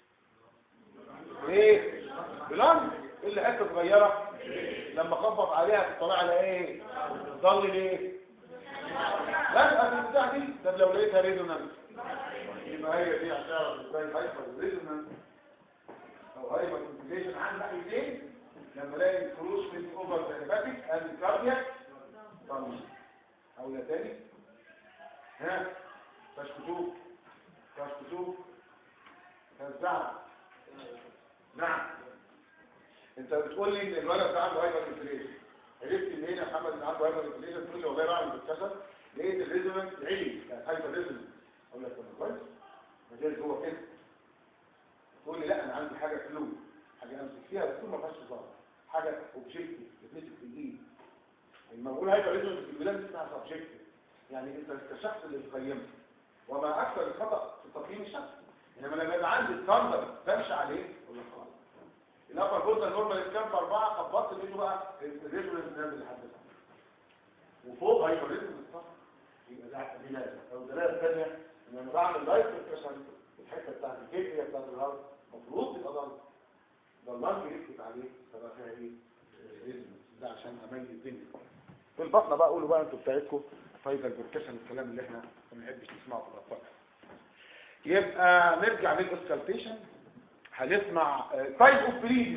بايه؟ بلانج اللي حته صغيرة لما خبط عليها طلع على ايه؟ ضل ليه؟ لا قبل البتاع دي طب لو لقيتها ريزونانس يبقى هي دي هتعرف ازاي هايبر ريزونانس او هايبر كونفيجيشن عن ناحيتين لما الاقي الفلوس من اوفر ذا اند كاردياك طنش او تاني ها تشكتوك تشكتوك فزعت نعم انت بتقول لي ان الولد ده عنده هايبر انفليشن عرفت منين يا محمد ان عنده هايبر انفليشن تقول لي والله بعمل بالكسر لقيت الريزونانس عالي هايبر ريزونانس اقول لك طب كويس مجال هو كده تقول لي لا انا عندي حاجه فلو حاجه امسك فيها بس ما فيهاش ظاهر حاجه اوبجكتيف بتمسك في الايد لما بقول هايبر ريزونانس في البلاد اسمها سبجكتيف يعني انت كشخص اللي بتقيمه وما اكثر الخطا في تقييم الشخص انما لما يبقى عندي ستاندرد بمشي عليه ولا خلاص الابر بوزا نورمال كام في اربعه خبطت منه بقى الريزونانس نازل لحد تحت وفوق هايبر ريزونانس صح يبقى ده دلالة او دلالة ثانية ان انا بعمل لايف كشن الحتة بتاعت الكيفية بتاعت الهارد المفروض تبقى ضل ده اللانج يكتب عليه فبقى فيها ايه ريزونانس ده عشان اميز الدنيا في البطنة بقى قولوا بقى انتوا بتاعتكم فايدة البركشن الكلام اللي احنا ما بنحبش نسمعه في الاطفال يبقى نرجع للاسكالتيشن هنسمع تايب اوف بريدنج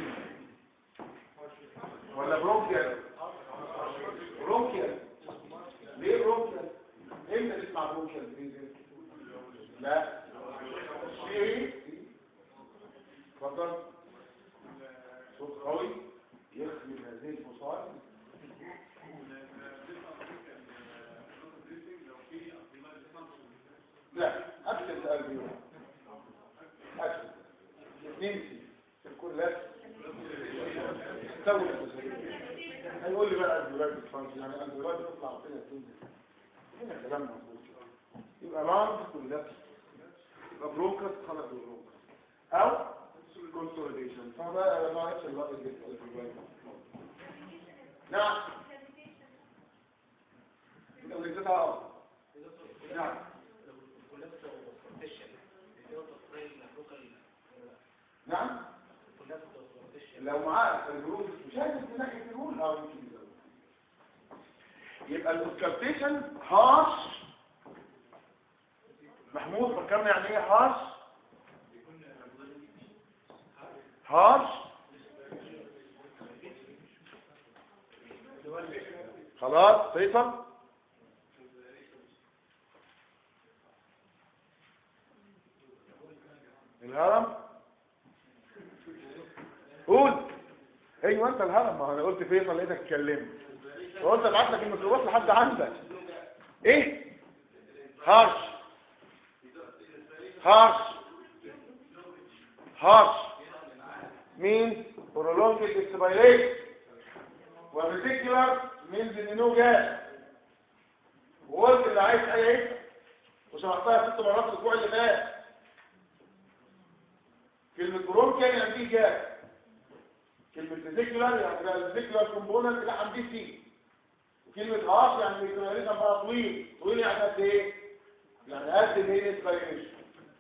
ولا برونكيال برونكيال ليه برونكيال امتى تسمع برونكيال بريدنج لا شيء اتفضل صوت قوي يخلي هذه الفصائل لا اكتب قلبي اكتب نمسي في الكلات استوي هيقول لي بقى الدولاب الفانكشن يعني الدولاب يطلع فينا تنزل هنا كلام مظبوط يبقى لانج كلها يبقى برونكس خلق البرونكس او كونسوليديشن فما ما عرفش اللقطه دي في الجواب. نعم لو نزلتها اه نعم نعم لو معاه الجروب مش عايز من ناحيه الرول او يمكن يزود. يبقى الاوسكالتيشن هاش محمود فكرنا يعني ايه هاش هاش خلاص فيصل الهرم قول ايوه انت الهرم ما انا قلت فيصل لقيتك اتكلمت وقلت ابعت لك الميكروباص لحد عندك ايه هارش هارش هارش مين prolonged expiration وبريتيكولار مينز ان نو جاز وقلت اللي عايز اي عيب وشرحتها ست مرات الاسبوع اللي فات كلمة برون كان يعني فيه جاز كلمة فيزيكولار يعني بقى الفيزيكولار كومبوننت لا عندي فيه وكلمة هاف يعني بيكون بقى طويل طويل يعني قد ايه؟ يعني قد ايه انسبيريشن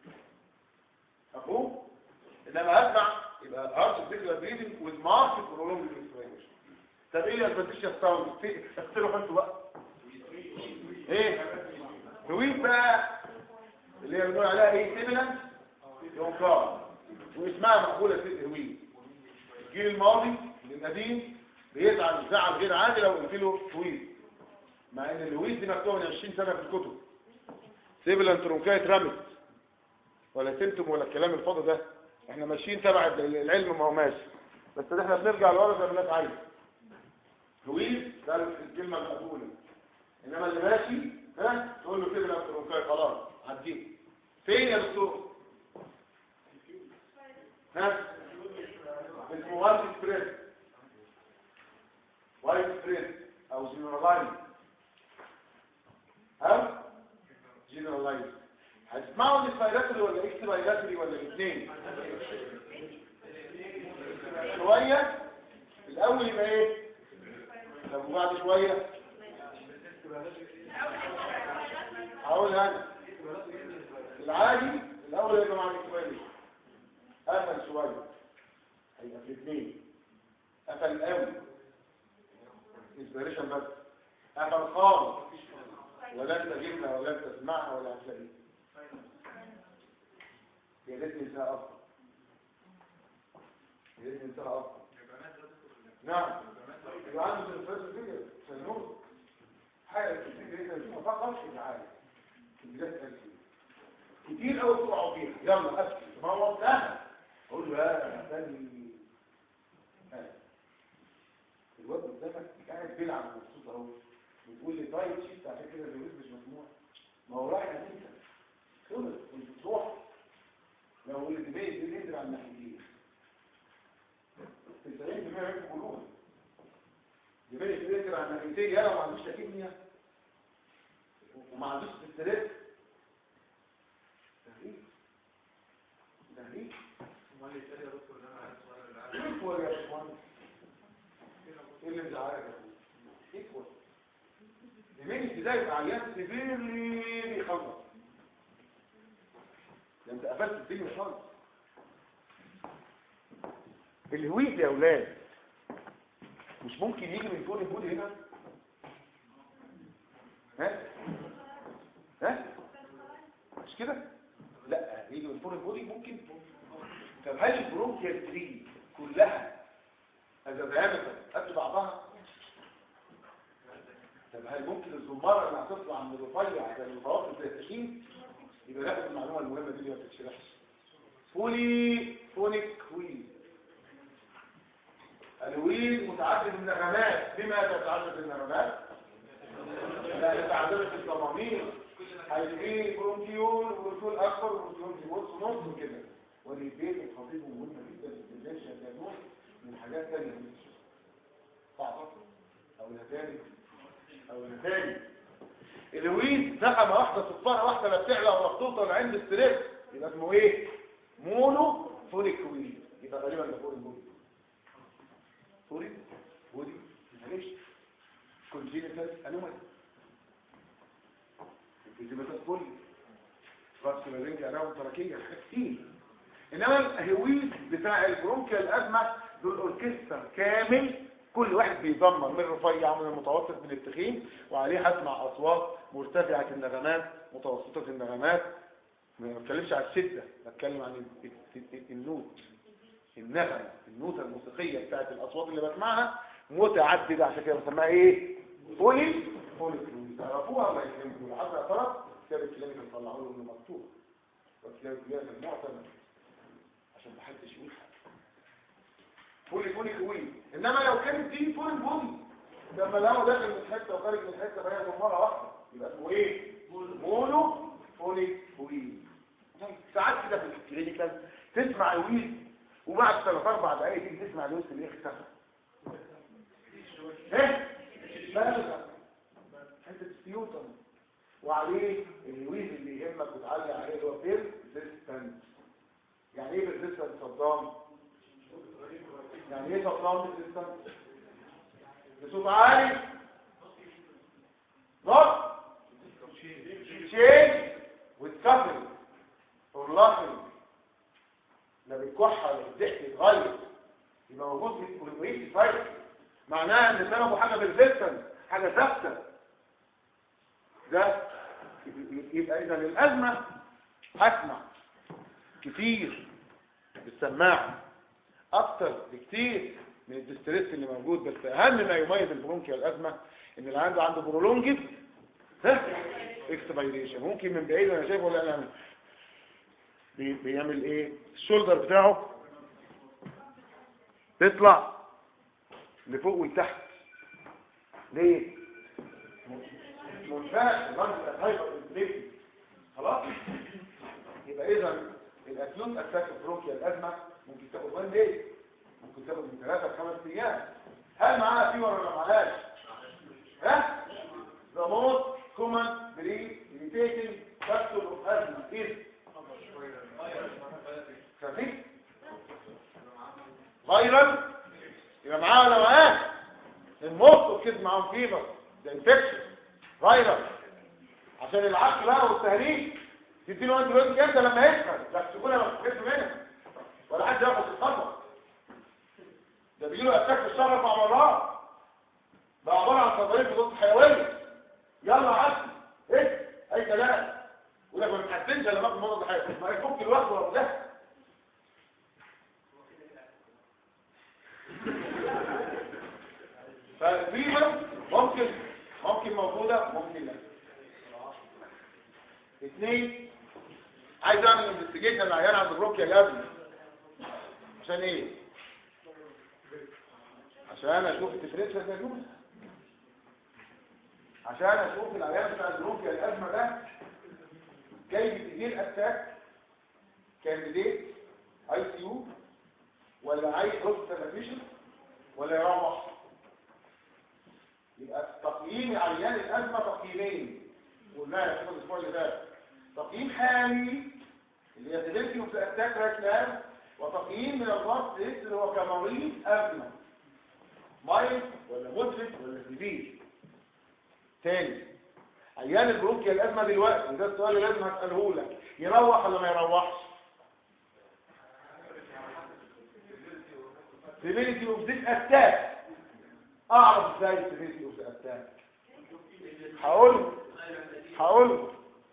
مفهوم؟ انما اسمع يبقى هارت فيزيكولار بريدنج وذ مارك برولونج انسبيريشن طب ايه الادفانتيج ساوند في اختلفوا انتوا بقى ايه هويت بقى اللي هي بنقول عليها ايه سيميلانس ينقار واسمها مقبوله في هويت الجيل الماضي القديم بيزعل زعل غير عادي لو قلت له طويل مع ان الهويت دي مكتوبه من 20 سنه في الكتب سيبلان ترونكايه اترمت ولا سمتم ولا الكلام الفاضي ده احنا ماشيين تبع العلم ما هو ماشي بس احنا بنرجع لورا زي ما الناس عايزه طويل ده الكلمة المقبولة إنما اللي ماشي ها تقول له كده نفس الرنكاية خلاص عديه فين يا دكتور ها اسمه وايت سبريد وايت سبريد أو جنرالايز أو جنرالايز هتسمعوا الاسبايراتوري ولا اكسبايراتوري ولا الاثنين شوية الأول يبقى ايه طب وبعد شوية هقول انا العادي الاول هيبقى مع الاكسبيريشن قفل شوية هيبقى في اثنين قفل قوي انسبيريشن بس قفل خالص ولا انت جبنا ولا انت تسمعها ولا هتلاقيها يا ريت ننساها افضل يا ريت ننساها افضل نعم يبقى عنده الفرز دي سنور حاجة كتير جدا ما فقطش العالم البلاد أسفل كتير قوي تقعوا فيها يلا أسفل ما هو سهل أقول له يا ثاني الواد قدامك قاعد بيلعب مبسوط اهو بتقول لي طيب شيت عشان كده الجواز مش مسموح ما هو رايح انت خلص انت تروح لو اللي دماغي دي ينزل على الناحيتين 90% منكم كلهم دماغي دي ينزل على الناحيتين يلا ما عندوش تكيميا وما عندوش ستريس تهريج تهريج امال اللي يسال يا دكتور ده انا عايز سؤال اللي عايز ايكوال يا باشمهندس ايه اللي مزعلك يا اخويا ايكوال يمين ابتدائي يبقى عيان سيفيرلي بيخلص ده انت قفلت الدنيا خالص الهويت يا اولاد مش ممكن يجي من فوق البودي هنا ها ها مش كده لا يجي من فوق البودي ممكن طب هل البرونكيال تري كلها هذا دايمتر قد بعضها طب هل ممكن الزمارة اللي هتطلع من الرفيع زي المتوسط زي التخين يبقى ناخد المعلومة المهمة دي اللي ما بتتشرحش فولي فونيك ويل الويل متعدد النغمات بما تتعدد النغمات لا يتعدد في الضمامير هيبقى برونكيول وبرونكيول اكبر وبرونكيول في نص نص وكده والبيت الخطيب مهمة جدا في البلاد شغالون من حاجات تانية صعبة او نتائج او نتائج الويد نغمة واحدة صفارة واحدة لا بتعلى ولا بتوصل عند الستريس يبقى اسمه ايه مونو فوليك ويل يبقى غالبا ده فوليك بودي فوليك بودي معلش كونجينيتال انومالي كونجينيتال بولي فاسكولار رينج اراوند تراكيه حاجات كتير انما الهويل بتاع البرونكيال الازمه دول اوركسترا كامل كل واحد بيدمر من الرفيع من المتوسط من التخين وعليه هسمع اصوات مرتفعه النغمات متوسطه النغمات ما بتكلمش على الشده بتكلم عن ال- ال- ال- النوت النغمه النوتة الموسيقيه بتاعت الاصوات اللي بسمعها متعدده عشان كده بسميها ايه فولي فولي تعرفوها الله يكرمكم لحد اعترف كتاب الكلينيكال طلعوا له انه مكتوب وكتاب الكلينيكال معتمد عشان ما حدش يقول حاجه فولي فولي فولي انما لو كانت دي فول بودي لما لو داخل من حته وخارج من حته فهي مره واحده يبقى اسمه ايه مونو فولي فولي ساعات كده في الكلينيكال تسمع الويل وبعد ثلاث اربع دقايق تيجي تسمع الويل اللي اختفى ايه بلغ حته سيوتن وعليه الويل اللي يهمك وتعلي عليه اللي هو بيرسيستنت يعني ايه بيرسيستنت صدام يعني ايه صدام بيرسيستنت بصوت عالي ضغط شيء واتكفل واللحن لا بتكح ولا الضحك يتغير يبقى موجود في الويل فايت معناها ان سببه حاجه بالفيستن حاجه ثابته ده يبقى اذا الازمه هسمع كتير بالسماعه اكتر بكتير من الدستريس اللي موجود بس اهم ما يميز البرونكيا الازمه ان اللي عنده عنده برولونجد ها اكسبيريشن ممكن من بعيد انا شايفه ولا انا بي- بيعمل ايه الشولدر بتاعه تطلع لفوق ولتحت ليه منفعل الرجل الهايبر انفليكتد خلاص يبقى اذا الاكيوت اتاك بروكيا الازمه ممكن تاخد وان داي ممكن تاخد من ثلاثه لخمس ايام هل معاها فيور ولا معاهاش ها the most common debilitating factor of asthma is خفيف فيرال يبقى معاه ولا معاه الموت وكده معاهم فيبر ده انفكشن فيرال عشان العقل بقى والتهريج تديله انت دلوقتي امتى لما يسخن لا تسيبونا ما تفكرش منها ولا حد ياخد الخطوه ده بيجيله اتاك في الشهر اربع مرات بقى عباره عن تضاريس ضد حيويه يلا عدي ايه اي كلام يقول لك ما بتحسنش الا باخد مضاد حيوي ما يفك الوقت ولا ده فالفيبر ممكن ممكن موجودة ممكن لا اثنين عايز اعمل انفستيجيشن للعيان عند بروكيا لازم عشان ايه عشان اشوف الديفرنشال دايجنوز عشان اشوف العيان بتاع البروكيا الازمه ده جاي بتجيل اتاك كانديديت اي سي يو ولا عايز هوسبيتاليزيشن ولا يروح يبقى تقييم عيان الازمه تقييمين قلناها في الاسبوع اللي فات تقييم حالي اللي هي سيفيرتي اوف اتاك رايت ناو وتقييم من الضغط اللي هو كمريض ازمه مايل ولا مدرك ولا سيفير تاني عيان البرونكيا الازمه دلوقتي وده السؤال اللي لازم هساله لك يروح ولا ما يروحش سيفيرتي اوف ذيس اتاك اعرف ازاي سيفيرتي اوف اتاك هقول هقول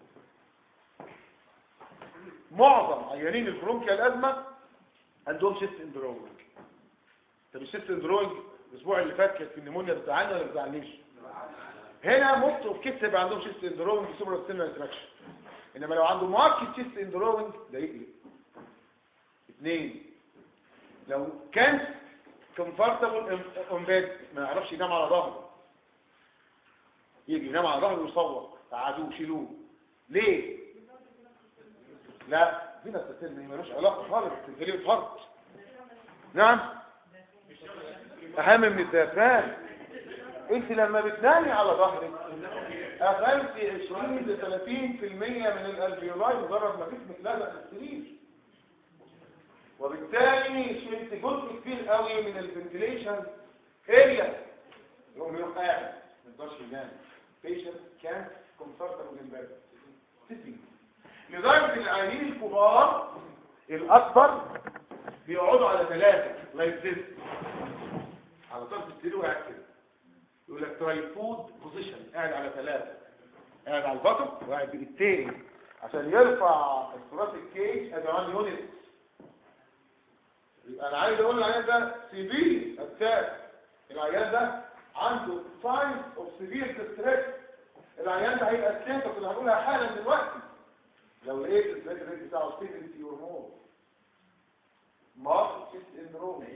معظم عيانين البرونكيا الازمه عندهم شيست اندروينج طب الشيست اندروينج الاسبوع اللي فات كانت النمونيا بتزعلني ولا ما بتزعلنيش هنا موست اوف كيس يبقى عندهم شيست اندروينج سوبر ستيمولار انتراكشن انما لو عنده مؤكد شيست اندروينج ده يقلق اثنين لو كان كومفورتابل اون بيد ما يعرفش ينام على ظهره يجي ينام على ظهره ويصور قعدوه شيلوه ليه لا فينا التسلم ملوش علاقه خالص بالفريق فرد نعم اهم من الدافان انت لما بتنامي على ظهرك اخذت 20 ل 30% من الالفيولاي مجرد ما جسمك لازق في السرير وب وبالتالي شلت جزء كبير قوي من الفنتيليشن اريا يقوم يروح قاعد ما يقدرش ينام patient can't comfortable in bed sitting لدرجة العيانين الكبار الأكبر بيقعدوا على ثلاثة لايك ذس على طرف السرير وقاعد كده يقول لك ترايفود بوزيشن قاعد على ثلاثة قاعد على البطن وقاعد بايدتين عشان يرفع الثلاث الكيج ادي 1 يونت يبقى انا عايز اقول العيان ده سيفير اتاك العيان ده عنده ساينز اوف سيفير ستريس العيان ده هيبقى ستيتس اللي هنقولها حالا دلوقتي لو لقيت الستريس ريت بتاعه ستيفنتي هرمون مارك تشيست اندروم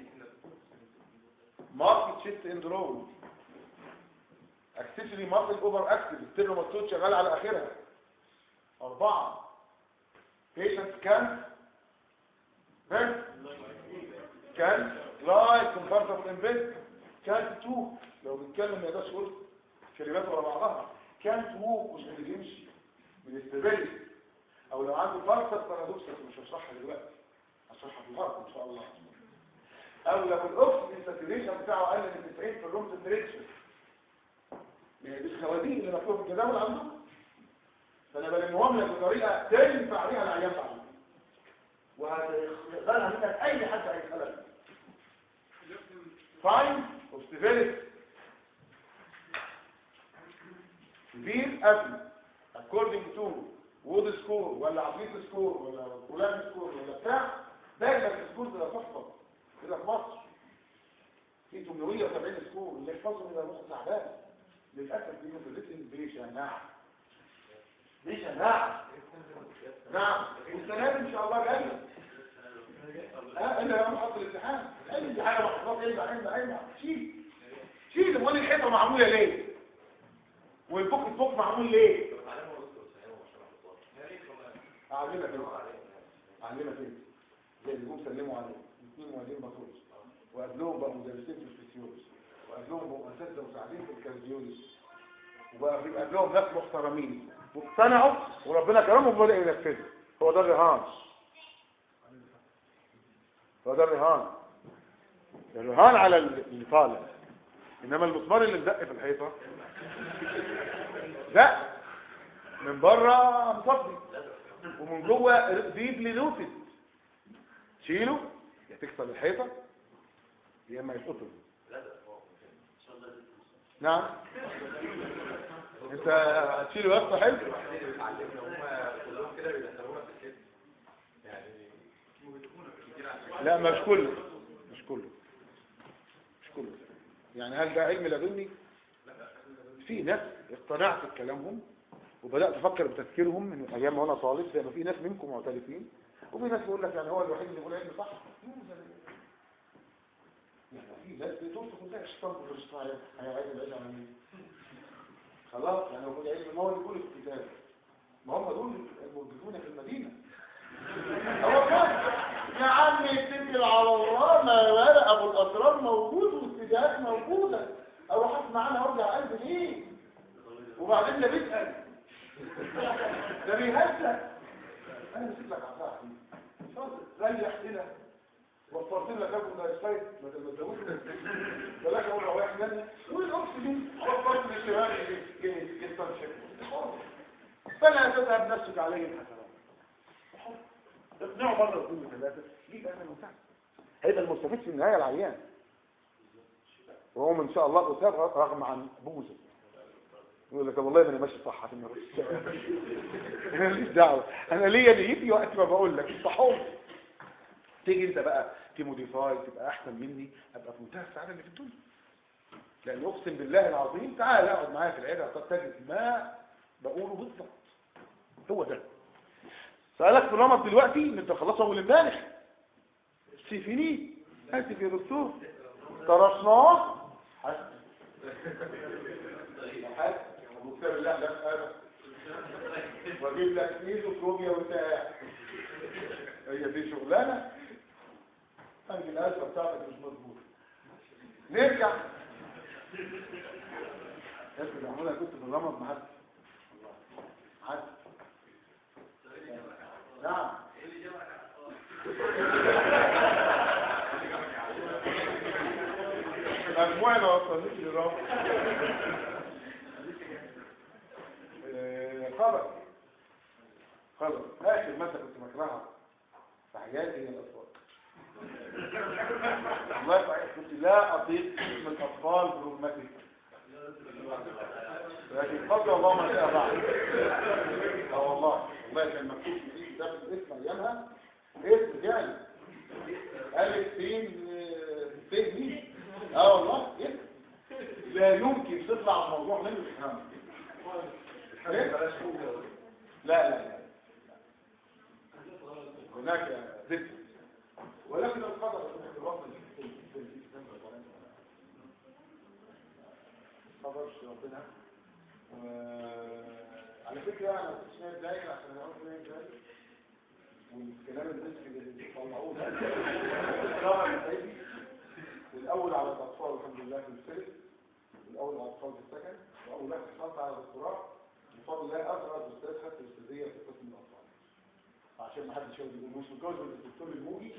مارك تشيست اندروم اكسسوري مارك اوفر اكتف التيرموستات شغال على اخرها أربعة patient كان كان كان لاي كومفورتبل ان بيد كان تو لو بنتكلم ما يقدرش يقول كلمات ورا بعضها كان تو مش اللي بيمشي من الاستبالي او لو عنده فارسة بارادوكسس مش هشرحها دلوقتي هشرحها في الغرب ان شاء الله او لو الاكسجين ساتوريشن بتاعه اقل من 90 في الروم تمبريتشر يعني دي الخوازيق اللي مكتوبه في الجداول عندهم فانا بلمهم لك بطريقه تنفع عليها العيان بعدين وهتقبلها منك اي حد هيسالك فاين اوف سيفيريتي سيفير قبل according to وود سكور ولا عبيط سكور ولا فلان سكور ولا بتاع دايما السكور ده تحفظ كده في مصر في 870 سكور اللي يحفظهم ده نص تعبان للاسف دي مدرسين بيشناع بيشناع نعم السنه دي ان شاء الله جايه اه الا يوم حط الامتحان اي حاجه محفوظه ايه بعدين بعدين شيل شيل امال الحيطه معموله ليه والبوك بوك معمول ليه اعلمك ايه اعلمك ايه زي اللي جم سلموا عليه الاثنين مهندسين بطرس وقبلهم بقى مدرسين في الفسيولوجي وقبلهم بقوا اساتذه مساعدين في الكارديولوجي وبقى في قبلهم ناس محترمين واقتنعوا وربنا كرمهم وبدا ينفذوا هو ده الرهان هو ده الرهان الرهان على اللي طالع انما المسمار اللي مدق في الحيطه لا من بره مصدي ومن جوه ديبلي لوتد تشيله يا تكسر الحيطه يا اما يتقطم نعم انت هتشيله يا اسطى حلو لا مش كله مش كله مش كله يعني هل ده علم لدني في ناس اقتنعت بكلامهم وبدات افكر بتفكيرهم من ايام وانا طالب زي ما في ناس منكم معترفين وفي ناس بيقول لك يعني هو الوحيد اللي بيقول علم صح يعني في ناس بتقول تقول لك الشيطان بالرشطة هيعيد العلم عن مين خلاص يعني هو علم ما هو اللي يقول في الكتاب ما هم دول الموجودون في المدينة هو كان يا عم اتكل على الله ما ورق ابو الاسرار موجود والاستدعاءات موجودة اروح اسمع عنها وارجع قلبي ليه وبعدين ده بيسأل ده بيهزك انا نسيت لك عصاها ريح كده وفرت لك ابو دايسايد ما تبدأوش بلاش اقول روايح مني والاكسجين وفرت للشباب جدا شكل فلا تذهب نفسك عليه الحسنات اقنعوا بره اثنين ثلاثة يبقى انا مستفيد هيبقى المستفيد في النهاية العيان وهو ان شاء الله أساب رغم عن بوزه يقول لك والله ما انا ماشي صح عشان ما انا ماليش دعوه انا ليا نيتي وقت ما بقول لك صحوم تيجي انت بقى تموديفاي تبقى احسن مني ابقى في منتهى السعاده اللي في الدنيا لان اقسم بالله العظيم تعال اقعد معايا في العياده تجد ما بقوله بالظبط هو ده سألك في الرمض دلوقتي ان انت خلصه اول امبارح سيفيني اسف يا دكتور طرشناه حسن حسن مكتب الله لا انا واجيب لك ميزوكروميا وانت قاعد هي دي شغلانه انجي الازمه بتاعتك مش مظبوطه نرجع انت معموله كنت في الرمض مع حد حد نعم مجموعة ما وصلتش للرابع آه، خلاص خلاص آخر مادة كنت بكرهها في حياتي هي الأطفال والله صحيح كنت لا أطيق اسم الأطفال برمتي لكن قبل الله ما شاء بعد اه والله والله كان مكتوب في كتاب الاسم ايامها اسم يعني الف سين آه، سين مين اه والله اسم لا يمكن تطلع الموضوع منه تفهمه إيه؟ لا لا لا هناك ذكر ولكن القدر في الوطن قدرش ربنا وعلى فكرة أنا كنت شايف دايما عشان أقول ليه دايما والكلام النسبي اللي بيطلعوه ده طبعا الحقيقي والأول على الأطفال الحمد لله في الفيلم والأول على الأطفال في السكن وأول واحد حصلت على الدكتوراه بفضل الله أصغر أستاذ خدت الاستاذية في قسم الأطفال عشان ما حدش يقول يقول مش متجوز من الدكتور الموجي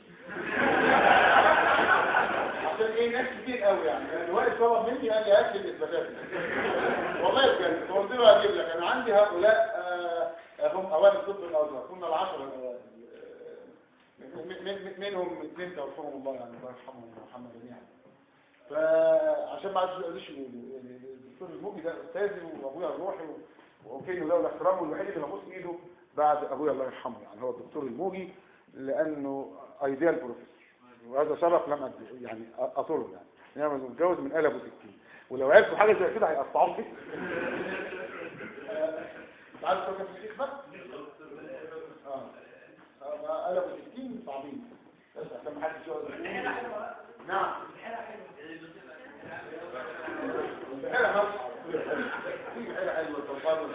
عشان ايه ناس كتير قوي يعني يعني واقف طلب مني قال لي هات لي الاثباتات والله بجد قلت له هجيب لك انا عندي هؤلاء آه، هم اوائل طب الازهر كنا العشره الأوائل. آه، من- من- منهم اثنين توفاهم الله يعني الله يرحمهم ويرحمنا جميعا فعشان ما عادش يقولوش يقولوا يعني الدكتور الموجي ده استاذي وابويا الروحي وكيله له الاحترام والوحيد اللي ببوس ايده بعد ابويا الله يرحمه يعني هو الدكتور الموجي لانه ايديال بروفيسور وهذا شرف لم أد- يعني اطره يعني يعني أنا متجوز من قلبه سكين ولو عرفوا حاجه زي كده هيقطعوه كده عارف كده في الشيخ بقى اه آه، قلبه سكين صعبين بس عشان ما حدش يقعد يقول- نعم البحيرة نصحى في بحيرة حلوة تفضل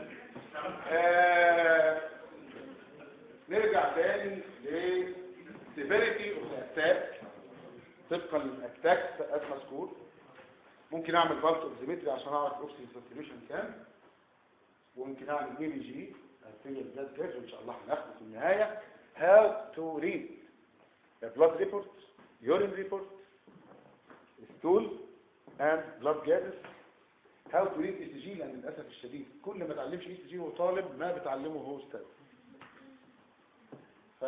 آه، نرجع تاني ل severity of the attack طبقا للاتاك as مذكور ممكن اعمل بالت اوكسيمتري عشان اعرف الاكسجين ساتوريشن كام وممكن اعمل اي بي جي الفيل بلاد جاز وان شاء الله هناخده في النهايه how to read a blood report urine report stool and blood gases how to read ECG لان للاسف الشديد كل ما تعلمش ECG هو طالب ما بتعلمه هو استاذ ف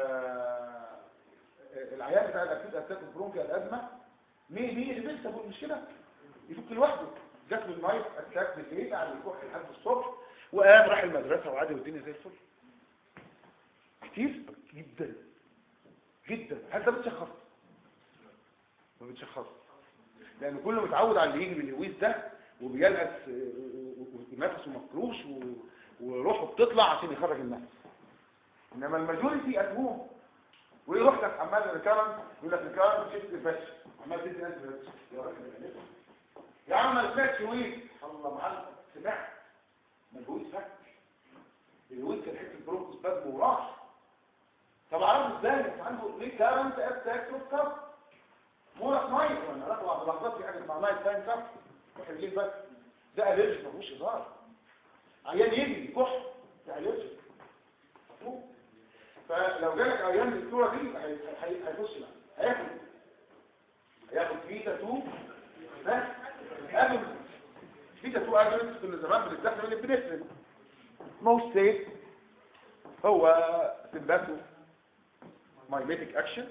العيان بتاع الاكيد اتاك برونكيال الازمه مين مين اللي بيكسب مش كده يفك لوحده جات له النايت اتاك بالليل قعد يكح لحد الصبح وقام راح المدرسه وعادي والدنيا زي الفل كتير جدا جدا حتى بتشخص ما بتشخص لان كله متعود على اللي يجي من الهويس ده وبيلقس ونفسه مفروش و- وروحه بتطلع عشان يخرج النفس انما الماجوريتي اتموم ويروح لك عمال ريكارنت يقول لك ريكارنت شيفت فاش عمال تدي ناس فاش يا راجل يا عم ما سمعتش ويت الله معلم سمعت مجهود فك الويت كان حته برونكوس باد وراح طب اعرفه ازاي انت عنده ريكارنت اتاك اوف كف مورك مايت وانا رفع بلحظات في حاجه اسمها مايت تايم كف روح الليل بس ده الرجل ما فيهوش هزار عيان يجري كح ده الرجل مفهوم فلو جالك عيان بالصوره دي هي- هي- هيخش لك هياخد هياخد فيتا 2 بس اجل فيتا 2 اجل كنا زمان بنستخدم الابنفرين موست سيف هو سمباتو مايميتيك اكشن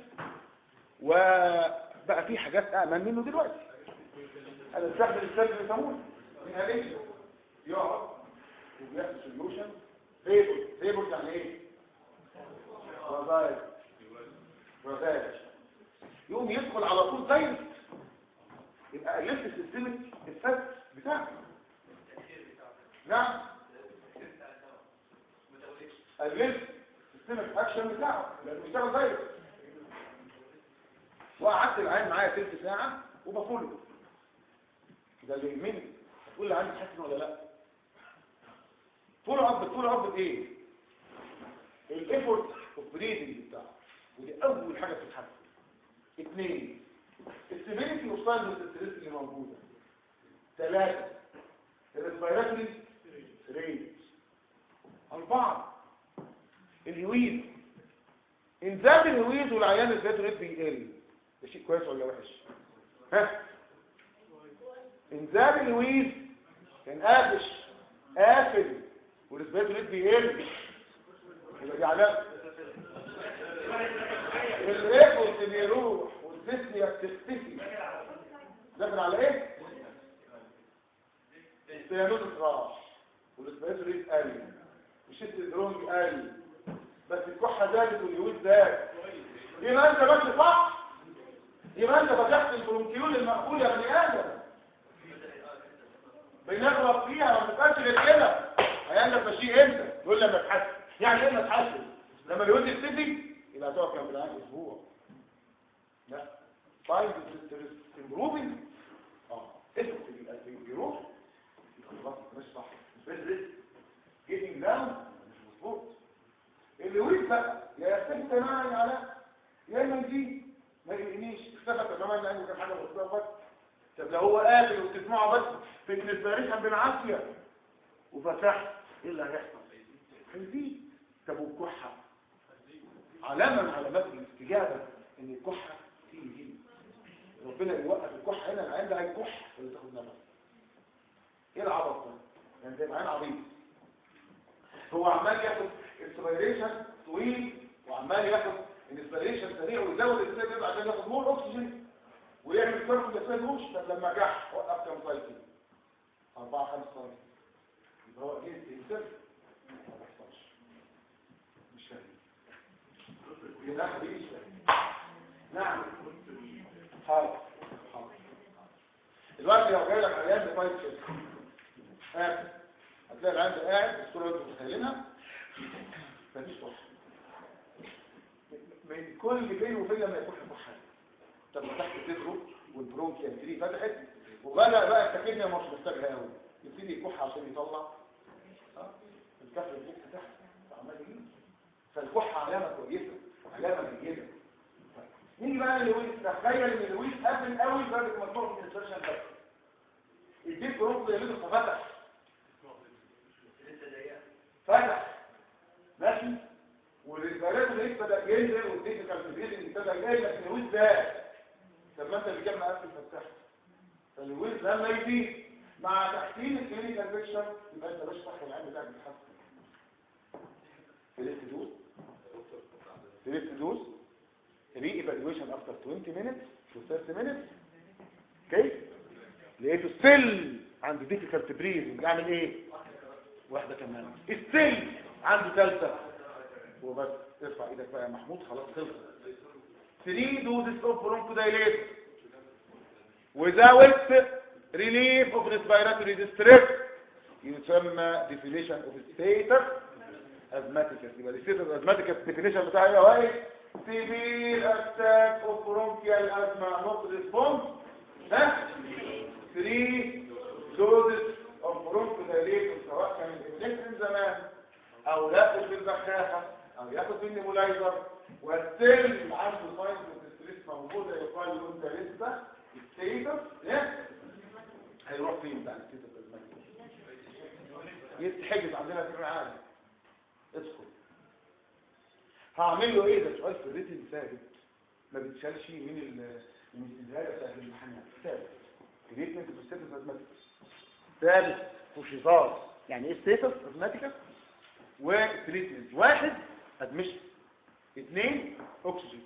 وبقى في حاجات امن منه دلوقتي انا استخدم السلفونامول من هاليشن يقعد وبياخد سوليوشن فيبل فيبل يعني ايه رذائل رذائل يقوم يدخل على طول دايركت يبقى قللت السيستمك الفت بتاعك نعم قللت السيستمك اكشن بتاعه لانه بيشتغل دايركت وقعدت العين معايا تلت ساعه وبفوله ده اللي يهمني تقول لي عندي تحسن ولا لا طول اب طول اب بايه الايفورت اوف بريدنج بتاعه ودي اول حاجه بتتحسن اثنين السيفيريتي اوف ساينز الستريس اللي موجوده ثلاثه الريسبيراتوري ريت اربعه الهويز انزال الهويز والعيان الفاتوريت بيقل ده شيء كويس ولا وحش ها انزال الويز كان قافش قافل والاسبات ريت بيقل يبقى دي علامه الايكوس بيروح والديسنيا بتختفي داخل على ايه؟ السيانوز راح والاسبات ريت قل وشت الدرونج قل بس الكحه زادت واليوز زاد يبقى انت ماشي صح يبقى انت فتحت البرونكيول المقبول يا بني ادم بنغرق فيها ما بتبقاش غير كده هيعمل ماشي امتى يقول لما تحسن يعني ايه لما تحسن لما اليوز يبتدي يبقى تقف جنب العين اسبوع لا فايند امبروفنج اه اسمه بيروح يبقى خلاص مش صح بس جيتنج داون مش مظبوط اللي ورد بقى يا يختفي تماما على يا اما يجي ما يقنيش اختفى تماما لانه كان حاجه بسيطه بس طب لو هو قافل وتسمعه بس في الانسبيريشن بالعافيه وفتحت ايه اللي هيحصل هيزيد طب والكحه علامه من علامات الاستجابه ان الكحه تيجي ربنا يوقف الكحه هنا العين ده هيكح ولا تاخد نفس ايه العبط ده يعني زي معين عبيط هو عمال ياخد انسبيريشن طويل وعمال ياخد انسبيريشن سريع ويزود الاكسجين عشان ياخد مور اكسجين ويعمل كيرف للسيلوش طب لما جح وقف كام سايكل 4 5 سايكل يبقى هو اكيد انسان ما بيحصلش مش فاهم يبقى حبيبي مش فاهم نعم حاضر حاضر دلوقتي لو جاي لك عيان بفايت شيست قاعد هتلاقي العيان ده قاعد الصوره اللي انتوا متخيلينها مفيش كحه من كل فين وفين لما يكون كحه طب فتحت صدره والبرونكيا تري فتحت وبدا بقى التكنيا مش محتاجها قوي يبتدي يكح عشان يطلع اه الكف اللي تحت عمال يجي فالكحه علامه كويسه علامه جيده نيجي بقى لويس تخيل ان لويس قافل قوي درجه مجموعه من الانسرشن بس الديب برونكو يلبس ففتح فتح ماشي والريسبيرات اللي بدا ينزل والديجيتال بريدنج ابتدى يجي لك الويز ده طب ما انت اللي كان مقفل فتحت فالويز لما يزيد مع تحسين الكلينيكال بيكشر يبقى انت باش صح العين بتاعك بيتحسن فليست دوز فليست دوز ري ايفالويشن افتر 20 minutes to 30 minutes اوكي لقيته ستيل عنده ديفيكالت بريزنج اعمل ايه واحده كمان ستيل عنده ثالثه وبس ارفع ايدك بقى يا محمود خلاص خلص 3 دوزز اوف برونكودايليت without relief of respiratory distress يسمى definition of status asthmaticus يبقى status asthmaticus definition بتاعي ايه هو ايه severe attack of bronchial asthma not response ها 3 doses of bronchodilator سواء كان الانفليكشن زمان او ياخد بالبخاخه او ياخد بالنيبولايزر والسيل عنده ساينس ستريس موجوده يقال له انت لسه ستيتس ايه هيروح فين بقى الستيتس يتحجز عندنا في الرعايه ادخل هعمل له ايه ده سؤال في الريتم ثابت ما بيتشالش من ال من الهاله بتاعت الامتحانات ثابت تريتمنت في الستيتس ازماتيكس ثابت وشظاظ يعني ايه ستيتس ازماتيكس وتريتمنت واحد ادمشن اثنين اكسجين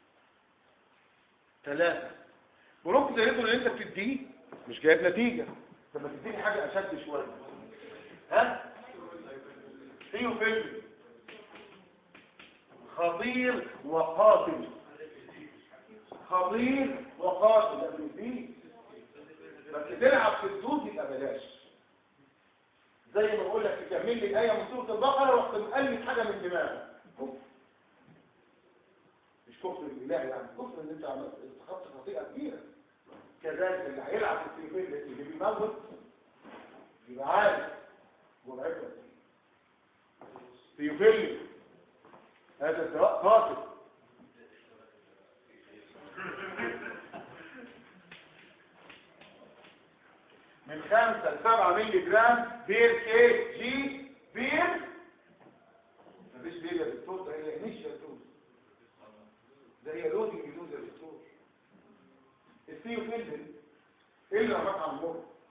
ثلاثة برونك زي اللي انت بتديه مش جايب نتيجة لما تديني حاجة اشد شوية ها فيه فيلم خطير وقاتل خطير وقاتل لما تديه بس تلعب في الدود يبقى بلاش زي ما بقول لك تكمل لي آية من سورة البقرة رحت مقلب حاجة من دماغك كفر مش كفر بالله يعني كفر ان انت عملت اتخذت خطيئة كبيرة كذلك اللي هيلعب في التلفزيون اللي بيموت يبقى عارف جمعته بيفل هذا الدواء قاتل من خمسة لسبعة ميلي جرام بير كي جي بير مفيش بير يا دكتور ده هي انيشال دوز ده هي لودنج دوز يا دكتور الثيوفيلين ايه اللي رفع عن المر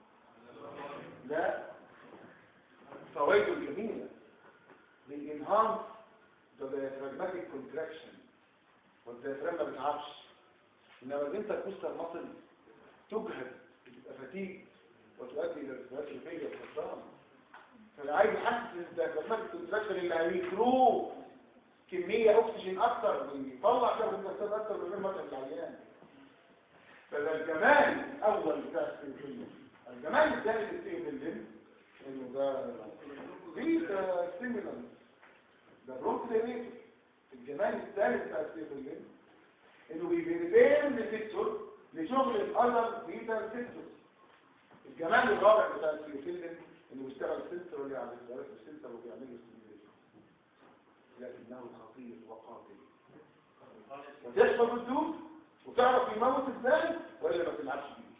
لا فوائده الجميلة بينهانس the diaphragmatic contraction والديافرام ما بتعبش انما انت الكوستر مصل تجهد بتبقى فتيج وتؤدي الى ارتفاعات الفيه والصدام فانا عايز احسس الديافراماتيك كونتراكشن اللي هيثرو كميه اكسجين اكتر بيطلع كاربون دايوكسيد اكتر من غير ما يتعب العيان فده الجمال الاول بتاع السيمفيلين الجمال الثاني في السيمفيلين انه ده بيتا ستيمولانت ده بروكلينيت الجمال الثالث بتاع السيمفيلين انه بيبين ريسبتور لشغل الاذر بيتا ريسبتور الجمال الرابع بتاع السيمفيلين انه بيشتغل سنتر اللي على الزرار السنتر وبيعمل له ستيميوليشن لكنه خطير وقاتل وتحفظ الدود وتعرف يموت ازاي ولا ما تلعبش بيه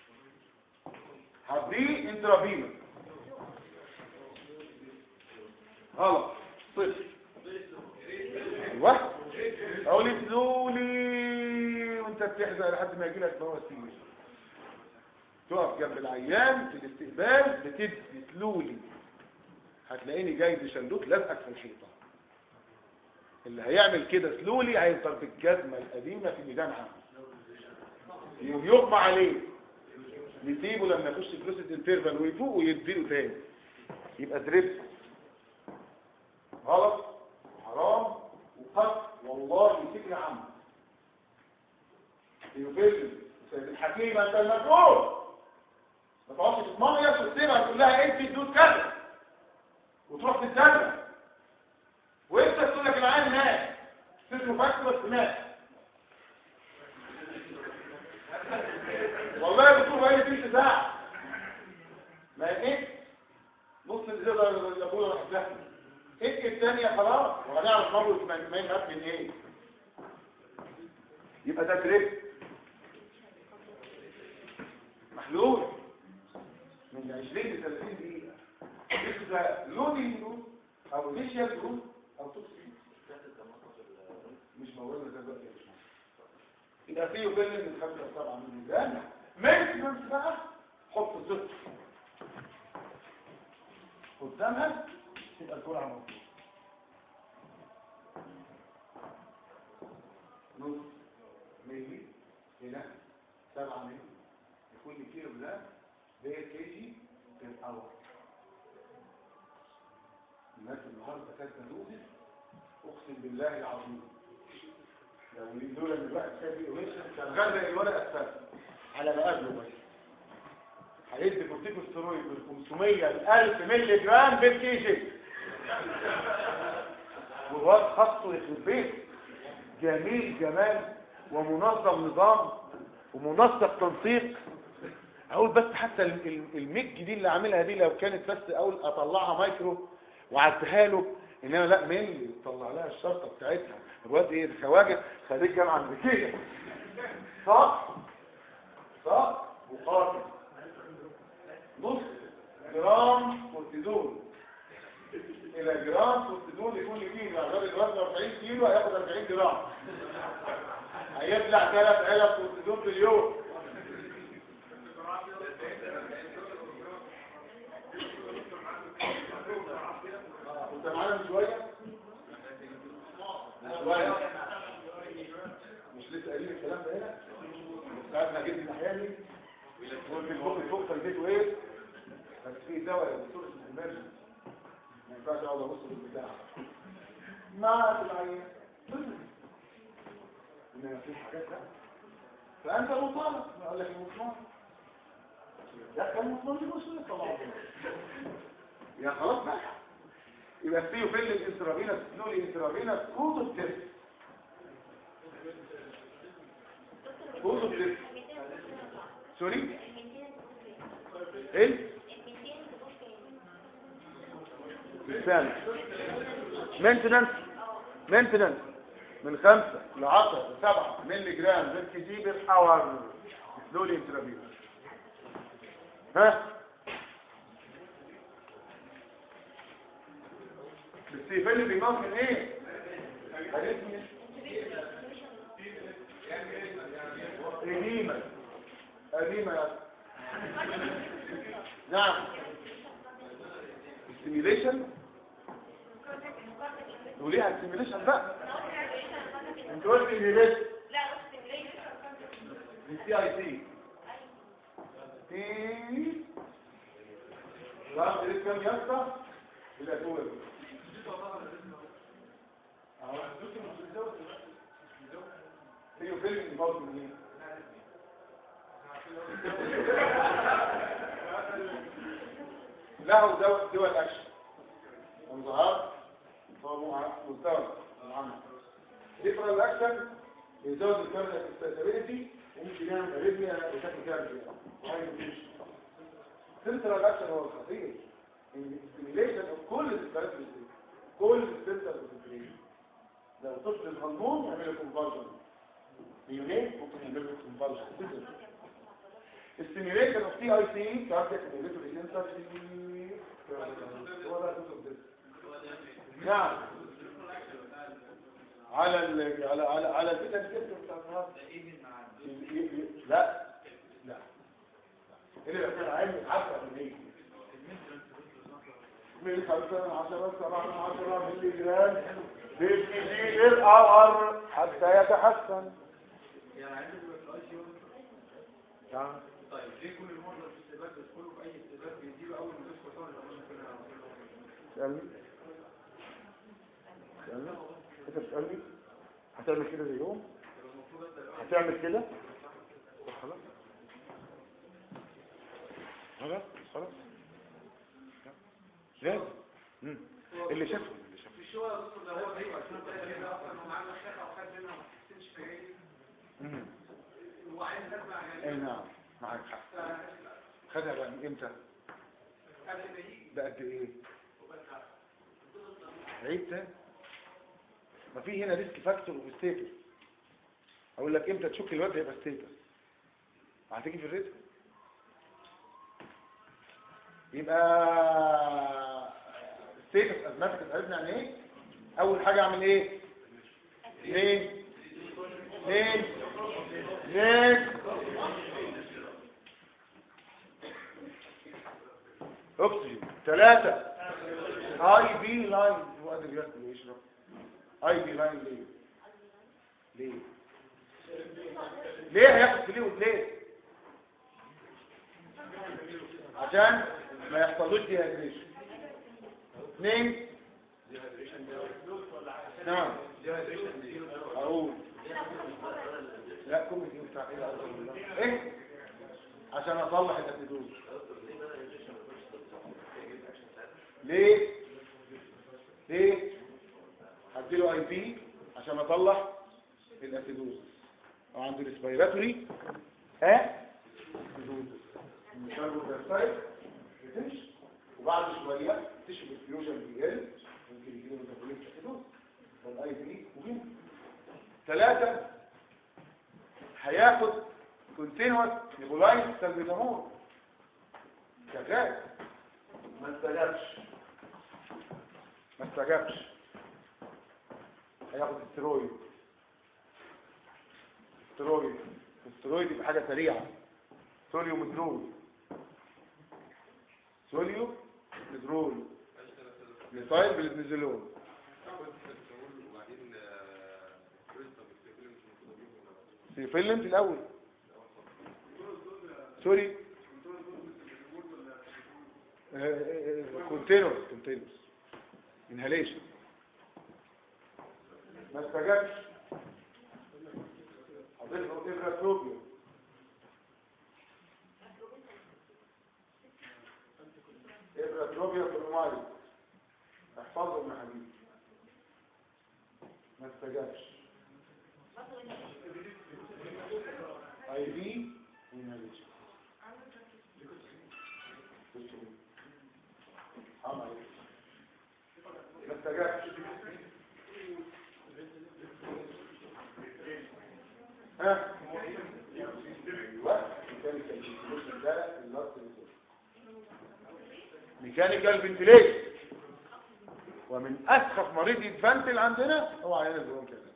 هديه انترافينا غلط صفر ايوه اقول افزولي وانت بتحزق لحد ما يجيلك بواسير تقف جنب العيان في الاستقبال بتدي سلولي هتلاقيني جاي بشندوق لازقك في الحيطه اللي هيعمل كده سلولي هيفضل بالجزمه القديمه في ميدان عام يوم يغمى عليه نسيبه لما يخش فلوس الانترفال ويفوق ويديله تاني يبقى دريب غلط حرام وقتل والله فكرة عامة يفزل سيد الحكيم انت المسؤول ما تقعدش تضمن يا تسيبها تقول لها انت تدوس كذا وتروح تتدلع وانت تقول لك العين مات تسمه فاكتور مات والله بتشوف اي تلت ساعه ما ايه نص الازازه اللي ابويا راح تحمل ايه الثانيه خلاص وهنعرف مرة ما ما يبقى من ايه يبقى ده دريب محلول من 20 ل 30 دقيقه يبقى لودي لود او نيشيال لود او توكسين مش موجوده زي دلوقتي مش يبقى فيه بين من 5 ل 7 مللي جرام ميكسمنت بقى حط صفر قدامها تبقى الجرعه موجوده نص ملي الى 7 ملي لكل كيلو جرام ده كي جي في الاور الناس النهارده كانت دوزه اقسم بالله العظيم لو دول ان الواحد كان بيقول كان غرق الورقه الثانيه على ما قبله بس هيدي كورتيكوستيرويد من 500 ل 1000 مللي جرام بالكي جي والواد خاصه يخرب بيت جميل جمال ومنظم نظام ومنسق تنسيق اقول بس حتى ال- ال- الميج دي اللي عاملها دي لو كانت بس اقول اطلعها مايكرو وعدتها له انما لا ملي طلع لها الشرطه بتاعتها الواد ايه الخواجه خريج جامعه امريكيه صح صح وقاتل نص جرام كورتيزون الى جرام كورتيزون لكل كيلو يعني الراجل وزنه 40 كيلو هياخد 40 جرام هيبلع ثلاث علب كورتيزون في اليوم كنت معانا من شويه من شويه مش لسه قايلين الكلام ده هنا ساعتنا جبت الاحياني قلت البوك الفوق فايدته ايه بس في دواء يا دكتور اسمه المرجن ما ينفعش اقعد ابص في البتاع ما العيان انما في حاجات لا فانت مطالب قال لك المطمئن دخل المطمئن دي مصيبه طبعا يا خلاص بقى يبقى فيه فيل الانترافينس نول الانترافينس كود التست كود التست سوري ايه بالثاني مينتننس مينتننس من خمسة لعشرة لسبعة ملي جرام بالكي جي بالأور دول انترافيوس ها السيفين اللي بيمكن ايه هريتمي قديمة قديمة يا أخي. نعم ستيميليشن وليها ستيميليشن بقى انت قلت ستيميليشن السي اي سي تي لا تريد كام يا اسطى الاتول اهو هي فيلم برضه منين له دول دول اكشن انظهار هو مستوى العمل ديفرال اكشن يزود الكارنت استابيليتي وممكن يعمل اريثميا بشكل كامل سنترال اكشن هو الخطير الستيميليشن اوف كل السيستمات كل السيستمات الستيميليشن لو طفل الهرمون يعمل له كونفرجن ميونين ممكن يعمل له كونفرجن stimulation of TIC cardiac regulatory intensity هو ده الكتب ده نعم على ال على على على البيتا الكتب بتاع النهارده لا لا اللي كان عايز عارفه من ايه من 15 17 10 مللي جرام بالكثير الأور حتى يتحسن نعم طيب ليه كل المرضى في الاستقبال بيدخلوا في اي استقبال بيديله اول ما تدخل طبعا الاول كده تسألني تسألني انت بتسألني هتعمل كده زي يوم هتعمل كده خلاص خلاص خلاص لازم مم. اللي شافه اللي شافه مش هو يا دكتور ده هو ايوه عشان كده كده اصلا هو معاه مشاكل او حد منها ما حسيتش بيه مم. هو عايز يسمع اي يعني نعم معاك حق خدها بقى من امتى قبل ما يجي بقد ايه عيد تاني ما في هنا ريسك فاكتور وستيتس اقول لك امتى تشك الواد هيبقى ستيتس هتيجي في الريسك يبقى ستيتس ازماتيك عرفنا يعني ايه اول حاجه اعمل ايه اثنين اثنين اثنين اكسجين ثلاثة اي بي لاين هو قادر ياكل ويشرب اي بي لاين ليه ليه ليه هياخد فلوس ليه عشان ما يحصلوش ديهايدريشن اثنين نعم اقول لا كم دي بتاع ايه أعوذ بالله. ايه عشان اصلح الاتيتود ليه ليه هديله اي بي عشان اطلع الاسيدوز او عنده الاسبيراتوري ها اسيدوز الكربون بتمشي وبعد شويه تشرب الفيوجن بيقل ممكن يجيله ميتابوليك اسيدوز والاي بي مهم ثلاثه هياخد كونتينوس نيبولايز سلبيتامول شغال ما استجابش ما استجابش هياخد استرويد استرويد استرويد يبقى حاجه سريعه سوليوم مدرول سوليوم مدرول ميثايل بالنزولون سيفيلنت الاول سوري كونتينوس كونتينوس انهاليشن ما استجابش حضرتك ابراتروبيا ابراتروبيا برومايد احفظهم يا حبيبي ما استجابش اي بي انهاليشن عمل ما استجابش ها ميكانيكال فنتيليشن ومن اسخف مريض يتفنتل عندنا هو عيان البرون كده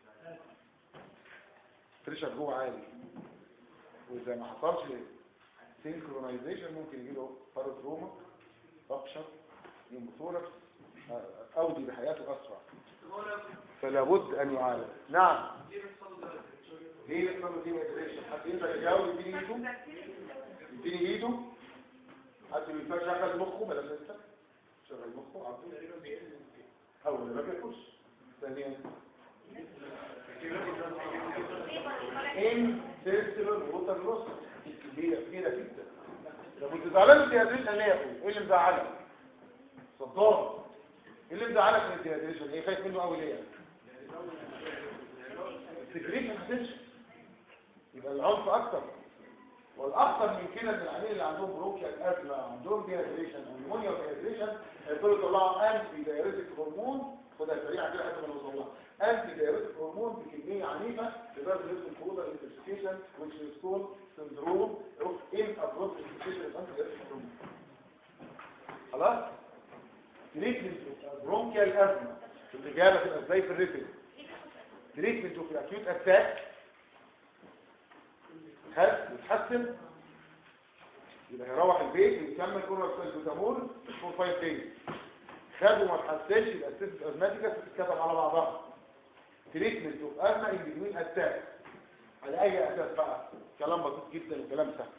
بريشر جوه عالي واذا ما حصلش سينكرونايزيشن ممكن يجي له باروتروما فقشر نيموثوركس اودي بحياته اسرع فلا بد ان يعالج نعم ليه بيحصل له ديهايدريشن حد يقدر يجاوب يديني ايده يديني ايده حد ينفع شغل مخه بلاش انت شغل مخه عبده اول ما بياكلش ثانيا ان سيرسلر ووتر لوس كبيره كبيره جدا لو كنت زعلان من الديهايدريشن ليه يا اخويا ايه اللي مزعلك صدام ايه اللي مزعلك من الديهايدريشن ايه خايف منه قوي ليه السكريشن هتنشف يبقى العنف اكتر والاكثر من كده ان العيال اللي عندهم بروكيال ازمه عندهم ديهايدريشن او نمونيا وديهايدريشن هيقدروا يطلعوا انتي دايريتك هرمون خدها سريعا كده لحد ما نوصل لها انتي دايريتك هرمون بكميه عنيفه لدرجه ان اسمه كودا انترستيشن which is called syndrome of inappropriate insertion of anti diuretic hormone خلاص تريتمنت برونكيال ازمه الاجابه تبقى ازاي في الريتم تريتمنت اوف الاكيوت اتاك خد يتحسن يبقى هيروح البيت ويكمل كورة البوتامول فور فايف دايز خد وما اتحسنش يبقى السيستم ازماتيكا تتكتب على بعضها تريتمنت اوف ازمه ان بتوين اتاك على اي اساس بقى كلام بسيط جدا وكلام سهل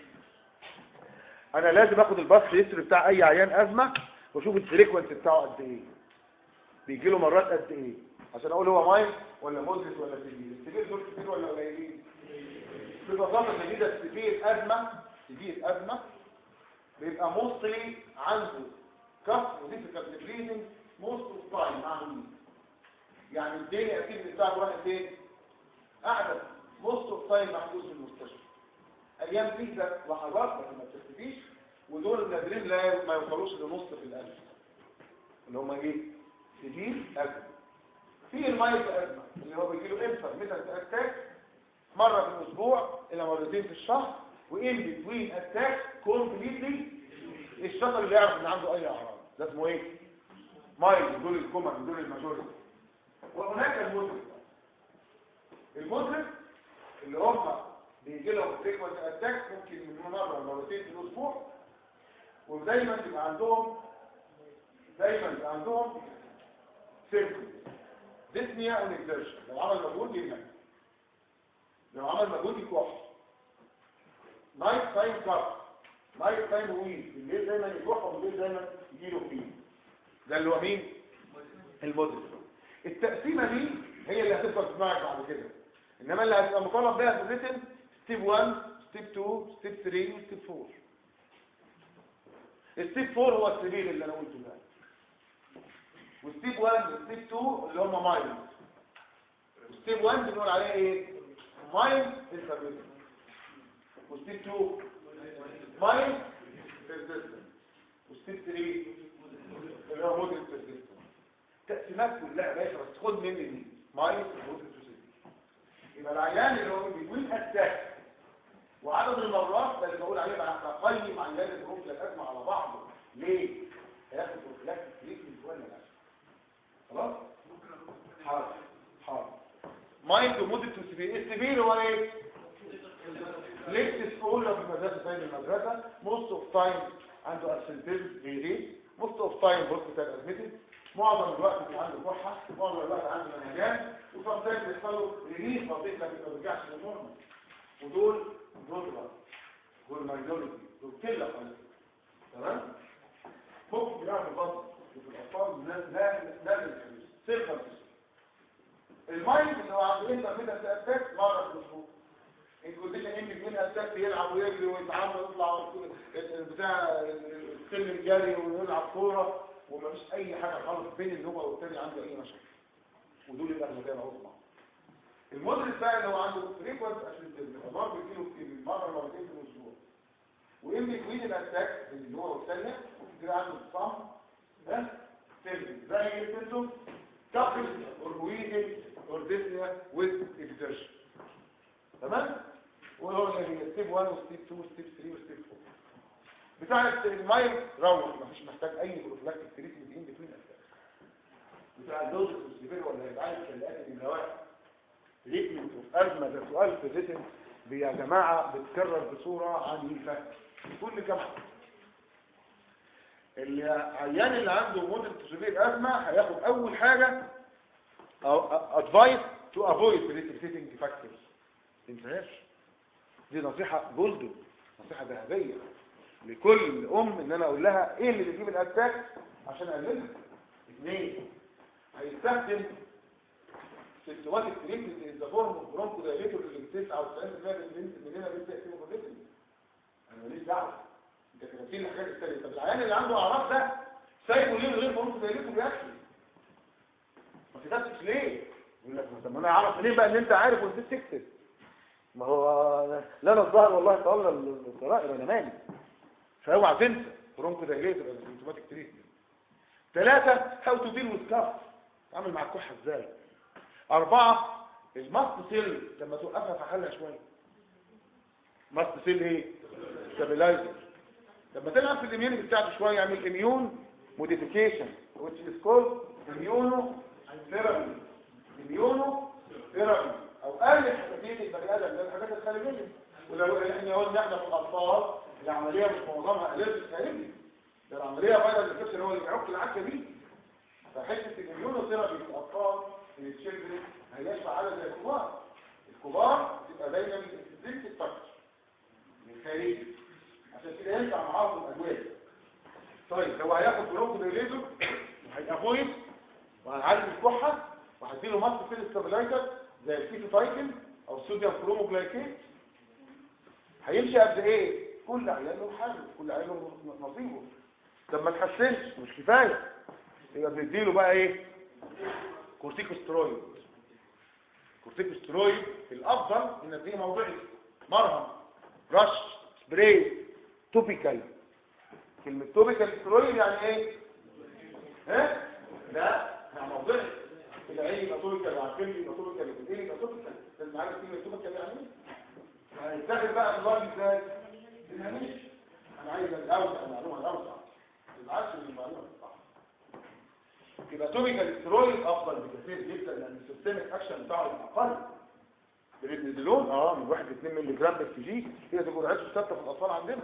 انا لازم اخد الباص هيستوري بتاع اي عيان ازمه واشوف الفريكونسي بتاعه قد ايه بيجي له مرات قد ايه عشان اقول هو مايل ولا مودريت ولا سيفير السيفير دول كتير ولا قليلين ببساطه شديده السيفير ازمه سيفير ازمه بيبقى موصلي عنده كف وديفيكالت بريزنج موست اوف تايم مع مين يعني الدنيا اكيد بتاعته راحت فين قاعده موست اوف تايم محجوز في المستشفى ايام دي ده لحظات لكن ما بتختفيش ودول النادرين لا ما يوصلوش لنص في الالف اللي هم ايه سيفير ازمه في المايك ازمه اللي هو بيجي له انفر مثل اتاك مره في الاسبوع الى مرتين في الشهر وان بتوين اتاك كومبليتلي الشخص اللي يعرف ان عنده اي اعراض ده اسمه ايه مايل دول الكومن دول الماجوريتي وهناك المدرك المدرك اللي هم بيجي لهم فريكوانت اتاك ممكن من مره مرتين في الاسبوع ودايما بيبقى عندهم دايما بيبقى عندهم سيمبتومز ديسنيا او اكزرشن لو عمل مجهود ينام لو عمل مجهود يكح نايت تايم كات نايت تايم ويل بالليل دايما يكح وبالليل دايما يجيله فيه ده اللي هو مين المدرك التقسيمه دي هي اللي هتفضل في دماغك بعد كده انما اللي هتبقى مطالب بيها في الريتم ستيب 1 ستيب 2 ستيب 3 وستيب 4 الستيب 4 هو السبيل اللي انا قلته ده وستيب 1 وستيب 2 اللي هم مايل وستيب 1 بنقول عليه ايه مايل انترفيرنس وستيب 2 مايل ريزيستنس وستيب 3 اللي هو مودريت ريزيستنس تقسيمات كلها يا باشا بس خد مني دي مايل مودريت ريزيستنس يبقى العيان اللي هو بيكون اتاك وعدد المرات ده اللي بقول عليه بقى هقيم عيان البروف الازمه على بعضه ليه هياخد بروفلاكتيك تريتمنت ولا لا خلاص حاضر حاضر مايند ومودة وسبيل السبيل هو ايه ليكت سكول في المدرسة زي المدرسة most of time عنده absenteeism بيريد most of time hospital admitted معظم الوقت في عنده كحة معظم الوقت عنده منهجان وفمتاز بيحصلوا ريليف بسيط لكن ما بيرجعش للنورمال ودول دول دول ماينورتي دول كلة خالص تمام ممكن يعمل بطل وفي الأطفال لا لا لا الحدوث سيرفر المايند اللي هو عنده انت كده تأتاك مرة في الأسبوع الكونديشن ان يكون اتاك يلعب ويجري ويتعامل ويطلع بتاع السلم جري ويلعب كوره ومفيش اي حاجه خالص بين ان هو والتاني عنده اي مشاكل ودول يبقى المكان العظمى المدرس بقى اللي هو عنده فريكوانت عشان الامر بيجيله كتير مره مرتين في الاسبوع وان بين الاتاك اللي هو والثانيه ممكن تلاقي عنده صم ده سيلم زي السيمتوم كابل اور ويزنج اور ديسنيا ويز اكزرشن تمام وهو اللي ستيب 1 وستيب 2 وستيب 3 وستيب 4 بتاع المايل روح مفيش محتاج اي بروفلاكتيك تريتمنت ان بتوين اتاك بتاع الدوز والسيفير ولا يتعالج كالاتي من نواحي تريتمنت اوف ازمه ده سؤال في الريتم دي يا جماعة بتكرر بصورة عنيفة كل جامعة العيان اللي عنده موديل تسوبير أزمة هياخد أول حاجة advice to avoid precipitating factors تنساهاش دي نصيحة جولدن نصيحة ذهبية لكل أم إن أنا أقول لها إيه اللي بيجيب الأتاك عشان أقللها اثنين هيستخدم سيستماتيك تريتمنت ان ذا فورم اوف برونكو دايليتور اللي 99% من مننا بنتقسمه كلنا انا ماليش دعوه انت كاتبين الحاجات الثانيه طب العيان اللي عنده اعراض ده سايبه ليه من غير برونكو دايليتور بياكل ما كتبتش ليه يقول لك طب ما انا اعرف منين بقى ان انت عارف وانت تكتب ما هو لا انا الظاهر والله طالع الضرائر انا مالي فاوعى تنسى برونكو دايليتور سيستماتيك تريتمنت ثلاثة هاو تو ديل وذ كاف تعمل مع الكحة ازاي أربعة الماست سيل لما توقفها في حالها شوية ماست سيل ايه ستابلايزر لما تلعب في الاميونيتي بتاعته شوية يعمل اميون موديفيكيشن which is called immuno therapy immuno therapy او قلل حساسية البني ادم من الحاجات الخارجية ولو احنا قلنا احنا في الاطفال العملية مش معظمها اليرجيك خارجي ده العملية فايدة الكبسر هو اللي بيعك العكة دي فحتة الاميونو ثيرابي في الاطفال في الشيلدرن هيلاش فعالة زي الكبار الكبار تبقى دايما زيت التكتر من خارجي عشان كده ينفع معاهم الادوية طيب لو هياخد برونكو دايليتور وهيأفويد وهنعالج الكحة وهديله مصر فيل ستابلايزر زي الكيتوتايكن او الصوديوم كروموجلايكيت هيمشي قد ايه كل عيال له حاله كل عيال له نصيبه طب ما تحسنش مش كفايه يبقى بنديله بقى ايه كورتيكوسترويد كورتيكوسترويد الافضل ان نديه موضعي مرهم رش سبراي توبيكال كلمه توبيكال سترويد يعني ايه ها لا يعني موضعي العين يبقى توبيكال وعارفين يبقى توبيكال الايدين يبقى توبيكال لازم عارف كلمه توبيكال يعني ايه هنتاخد بقى في الراجل ازاي بالهميش انا عايز الاوسع المعلومه الاوسع العكس من المعلومه الصح يبقى توبيكال سترويد افضل بكثير جدا لان السيستميك اكشن بتاعه اقل بريدنيزولون اه من 1 ل 2 مللي جرام بس جي هي دي جرعته ثابته في الاطفال عندنا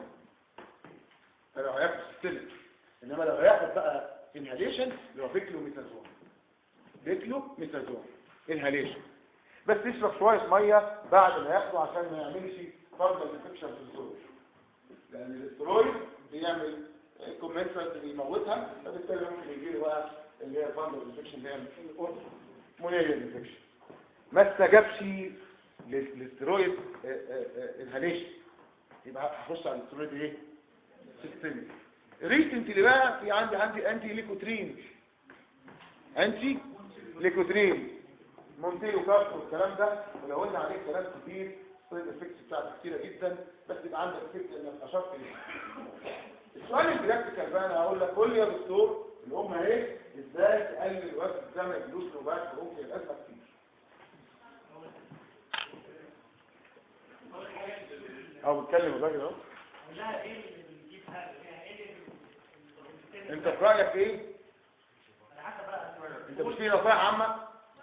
لو هياخد سيستميك انما لو هياخد بقى انهاليشن اللي هو بيكلو ميتازون بيكلو ميتازون انهاليشن بس يشرب شويه ميه بعد ما ياخده عشان ما يعملش فرد انفكشن في الزور لان الاسترويد بيعمل كومنسرت بيموتها فبالتالي ممكن يجي له بقى اللي هي فرد انفكشن اللي هي مونيريال انفكشن ما استجابش للاسترويد انهاليشن يبقى هخش على الاسترويد ايه سيستميك ريسنتلي بقى في عندي عندي انتي ليكوترين انتي ليكوترين مونتيلو كارت والكلام ده ولو قلنا عليه كلام كتير السايد افكتس بتاعته كتيره جدا بس يبقى عندك فكره انك اشرت ليه السؤال البراكتيكال بقى انا هقول لك قول لي يا دكتور الام اهي ازاي تقلل وزن الدم الفلوس وبعد ممكن الازمه كتير او بتكلم الراجل اهو انت في رايك ايه انت مش في نصائح عامه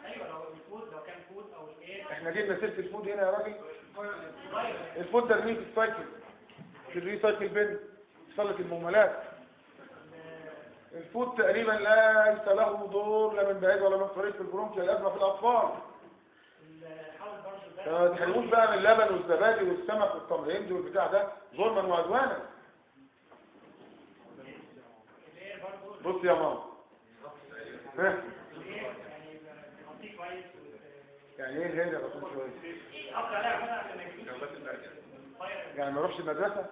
احنا جبنا سيره الفود هنا يا راجل الفود ده رميه في السايكل في الريسايكل بين صلة المهملات الفود تقريبا ليس له دور لا من بعيد ولا من قريب في البرونكيا الازمه في الاطفال ما تحرموش بقى من اللبن والزبادي والسمك والتمر الهندي والبتاع ده ظلما وعدوانا بص يا ماما ها يعني ايه الهيدة بطول شوية يعني ما يروحش المدرسة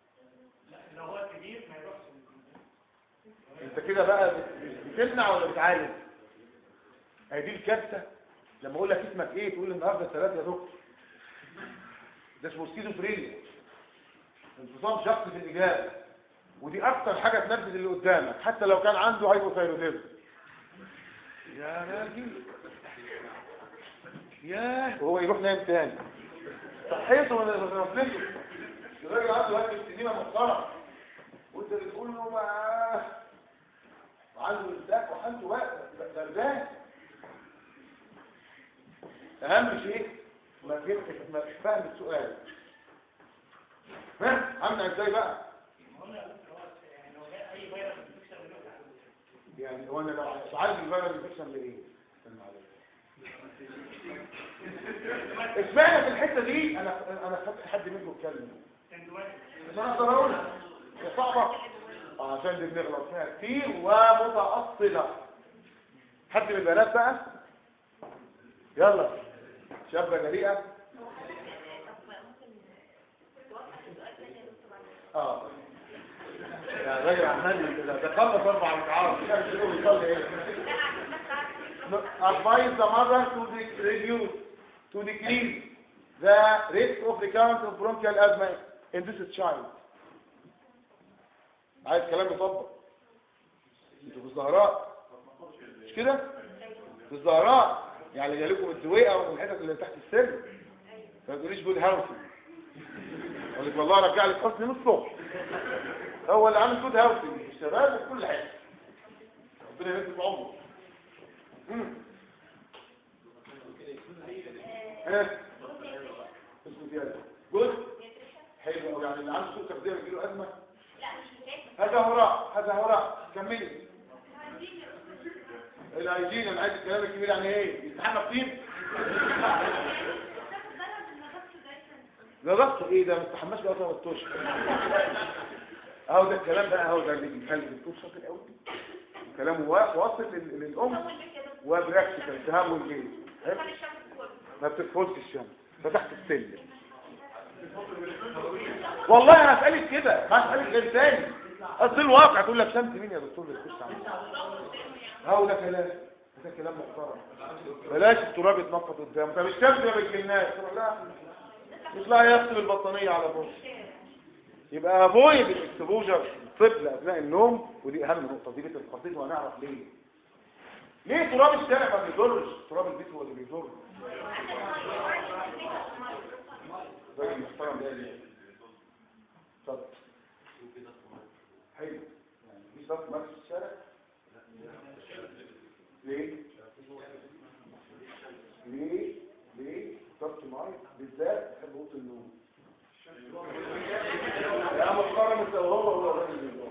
انت كده بقى بتمنع ولا بتعالج هي دي الكارثة لما اقول لك اسمك ايه تقول النهارده ثلاثة يا دكتور ده اسمه سكيزوفرينيا انفصام شخصي في الاجابة ودي اكتر حاجة تنرفز اللي قدامك حتى لو كان عنده هايبوثايروديزم يا راجل ياه وهو يروح نايم تاني صحيته من غفلته الراجل عنده وقت السنينة محترم وانت بتقول له ما وعنده ازداك وعنده وقت بردان اهم شيء ما فهمتش ما مش فاهم السؤال ها عامله ازاي بقى يعني هو انا لو عايز الفيروس انفكشن لايه اسمعنا في الحته دي انا انا خدت حد منكم يتكلم بس انا اقدر اقول هي صعبه اه عشان دي بنغلط فيها كتير ومتاصله حد من البنات بقى يلا شابه جريئه اه يا غير عمال كده ده خلص اربع ركعات مش عارف يقول يصلي ايه advise the mother to de- reduce to decrease the risk of recurrence of bronchial asthma in this child عايز كلام يطبق انتوا في الزهراء مش كده في الزهراء يعني اللي جالكم الزويقه ومن الحتت اللي تحت السن ما تقوليش جود هاوسي اقول لك والله رجع لك حسن من الصبح هو اللي عامل جود هاوسي الشباب وفي كل حاجه ربنا يمسك عمره مم. ها اسمه زياده جود حلو قوي يعني اللي عنده سوء تغذيه بيجيله ازمه هذا هراء هذا هراء كملي الهيجين انا عايز الكلام الكبير يعني ايه يستحمى طيب ده ضغط ايه ده ما استحماش بقى 3 اشهر اهو ده الكلام بقى اهو ده اللي بيخلي الدكتور شاطر قوي كلامه وا- واصل لل- للام وبراكتيكال تهمل البيت ما بتدخلش الشمس فتحت السلم والله انا هسألك كده ما هسألك غير تاني اصل الواقع تقول لك شمس مين يا دكتور بتخش عليك هو ده كلام ده كلام محترم بلاش التراب يتنطط قدامه طب الشمس ما بتجيلناش تروح لا يطلع يغسل البطانيه على طول يبقى افويد الاكسبوجر الطفل اثناء النوم ودي اهم نقطه دي بيت القصيد وهنعرف ليه ليه تراب الشارع ما بيضرش تراب البيت هو اللي بيضر راجل محترم ده ليه اتفضل حلو يعني في صف مارس في الشارع ليه ليه ليه ضبط معي بالذات بحب اوضه النوم يا محترم انت وهو هو الراجل اللي جوه.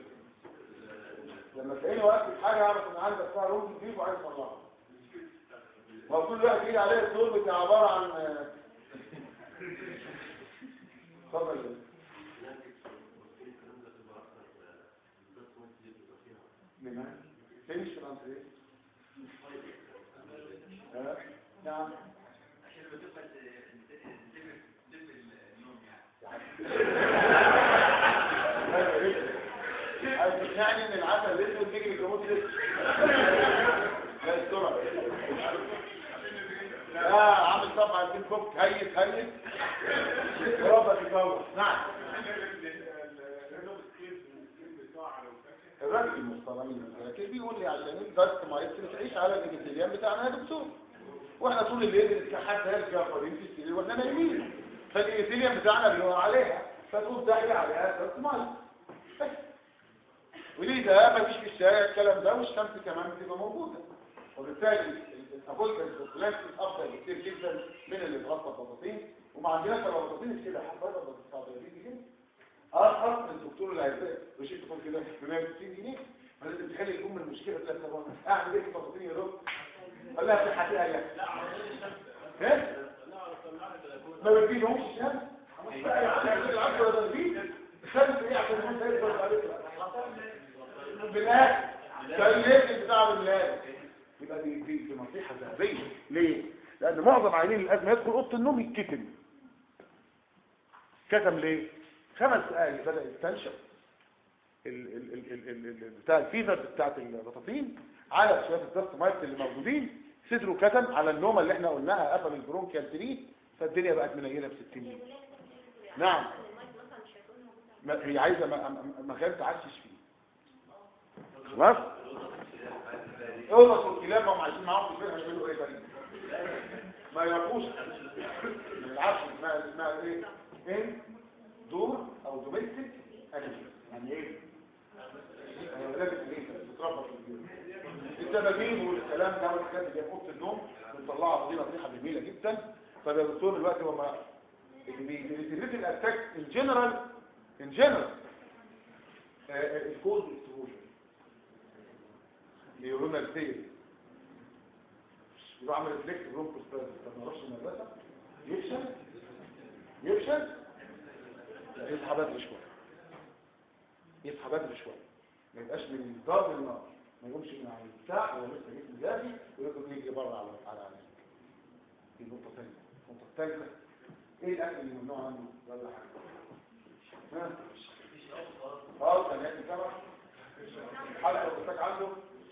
لما تلاقيني واقف في حاجه اعرف ان عندك فيها روم كتير وعايز اطلعها ما هو كل واحد يجي عليه الدور بتاع عباره عن اتفضل يا فندم. من فينش فرانسيس ها؟ نعم عايز تقنعني ان العسل الاسود بيجي بالجاموس الاسود لا السرعه لا عامل طبعا عايزين فك هيت هيت ربك يفوق نعم الراجل المحترمين لكن بيقول لي عشان البث ما يصير تعيش على الابيثيليوم بتاعنا يا دكتور واحنا طول الليل نتكحت هيرجع فاضيين في السرير واحنا نايمين فالابيثيليوم بتاعنا بيقع عليها فتقوم داخل عليها بس ميه بس. وليه ده ما فيش في الشارع الكلام ده والشمس كمان بتبقى موجوده وبالتالي الابولكا البروفلاكسيس افضل بكتير جدا من اللي بغطى البطاطين وما عندناش البطاطين كده حضرتك الصعبانين جدا ارخص من الدكتور اللي هيبقى وشيك تكون كده ب 160 جنيه فلازم تخلي الام المشكله تقول لك طب أنا اعمل ايه في البطاطين يا رب قال لها في حقيقه لا ها ما بتجيبهمش الشمس بقى يعني العصر ده فيه الشمس ايه عشان الناس هيفضل عليك بالاخر كلمت بتاع بالله يبقى دي دي دي نصيحه ذهبيه ليه لان معظم عينين الازمه يدخل اوضه النوم يتكتم كتم ليه خمس دقايق بدا يستنشق ال ال ال ال ال ال بتاع الفيفر بتاعت البطاطين على شويه الضغط مايت اللي موجودين صدره كتم على النومه اللي احنا قلناها قفل البرونكيال تري فالدنيا بقت منيله ب 60 جنيه نعم ما هي عايزه م- م- مكان تعشش فيه خلاص اوضه الكلاب هم عايشين معاهم في البيت هيعملوا ايه تاني ما يعرفوش من العشر اسمها اسمها ايه ان دور او دوميستيك انيمال يعني ايه آه، لازم ايه بتتربى في البيت التماثيل والكلام ده والحاجات اللي في اوضه النوم بنطلعها فضيله نصيحه جميله جدا طب يا دكتور دلوقتي هما الريتيريتيف اتاك ان جنرال ان جنرال الكود اكسبوجر بيقولوا لنا الفيل يبقى عمل ريفلكت برونكوس طب ما اروحش المدرسه يفشل يفشل لا يصحى بدري شويه يصحى بدري شويه ما يبقاش من ضرب النار ما يقومش من على البتاع هو لسه جسمه دافي ويقوم يجري بره على على على دي نقطه ثانيه النقطه الثالثه ايه الاكل اللي ممنوع عنه ولا حاجه ها اه كان ياكل سمك حتى لو محتاج عنده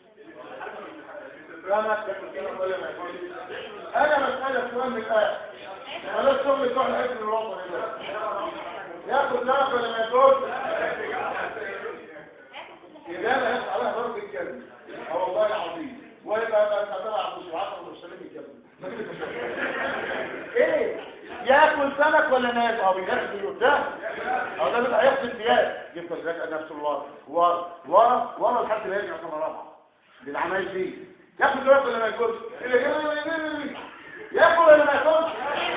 سمك ياكل سمك ولا ما ياكلش انا مساله سؤال من الاخر ولا الشغل بتوع الاكل الوطني ده ياكل سمك ولا ما ياكلش يبقى انا يطلع عليها ضرب الكلب اه والله العظيم ويبقى بقى تبع ابو شعاع والمرسلين الكلب ايه ياكل سمك ولا ناس اه بينزل قدام اه ده بيبقى هياخد امتياز يفضل يرجع نفسه لورا ورا ورا ورا لحد ما يرجع سنه رابعه بالعمايل دي ياكل سمك ولا ما ياكلش ياكل ولا ما ياكلش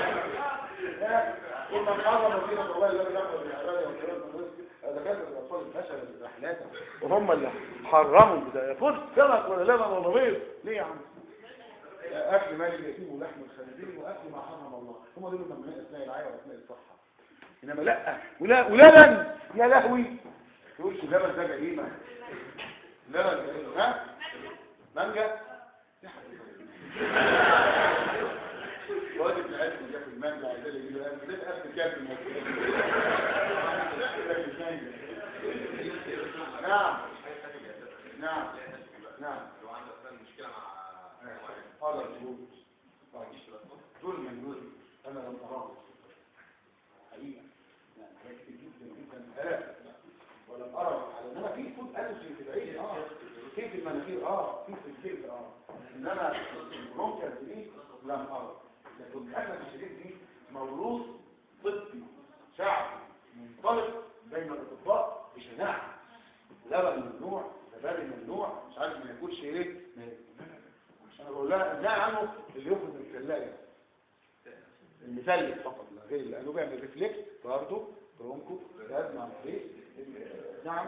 كنا محرم وفينا والله لا ياكل بالعباده والكلام ده دكاتره الاطفال الفشل الرحلات وهم اللي حرموا ده يفوز سمك ولا لبن ولا بيض ليه يا عم اكل مال اليتيم ولحم الخنزير واكل ما حرم الله هم دول الممنوعين اثناء الرعايه واثناء الصحه انما لا ولا ولبن يا لهوي تقولش لبن ده جريمه لبن جريمه ها مانجا يا حبيبي راجل العلم ده في المانجا عايز يجي له قلب ده قلب كام نعم نعم نعم لو عندك مثلا مشكله مع هذا الجهود دول من دول انا لم اراه حقيقه يعني حاجات كتير جدا جدا آلاف ولم ارى على انما في فود الرجي في العين اه في في المناخير اه في في الجلد اه انما البرونكيال دي لم ارى لكن الاسف الشديد دي موروث طبي شعبي منطلق بين الاطباء بشناعه لبن ممنوع زبادي ممنوع مش عارف ما ياكلش ايه ما انا بقول لها لا عنه اللي يخرج من الثلاجه المثلث فقط لا غير لانه بيعمل ريفلكس برضه برونكو لازم عن طريق نعم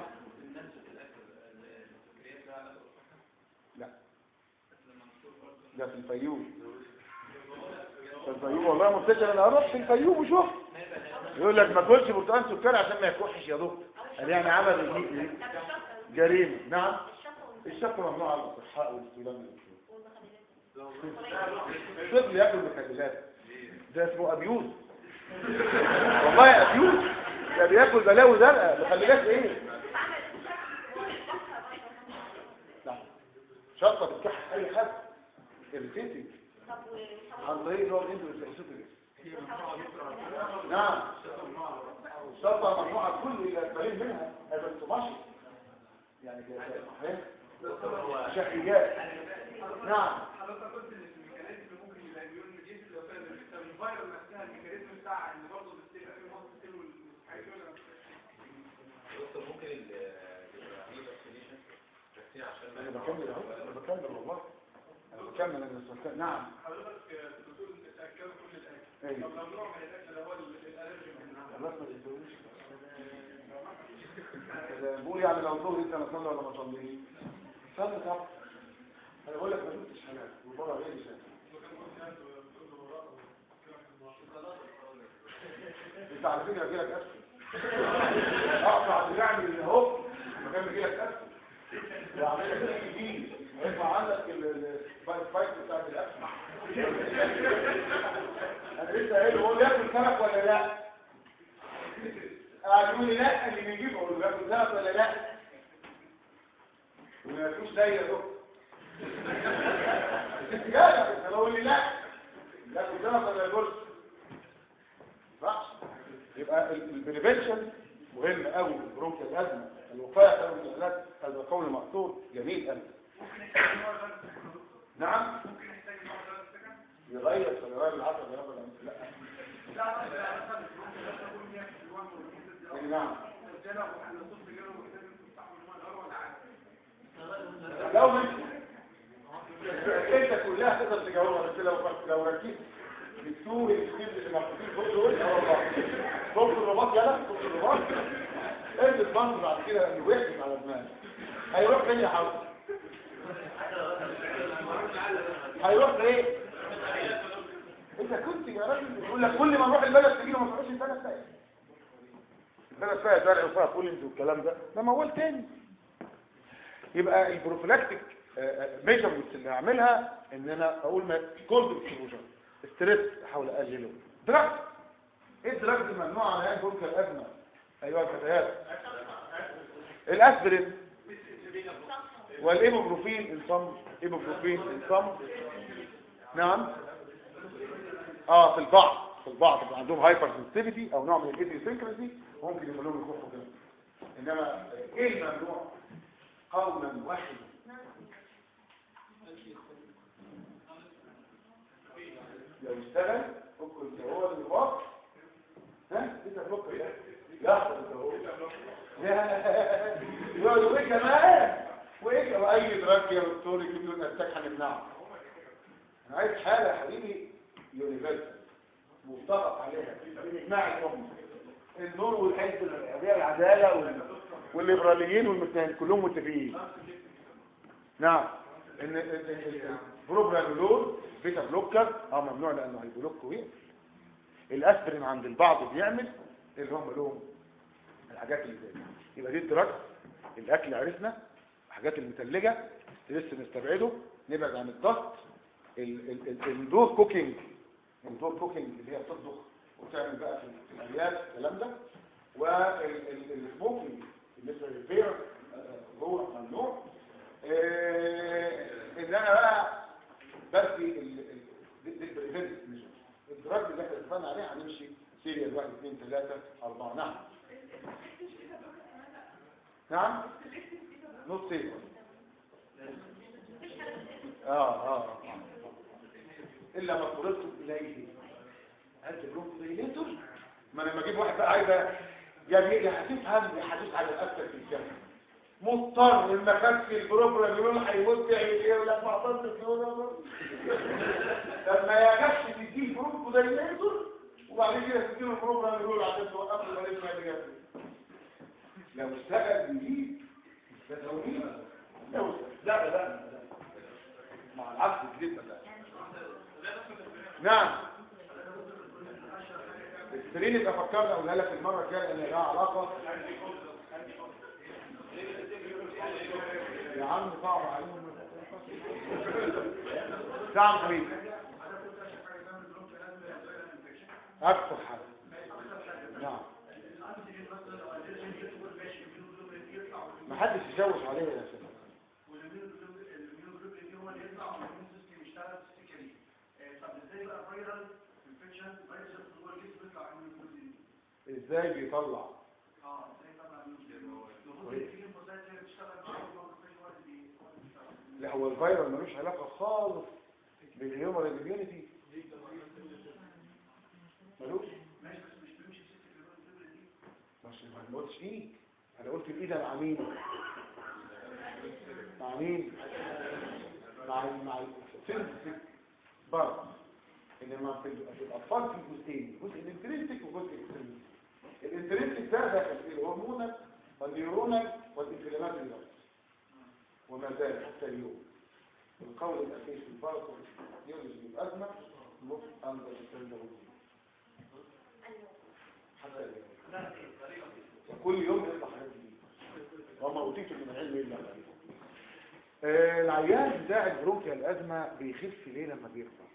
لا ده في الفيوم في الفيوم والله منتشر انا اروح في الفيوم وشوف يقول لك ما تاكلش برتقال سكري عشان ما يكحش يا دكتور قال يعني عمل دي جريمه نعم الشفره ممنوع على الاصحاء والاستلام الطفل ياكل مخللات ده اسمه ابيوز والله ابيوز ده بياكل بلاوي زرقاء مخللات ايه لا شطه بتكح اي حد الريتيتنج عن طريق اللي هو الاندوسيتوجينيس نعم الشطه ممنوعه كل القليل منها هذا الطماشي يعني كده شهيات نعم حضرتك قلت ان الميكانيزم اللي ممكن يبقى اميون ميديت لو كان طب الفيروس نفسها الميكانيزم بتاعها ان برضه بتبقى في مصر كتير والحاجات دي ولا دكتور ممكن ال الري فاكسينيشن فاكسين عشان ما انا بكمل اهو انا بكمل والله انا بكمل انا استنى نعم حضرتك بتقول تاكلوا كل الاكل ايوه طب لو نوع من الاكل اللي هو الالرجي منها خلاص ما تقولوش بقول يعني لو ظهري انت انا صلي ولا ما صليش صلي طبعا انا بقول لك ما شفتش حاجات وبره غير شايف انت على فكره جالك اسف اقطع يعني اهو مكان ما جالك اسف وعمل لك جديد يطلع عندك الفايت فايت بتاع الاكل انا لسه قايل هو ياكل سمك ولا لا قالوا لي لا اللي بيجيبه اقول له ياكل سمك ولا لا وما ياكلوش زي يا دكتور جدع قالوا لي لا ياكل سمك ولا ياكلش صح يبقى البريفنشن مهم قوي برونك الازمه الوقايه من الحالات هذا قول مقصود جميل قوي نعم يغير سيغير العصب يا رب لا نعم لو انت كلها تقدر تجاوبها بس لو لو ركزت الدكتور الكتير اللي مكتوبين فوق دول اه والله فوق الرباط يلا فوق الرباط انت تبنط بعد كده انه وحش على دماغك هيروح فين يا حضرتك هيروح فين انت كنت يا راجل يقول لك كل ما نروح البلد تجي له ما تروحش البلد تاني البلد فيها زرع وفيها بولنز والكلام ده ده موال تاني يبقى البروفلاكتيك ميجرمنتس اللي هعملها ان انا اقول ما كولد اكسبوجر ستريس احاول اقلله دراج ايه الدراج الممنوع على هذه بركه الازمه ايها الفتيات الاسبرين والايبوبروفين انصم ايبوبروفين انصم نعم اه في البعض في البعض بيبقى عندهم هايبر سنسيتيفيتي او نوع من الايديوسينكراسي ممكن يخلوهم يخفوا كده انما ايه الممنوع قولا واحدا لو اشتغل ممكن هو اللي واقف ها انت بلوك ايه لا هو يقعد ايه كمان وايه كمان اي دراج يا دكتور يجيب له الاتاك هنمنعه انا عايز حاله يا حبيبي يونيفرسال متفق عليها باجماع الامه النور والحزب الحريه العداله وال... والليبراليين والمتهم كلهم متفقين نعم ان البروبرانولول بيتا بلوكر اه ممنوع لانه هيبلوك ويقفل الاسبرين عند البعض بيعمل اللي هم لهم الحاجات اللي زي دي. يبقى دي الدراج الاكل عرفنا الحاجات المثلجه ستريس نستبعده نبعد عن الضغط الاندور كوكينج الاندور كوكينج اللي هي بتطبخ وتعمل بقى في في الاليات الكلام ده والسموكينج بالنسبه للبير جوه ممنوع آه، ان انا بقى بدي البريفنت الدراج اللي احنا اتفقنا عليه هنمشي سيريال 1 2 3 4 نعم نعم نص سيريال اه اه آه. الا ما اضطررتم اليه انت بروفيليتور ما انا لما اجيب واحد بقى عايز يعني يا هتفهم يا هتدوس على الاكتر في الجنة مضطر ان خدت البروجرام يقول هيموت يعمل ايه ولا ما قدرتش لما يجبش تديه بروفيليتور وبعد كده تديله البروجرام يقول عشان توقف له ولا ما يجي لو اشتغل بيجيب ده تومين لو لا لا لا مع العكس الجديد ده نعم السرين اللي فكرنا اقولها لك المره الجايه ان لها علاقه يا عم صعب عليهم نعم حبيبي اكثر حاجه نعم ما حدش يجوز عليه يا شباب ازاي بيطلع لا هو الفيروس ملوش علاقه خالص بالهيومر اميونيتي ملوش مش ما قلتش ايه انا قلت الايد مع مين مع مين مع مع السنسك برضه انما في في الاطفال في جزئين جزء الانترنسك وجزء الاكسترنسك الانترنسك ده داخل في الهرمونال والنيورونال والانفلاماتوري وما زال حتى اليوم القول الاخير في البارك يولج بالازمه نص اندر ستاندرد حتى اليوم كل يوم يطلع حاجات جديده وما اوتيت من العلم الا قليلا آه، العيان بتاع البرونكيا الازمه بيخف ليه لما بيكبر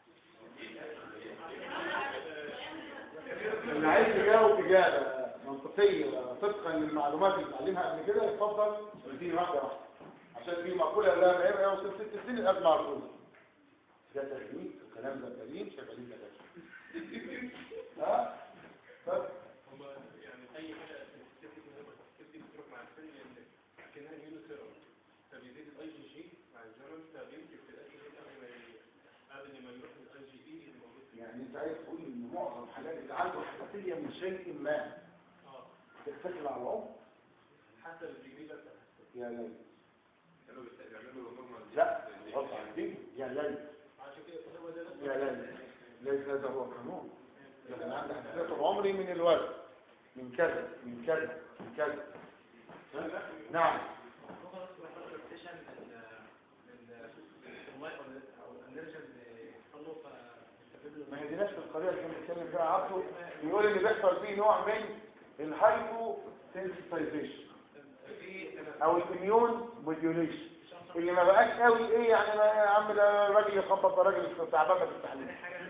اللي عايز يجاوب اجابه منطقيه طبقا للمعلومات اللي اتعلمها قبل كده يتفضل اديني واحده واحده عشان في مقوله لا ما يبقى يوصل ست سنين الازمه عرضوها ده تجميل الكلام ده دليل شغالين ده ها بس يعني اي حاجه تبدي بتروح مع السن لان كانها يونو سيرم فبيزيد الاي جي جي مع الزمن فبيمكن في الاي جي قبل ما قبل ما يروح الاي جي اي اللي موجود فيه يعني انت عايز تقول ان معظم حالات اللي عنده حساسيه من شيء ما اه تتكل على العمر حتى الديجري بس يا ليل كانوا بيعملوا نورمال لا غلط على الدين يا ليل عشان كده هو ده نفس يا ليل ليس هذا هو القانون لكن عندي حساسية طول عمري من الولد من كذا من كذا من كذا ها؟ نعم ما هي دي نفس القضية اللي كنا بنتكلم فيها عبده يقول ان بيحصل فيه نوع من الهايبو سنسيتايزيشن او الاميون موديوليشن اللي ما بقاش قوي ايه يعني ما يا عم ده راجل يخبط ده راجل تعبان في التحليل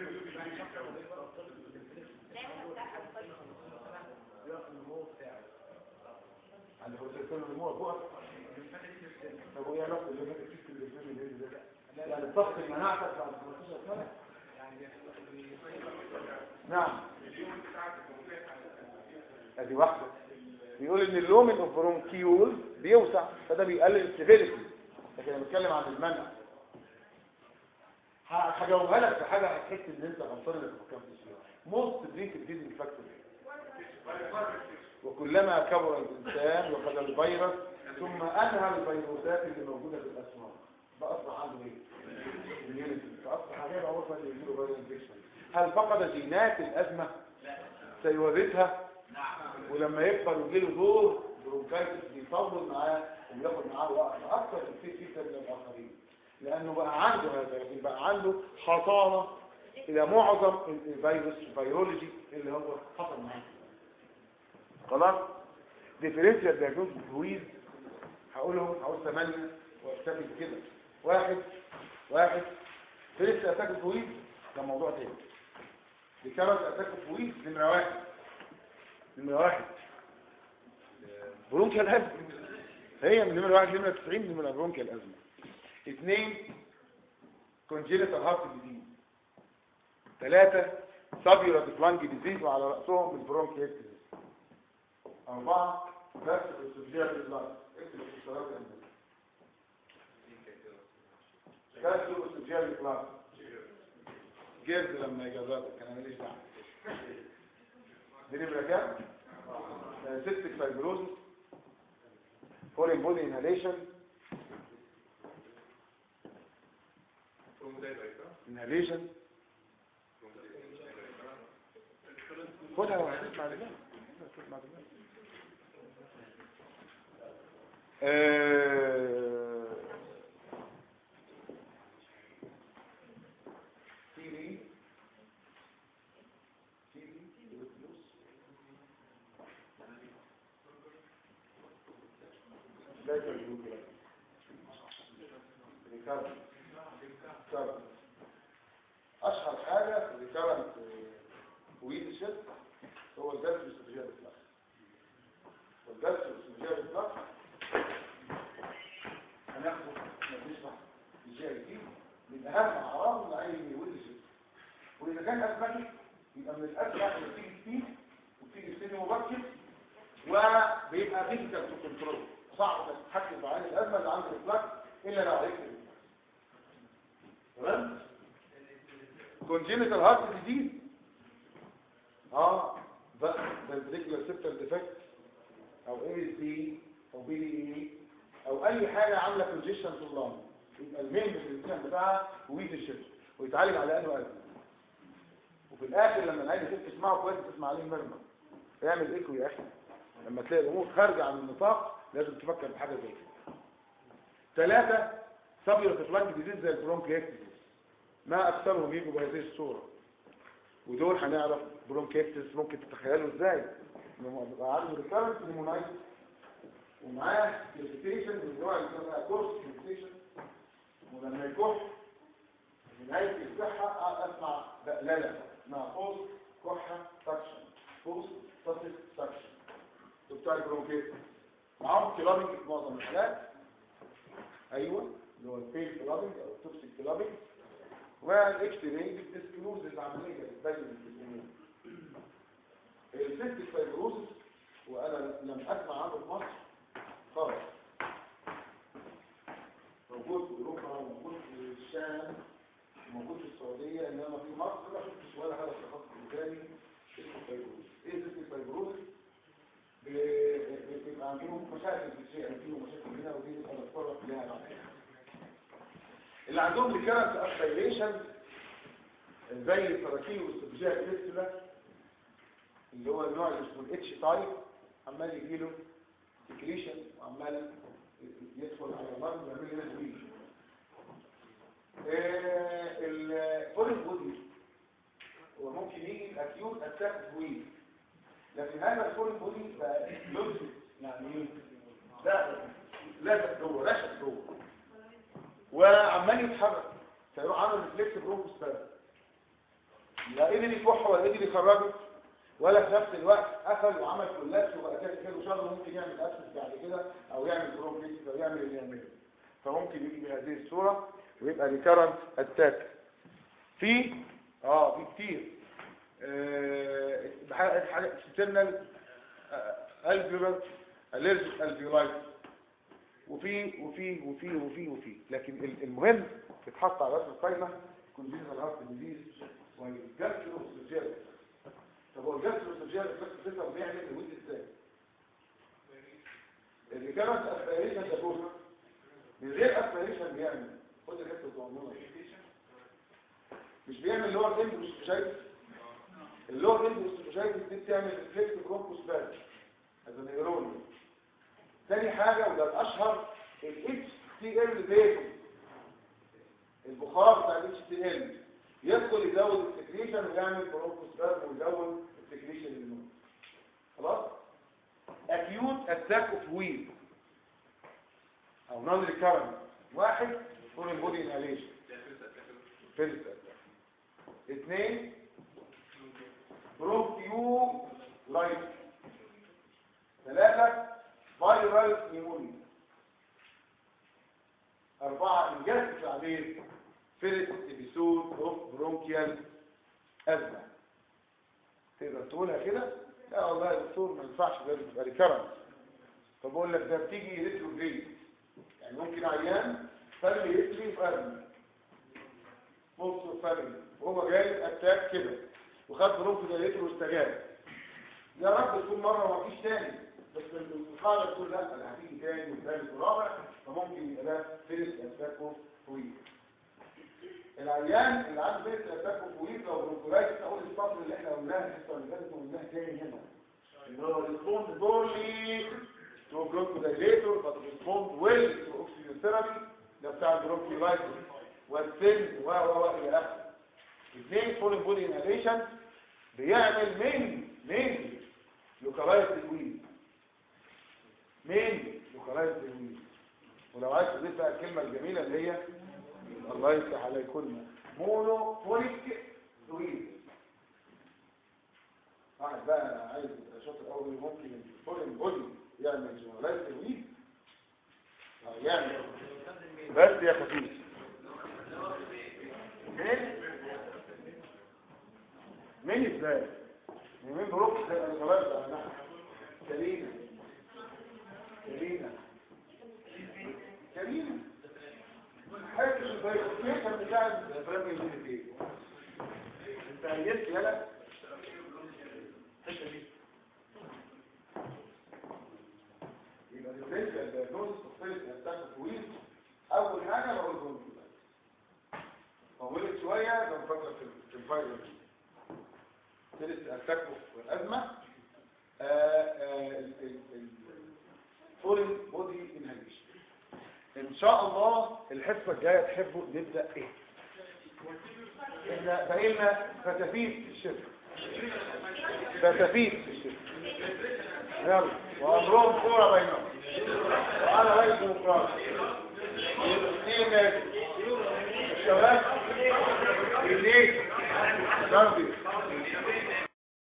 عند بروتين النمو فوق طب وايه علاقه اللي فاتت فيك الاسلام اللي ده يعني تفقد مناعتك بعد 15 سنه نعم ادي واحده بيقول ان اللومن اوف برونكيول بيوسع فده بيقلل السيفيريتي لكن انا بتكلم عن المنع ه- هجاوبها لك في حاجه هتحس ان انت غلطان انك ما فكرتش فيها موست بريك ديزنج فاكتور وكلما كبر الانسان وخد الفيروس ثم انهى الفيروسات اللي موجوده في الاسماك فاصبح عنده ايه؟ immunity. فاصبح غير عرفه اللي يجيله فيروس انفكشن هل فقد جينات الازمه؟ سيورثها ولما يكبر ويجيله دور برونكايتس بيطول معاه وبياخد معاه وقت اكثر كتير جدا من الاخرين لانه بقى عنده هذا لكن بقى عنده حصانه الى معظم الفيروس الفيرولوجي اللي هو حصل معاه خلاص ديفرنشال دايجنوز كويز هقولهم هقول ثمانية واكتفي كده واحد واحد فيرست اتاك كويز ده موضوع تاني ريكارنت اتاك كويز نمرة واحد نمرة واحد برونكيال أزمة هي من نمرة واحد نمرة 90 نمرة برونكيال أزمة اثنين كونجينيتال هارت ديزيز ثلاثة سابيورا لانج ديزيز وعلى رأسهم البرونكيال ديزيز أربعة بس السوفيا لانج اكتب الاختصارات عندنا كاسو السوفيا لانج جيرز لما يجازاتك انا ماليش دعوه دي نمرة كام؟ سيستيك فايبروزس فورين بودي انهاليشن انهاليشن خدها وهتسمع دماغ هتسمع دماغ آه، تيري تيري فلوس لا يوجد ريكارد ريكارد اشهر حاجه في ريكارد ويد شيت هو الجلد الاستراتيجيه بالاطلاق والجلد الاستراتيجيه بالاطلاق هناخده نشرح ازاي دي من اهم اعراض العين ويد شيت واذا كان اسبكي يبقى من الاسبق اللي بتيجي كتير وبتيجي سن مبكر وبيبقى فيزيكال تو كنترول صعب انك تتحكم في عين الازمه اللي عند الاطلاق الا لو عرفت الإطلاق. تمام كونجينيتال هارت ديزيز اه ده فنتريكولار سيبتال ديفكت او اي سي او بي اي او اي حاجه عامله كونجيشن في اللنج يبقى المين بالانسان بتاعها ويد الشد ويتعالج على انه قلب وفي الاخر لما العين تبقى تسمعه كويس تسمع عليه مرمى اعمل ايكو يا اخي لما تلاقي الامور خارجه عن النطاق لازم تفكر بحاجه زي كده ثلاثه سابيو تفلانج ديزيز زي البرونكيكتس ما اكثرهم يجوا بهذه الصوره ودول هنعرف برونكيكتس ممكن تتخيلوا ازاي لما بيبقى عنده ريكارنت نيمونايتس ومعاه كلاسيفيكيشن من النوع اللي اسمها كورس كلاسيفيكيشن ولما يكح في نهايه الصحه اسمع بقلله اسمها فوز كحه سكشن فوز تصل سكشن بتاع البرونكيت معاهم كلابنج في معظم الحالات ايوه اللي هو البيل كلابنج او التوكسيك كلابنج والاكس راي بالديسكلوز العمليه بتبين الديسكلوز السيستيك فايبروزس وانا لم اسمع عنه في مصر خالص موجود في اوروبا وموجود في الشام وموجود في السعوديه انما في مصر ما شفتش ولا حاجه في خط تاني اسمه فايبروزس ايه السيستيك فايبروزس ب- بيبقى عندهم مشاكل في الشيء فيهم مشاكل هنا ودي نبقى نتطرق لها بعد كده. اللي عندهم ريكارنت اسبيريشن زي الفراكين والاستراتيجيه الفيستولا اللي هو النوع اللي اسمه الاتش تايب عمال يجيله سكريشن وعمال يدخل على المرض ويعمل له تسويق الفوليك بودي هو ممكن يجي اكيوت اتاك طويل لكن هذا الفوليك بودي بقى لوز يعني ايه لا لا جوه رشق جوه وعمال يتحرك فيروح عامل ريفلكس برونكوس بس لا قدر يكح ولا قدر يخرجه ولا في نفس الوقت قفل وعمل كولابس وبقى كده كده وشغله ممكن يعمل اسس بعد كده او يعمل بروبليس او يعمل اللي يعمله فممكن يجي بهذه الصوره ويبقى ريكارنت اتاك في اه في كتير آه حاجه سيترنال الفيولار اليرجيك الفيولايتس وفي وفي وفي وفي وفي لكن المهم تتحط على راس القايمه كونجينيتال هارت ديزيز والجاستروسوجيال طب هو الجاستروسوجيال الفكر بيعمل الويد ازاي اللي كانت اسبيريشن ده جوه من غير اسبيريشن بيعمل خد الحته الصغنونه مش بيعمل لور اند وسوجيال اللور اند وسوجيال دي بتعمل ريفلكس برونكوس باز هذا نيروني تاني حاجة وده الأشهر ال HCl بيت البخار بتاع ال HCl يدخل يزود السكريشن ويعمل برونكوسبازم ويزود السكريشن للنوم خلاص acute attack of wheel او non recurrent واحد فول بودي انهاليشن فيرست اتاك اثنين برونكيو لايت ثلاثة فايرال نيمونيا أربعة إنجاز التعبير فيرست إبيسود أوف برونكيال أزمة تقدر تقولها كده؟ لا والله يا دكتور ما ينفعش ده تبقى ريكرنت فبقول لك ده بتيجي ريتروجريد يعني ممكن عيان فاميلي هيستري في أزمة نص فاميلي وهو جاي أتاك كده وخد برونكو دايليتر واستجاب يا رب تكون مرة ومفيش تاني بس القاعدة تقول لا انا هتيجي تاني وثالث ورابع فممكن يبقى ده فيرست اتاكو طويل العيان اللي عنده فيرست اتاكو طويل لو برونكولايتس اقول الفصل اللي احنا قلناها الحصه اللي فاتت وقلناها تاني هنا اللي هو ريسبوند بولي تو برونكودايليتور but respond well to oxygen therapy ده بتاع البرونكولايتس والسن و و و الى اخره اثنين فول بودي انهاليشن بيعمل من من لوكالايز تكوين مين لوكالايز تكوين ولو عايز تضيف بقى الكلمه الجميله اللي هي الله يفتح عليكم مونو فوليك توين واحد بقى عايز يبقى شاطر قوي ممكن الفولين بودي يعمل جنرالايز توين يعمل بس يا خفيف مين مين ازاي مين بروح جنرالايز على نحو سليمه كريمة كريمة حاجة البيروكيشن بتاع الافرام يجيب ايه انت عيدت يلا يبقى الديفرنشال دايجنوستس اوف فيرست اتاك طويل اول حاجه بقول لهم طولت شويه ده نفكر في الفايروس فيرست اتاك والازمه فورين بودي انهاليشن ان شاء الله الحصه الجايه تحبوا نبدا ايه احنا بقينا فتافيت في الشركه فتافيت في الشركه يلا وامرهم كوره بينهم وانا رئيس ديمقراطي الاثنين الشباب الليل